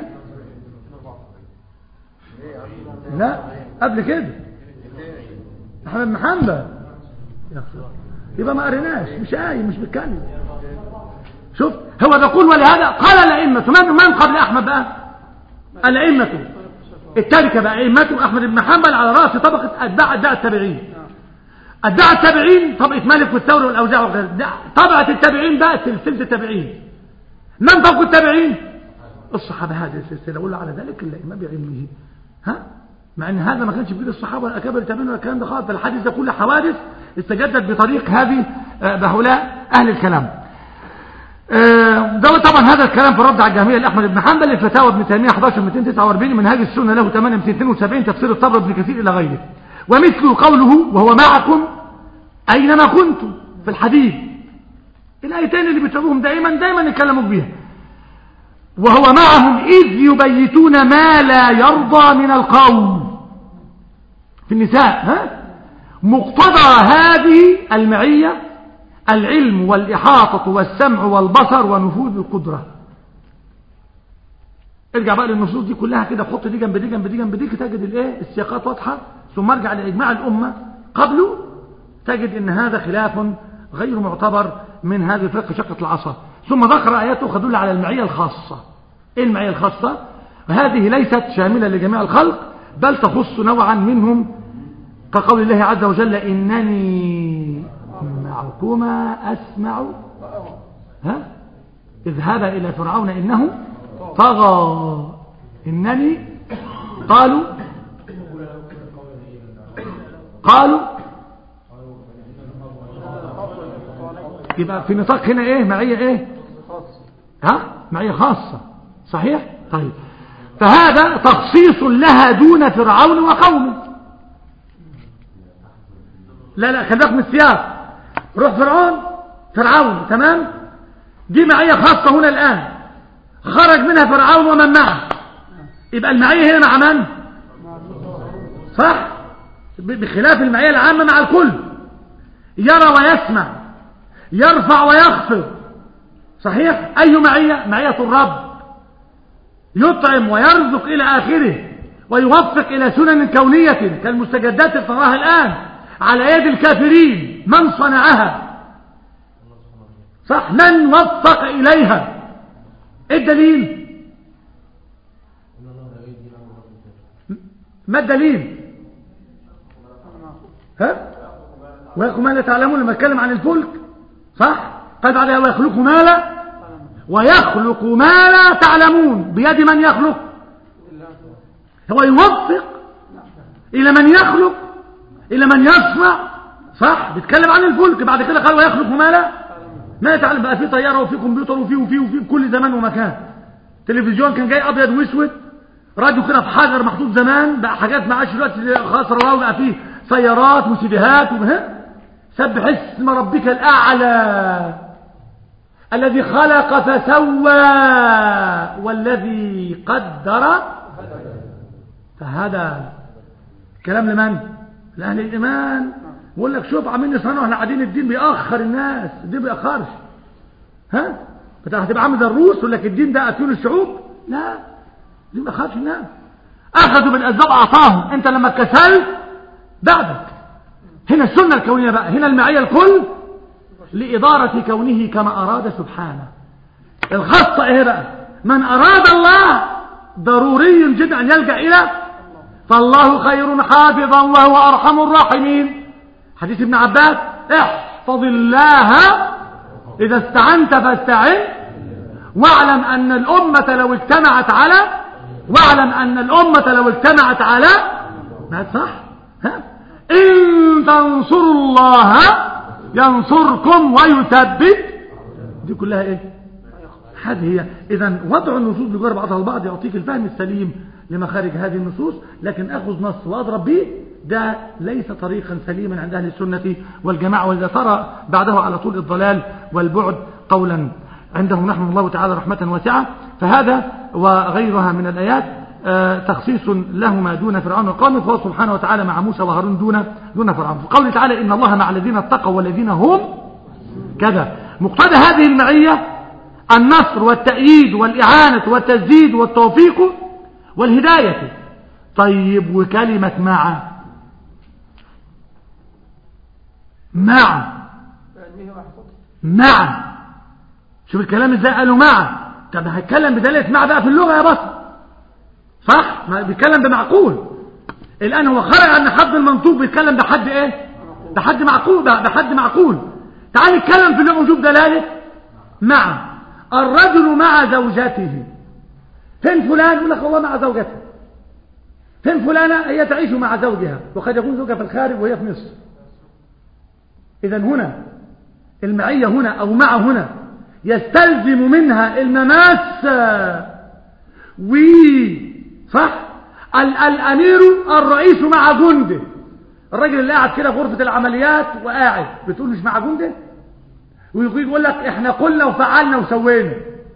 لا قبل كده أحمد محمد يبقى ما قريناش مش آية مش بيتكلم شوف هو بيقول ولهذا قال الأئمة من من قبل أحمد بقى الأئمة التركة بقى أئمته أحمد بن حنبل على رأس طبقة أتباع أتباع التابعين أتباع التابعين طبقة مالك والثوري والأوزاع وغيره طبقة التابعين بقى سلسلة التابعين من فوق التابعين الصحابة هذه السلسلة ولا على ذلك الإمام بعلمه ها مع ان هذا ما كانش بيد الصحابه ولا اكابر التابعين ولا الكلام ده خالص الحديث ده كله حوادث استجدت بطريق هذه بهؤلاء اهل الكلام ده طبعا هذا الكلام في رد على الجهميه لاحمد بن حنبل الفتاوى ابن تيميه 11 249 منهاج السنه له 8 272 تفسير الطبر ابن كثير الى غيره ومثل قوله وهو معكم اينما كنتم في الحديث الايتين اللي بتشوفوهم دائما دائما يكلموك بها وهو معهم اذ يبيتون ما لا يرضى من القول في النساء ها مقتضى هذه المعيه العلم والإحاطة والسمع والبصر ونفوذ القدرة ارجع بقى للنصوص دي كلها كده حط دي جنب دي جنب دي جنب دي تجد الايه السياقات واضحة ثم ارجع لإجماع الأمة قبله تجد ان هذا خلاف غير معتبر من هذه الفقه شقة العصا ثم ذكر آيات تدل على المعية الخاصة ايه المعية الخاصة هذه ليست شاملة لجميع الخلق بل تخص نوعا منهم كقول الله عز وجل إنني معكما أسمع ها اذهب إلى فرعون إنه طغى إنني قالوا قالوا يبقى في نطاق هنا ايه معية ايه ها معية خاصة صحيح طيب فهذا تخصيص لها دون فرعون وقومه لا لا خلي بالك من السياق روح فرعون فرعون تمام دي معية خاصة هنا الآن خرج منها فرعون ومن معه يبقى المعية هنا مع من صح بخلاف المعية العامة مع الكل يرى ويسمع يرفع ويخفض صحيح أي معية معية الرب يطعم ويرزق إلى آخره ويوفق إلى سنن كونية كالمستجدات اللي تراها الآن على يد الكافرين من صنعها صح من وفق إليها ايه الدليل ما الدليل ها ويخلق ما لا تعلمون لما اتكلم عن الفلك صح قال بعدها ويخلق ما لا ويخلق ما لا تعلمون بيد من يخلق هو يوفق إلى من يخلق إلى من يصنع صح بيتكلم عن الفلك بعد كده قال ويخلق ما لا ما يتعلم بقى في طيارة وفي كمبيوتر وفي وفي وفي كل زمان ومكان تلفزيون كان جاي أبيض واسود راديو كده في حجر محطوط زمان بقى حاجات ما عادش دلوقتي خاصة رواه بقى فيه سيارات وسيديهات وها سبح اسم ربك الأعلى الذي خلق فسوى والذي قدر فهدى كلام لمن لأهل الإيمان بقول لك شوف عاملين يصنعوا احنا قاعدين الدين بيأخر الناس الدين بيأخرش ها انت هتبقى عامل زي الروس يقول لك الدين ده أتون الشعوب لا الدين ما بيأخرش الناس أخذوا بالأسباب أعطاهم أنت لما اتكسلت بعدك هنا السنة الكونية بقى هنا المعية الكل لإدارة كونه كما أراد سبحانه الخاصة إيه بقى من أراد الله ضروري جدا أن يلجأ إلى فالله خير حافظا وهو أرحم الراحمين حديث ابن عباس احفظ الله إذا استعنت فاستعن واعلم أن الأمة لو اجتمعت على واعلم أن الأمة لو اجتمعت على ما صح ها؟ إن تنصروا الله ينصركم ويثبت دي كلها ايه هذه هي اذا وضع النصوص بجوار بعضها البعض يعطيك الفهم السليم لمخارج هذه النصوص لكن اخذ نص واضرب به ده ليس طريقا سليما عند اهل السنه والجماعه واذا ترى بعده على طول الضلال والبعد قولا عندهم رحمه الله تعالى رحمه واسعه فهذا وغيرها من الايات آه، تخصيص لهما دون فرعون وقومه فهو سبحانه وتعالى مع موسى وهارون دون دون فرعون في قوله تعالى ان الله مع الذين اتقوا والذين هم كذا مقتضى هذه المعيه النصر والتأييد والإعانة والتسديد والتوفيق والهداية طيب وكلمة مع مع مع شوف الكلام ازاي قالوا مع طب هيتكلم بدلالة مع بقى في اللغة يا بطل صح ما بيتكلم بمعقول الآن هو خرج عن حد المنطوق بيتكلم بحد ايه بحد معقول بحد معقول تعال نتكلم في اللغة وجوب دلالة مع الرجل مع زوجته فين فلان يقول لك والله مع زوجته فين فلانة هي تعيش مع زوجها وقد يكون زوجها في الخارج وهي في مصر إذا هنا المعية هنا أو مع هنا يستلزم منها المماس و صح ال الأمير الرئيس مع جنده الراجل اللي قاعد كده في غرفة العمليات وقاعد بتقول مش مع جنده ويجي يقول لك احنا قلنا وفعلنا وسوينا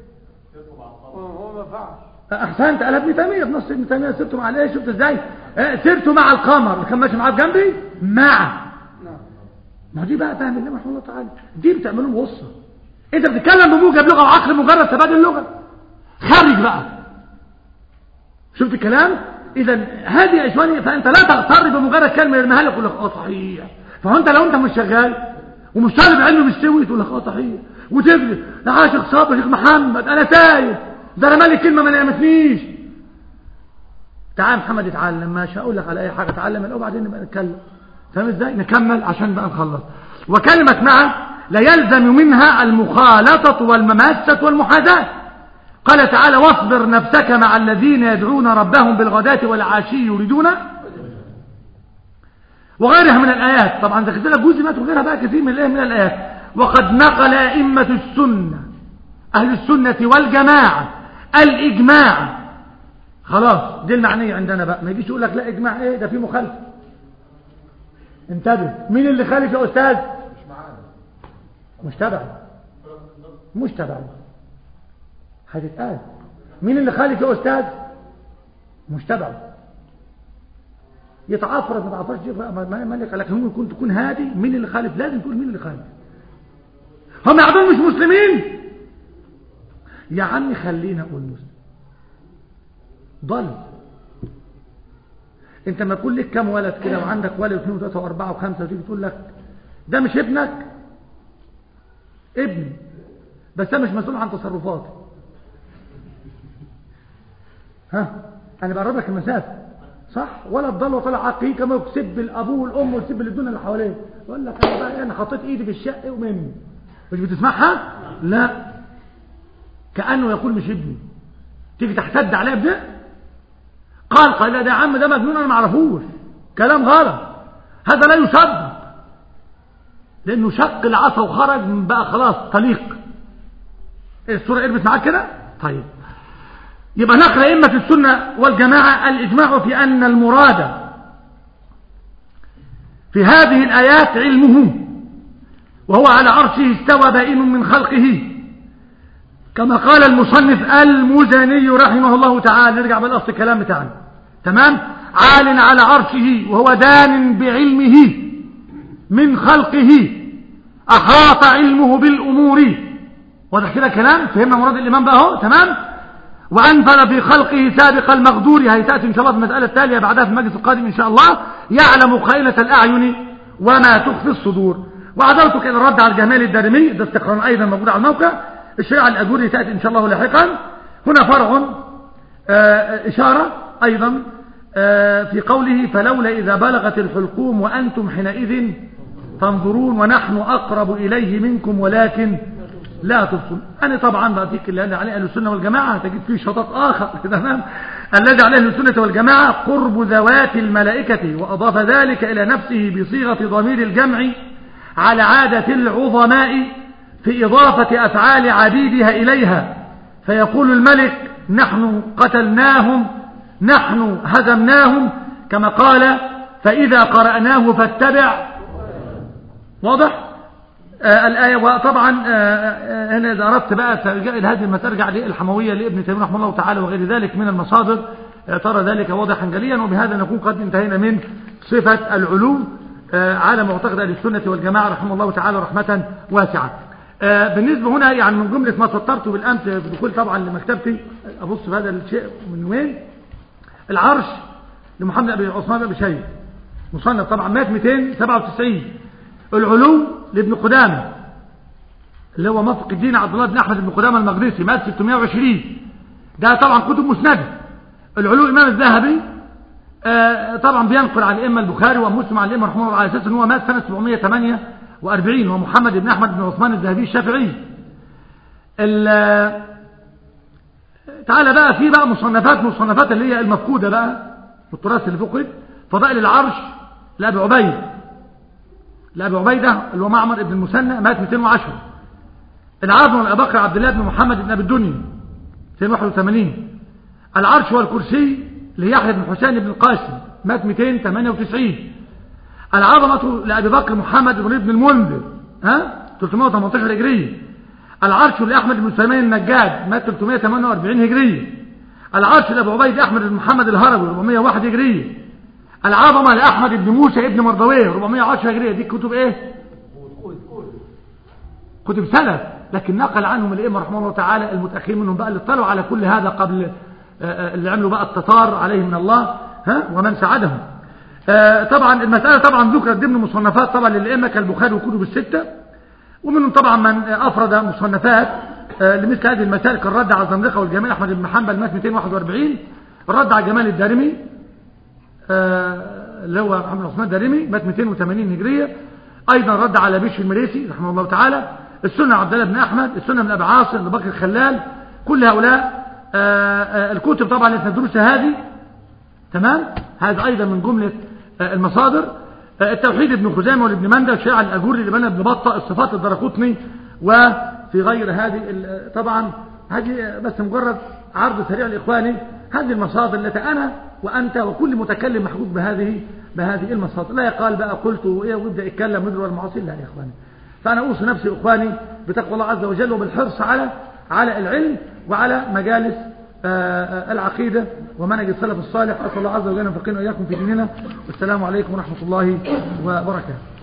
هو ما فعل احسنت قال ابن تيميه في نص ابن تيميه سرته مع الايه شفت ازاي اه سرته مع القمر اللي كان ماشي معاه بجنبي مع ما دي بقى فاهم الله رحمه الله تعالى دي بتعملهم غصه انت بتتكلم بموجب لغه وعقل مجرد تبادل اللغه خرج بقى شفت الكلام اذا هذه يا اخواني فانت لا تغتر بمجرد كلمه يرميها لك يقول لك اه صحيح فهو انت لو انت مش شغال ومش طالب علم مستوي تقول لك اه صحيح وتجري يا عاشق صابر شيخ محمد انا تايه ده انا مالي كلمه ما نعمتنيش تعال محمد اتعلم ماشي هقول لك على اي حاجه اتعلم الاول وبعدين نبقى نتكلم فاهم ازاي نكمل عشان بقى نخلص وكلمه مع لا يلزم منها المخالطه والمماسه والمحاذاه قال تعالى واصبر نفسك مع الذين يدعون ربهم بالغداة والعشي يريدون وغيرها من الآيات طبعا ذكرت لك جزء ما وغيرها بقى كثير من الآيات من الآيات وقد نقل أئمة السنة أهل السنة والجماعة الإجماع خلاص دي المعنية عندنا بقى ما يجيش يقول لك لا إجماع إيه ده في مخالفة انتبه مين اللي خالف يا أستاذ مش تبع مش تبع هتتقال مين اللي خالف يا أستاذ مش تبعه يتعفرت ما تعفرش ما مالك لكن هم يكون تكون هادي مين اللي خالف لازم تقول مين اللي خالف هم يعدون مش مسلمين يا عم خلينا اقول مسلم ضل انت ما يكون لك كم ولد كده وعندك ولد واثنين وثلاثه واربعه وخمسه وتيجي تقول لك ده مش ابنك ابني بس ده مش مسؤول عن تصرفاتي ها انا بقرب لك المسافه صح ولا الضل وطلع عقلي كما يسب الابوه والام ويسب الدنيا اللي حواليه يقول لك انا بقى انا حطيت ايدي في الشق ومني مش بتسمعها لا كانه يقول مش ابني تيجي تحتد عليه بده قال قال لا ده يا عم ده مجنون انا ما اعرفوش كلام غلط هذا لا يصدق لانه شق العصا وخرج بقى خلاص طليق الصوره قربت معاك كده طيب يبقى نقل أئمة السنة والجماعة الإجماع في أن المراد في هذه الآيات علمه وهو على عرشه استوى بائن من خلقه كما قال المصنف المزني رحمه الله تعالى نرجع بالأصل الكلام بتاعنا تمام عال على عرشه وهو دان بعلمه من خلقه أحاط علمه بالأمور واضح كده كلام فهمنا مراد الإمام بقى اهو تمام وأنزل في خلقه سابق المقدور هي تأتي إن شاء الله في المسألة التالية بعدها في المجلس القادم إن شاء الله يعلم خائنة الأعين وما تخفي الصدور وعذرتك إلى الرد على الجهمالي الدارمي ده استقرار أيضا موجود على الموقع الشريعة الأجوري تأتي إن شاء الله لاحقا هنا فرع آه، إشارة أيضا آه، في قوله فلولا إذا بلغت الحلقوم وأنتم حينئذ تنظرون ونحن أقرب إليه منكم ولكن لا تبصرون أنا طبعا بعطيك اللي قال عليه أهل السنة والجماعة تجد فيه شطط آخر تمام الذي عليه أهل السنة والجماعة قرب ذوات الملائكة وأضاف ذلك إلى نفسه بصيغة ضمير الجمع على عادة العظماء في إضافة أفعال عبيدها إليها فيقول الملك نحن قتلناهم نحن هزمناهم كما قال فإذا قرأناه فاتبع واضح آه الآية وطبعا آه آه هنا إذا أردت بقى ترجع إلى هذه المسألة ارجع للحموية لابن تيمية رحمه الله تعالى وغير ذلك من المصادر ترى ذلك واضحا جليا وبهذا نكون قد انتهينا من صفة العلو على معتقد أهل السنة والجماعة رحمه الله تعالى رحمة واسعة بالنسبة هنا يعني من جملة ما سطرته بالأمس بدخول طبعا لمكتبتي أبص في هذا الشيء من وين العرش لمحمد أبي عثمان أبي شيب مصنف طبعا مات 297 العلو لابن قدامة اللي هو موفق الدين عبد الله بن أحمد بن قدامة المقدسي مات 620 ده طبعا كتب مسندة العلو الإمام الذهبي آه طبعا بينقل عن الإمة البخاري ومسلم عن الإمة رحمه الله على أساس أنه هو مات سنة 748 ومحمد بن أحمد بن عثمان الذهبي الشافعي تعالى بقى في بقى مصنفات مصنفات اللي هي المفقودة بقى التراث اللي فقد فضائل العرش لأبي عبيد لأبي عبيدة اللي هو معمر بن المثنى مات 210 العظم لأبي بكر عبد الله بن محمد بن أبي الدنيا 281 العرش والكرسي ليحيى بن حسين بن القاسم مات 298 العظمة لأبي بكر محمد بن ابن المنذر ها 318 هجرية العرش لأحمد بن سليمان النجاد مات 348 هجرية العرش لأبو عبيد أحمد بن محمد الهروي 401 هجرية العظمة لأحمد بن موسى ابن مردويه 410 هجرية دي كتب ايه كتب سلف لكن نقل عنهم الائمه رحمه الله تعالى المتاخرين منهم بقى اللي اطلعوا على كل هذا قبل اللي عملوا بقى التتار عليهم من الله ها ومن ساعدهم طبعا المساله طبعا ذكرت ضمن مصنفات طبعا للائمه كالبخاري والكتب السته ومنهم طبعا من افرد مصنفات لمثل هذه المسائل كالرد على الزندقه والجمال احمد بن حنبل مات 241 الرد على جمال الدارمي اللي هو محمد عثمان الدارمي مات 280 هجريه ايضا رد على بشر المريسي رحمه الله تعالى السنة عبد الله بن أحمد السنة من أبي عاصم لبكر بكر الخلال كل هؤلاء آآ آآ الكتب طبعا التي ندرسها هذه تمام هذا أيضا من جملة المصادر التوحيد ابن خزامة والابن مندى الشريعة الأجوري اللي بنى ابن بطة الصفات الدرقطني وفي غير هذه طبعا هذه بس مجرد عرض سريع لإخواني هذه المصادر التي أنا وأنت وكل متكلم محدود بهذه بهذه المصادر لا يقال بقى قلت وإيه ويبدأ يتكلم ويدروا المعاصي لا يا إخواني فأنا أوصي نفسي إخواني بتقوى الله عز وجل وبالحرص على على العلم وعلى مجالس العقيدة ومنهج السلف الصالح أسأل الله عز وجل أن يفقهنا وإياكم في ديننا والسلام عليكم ورحمة الله وبركاته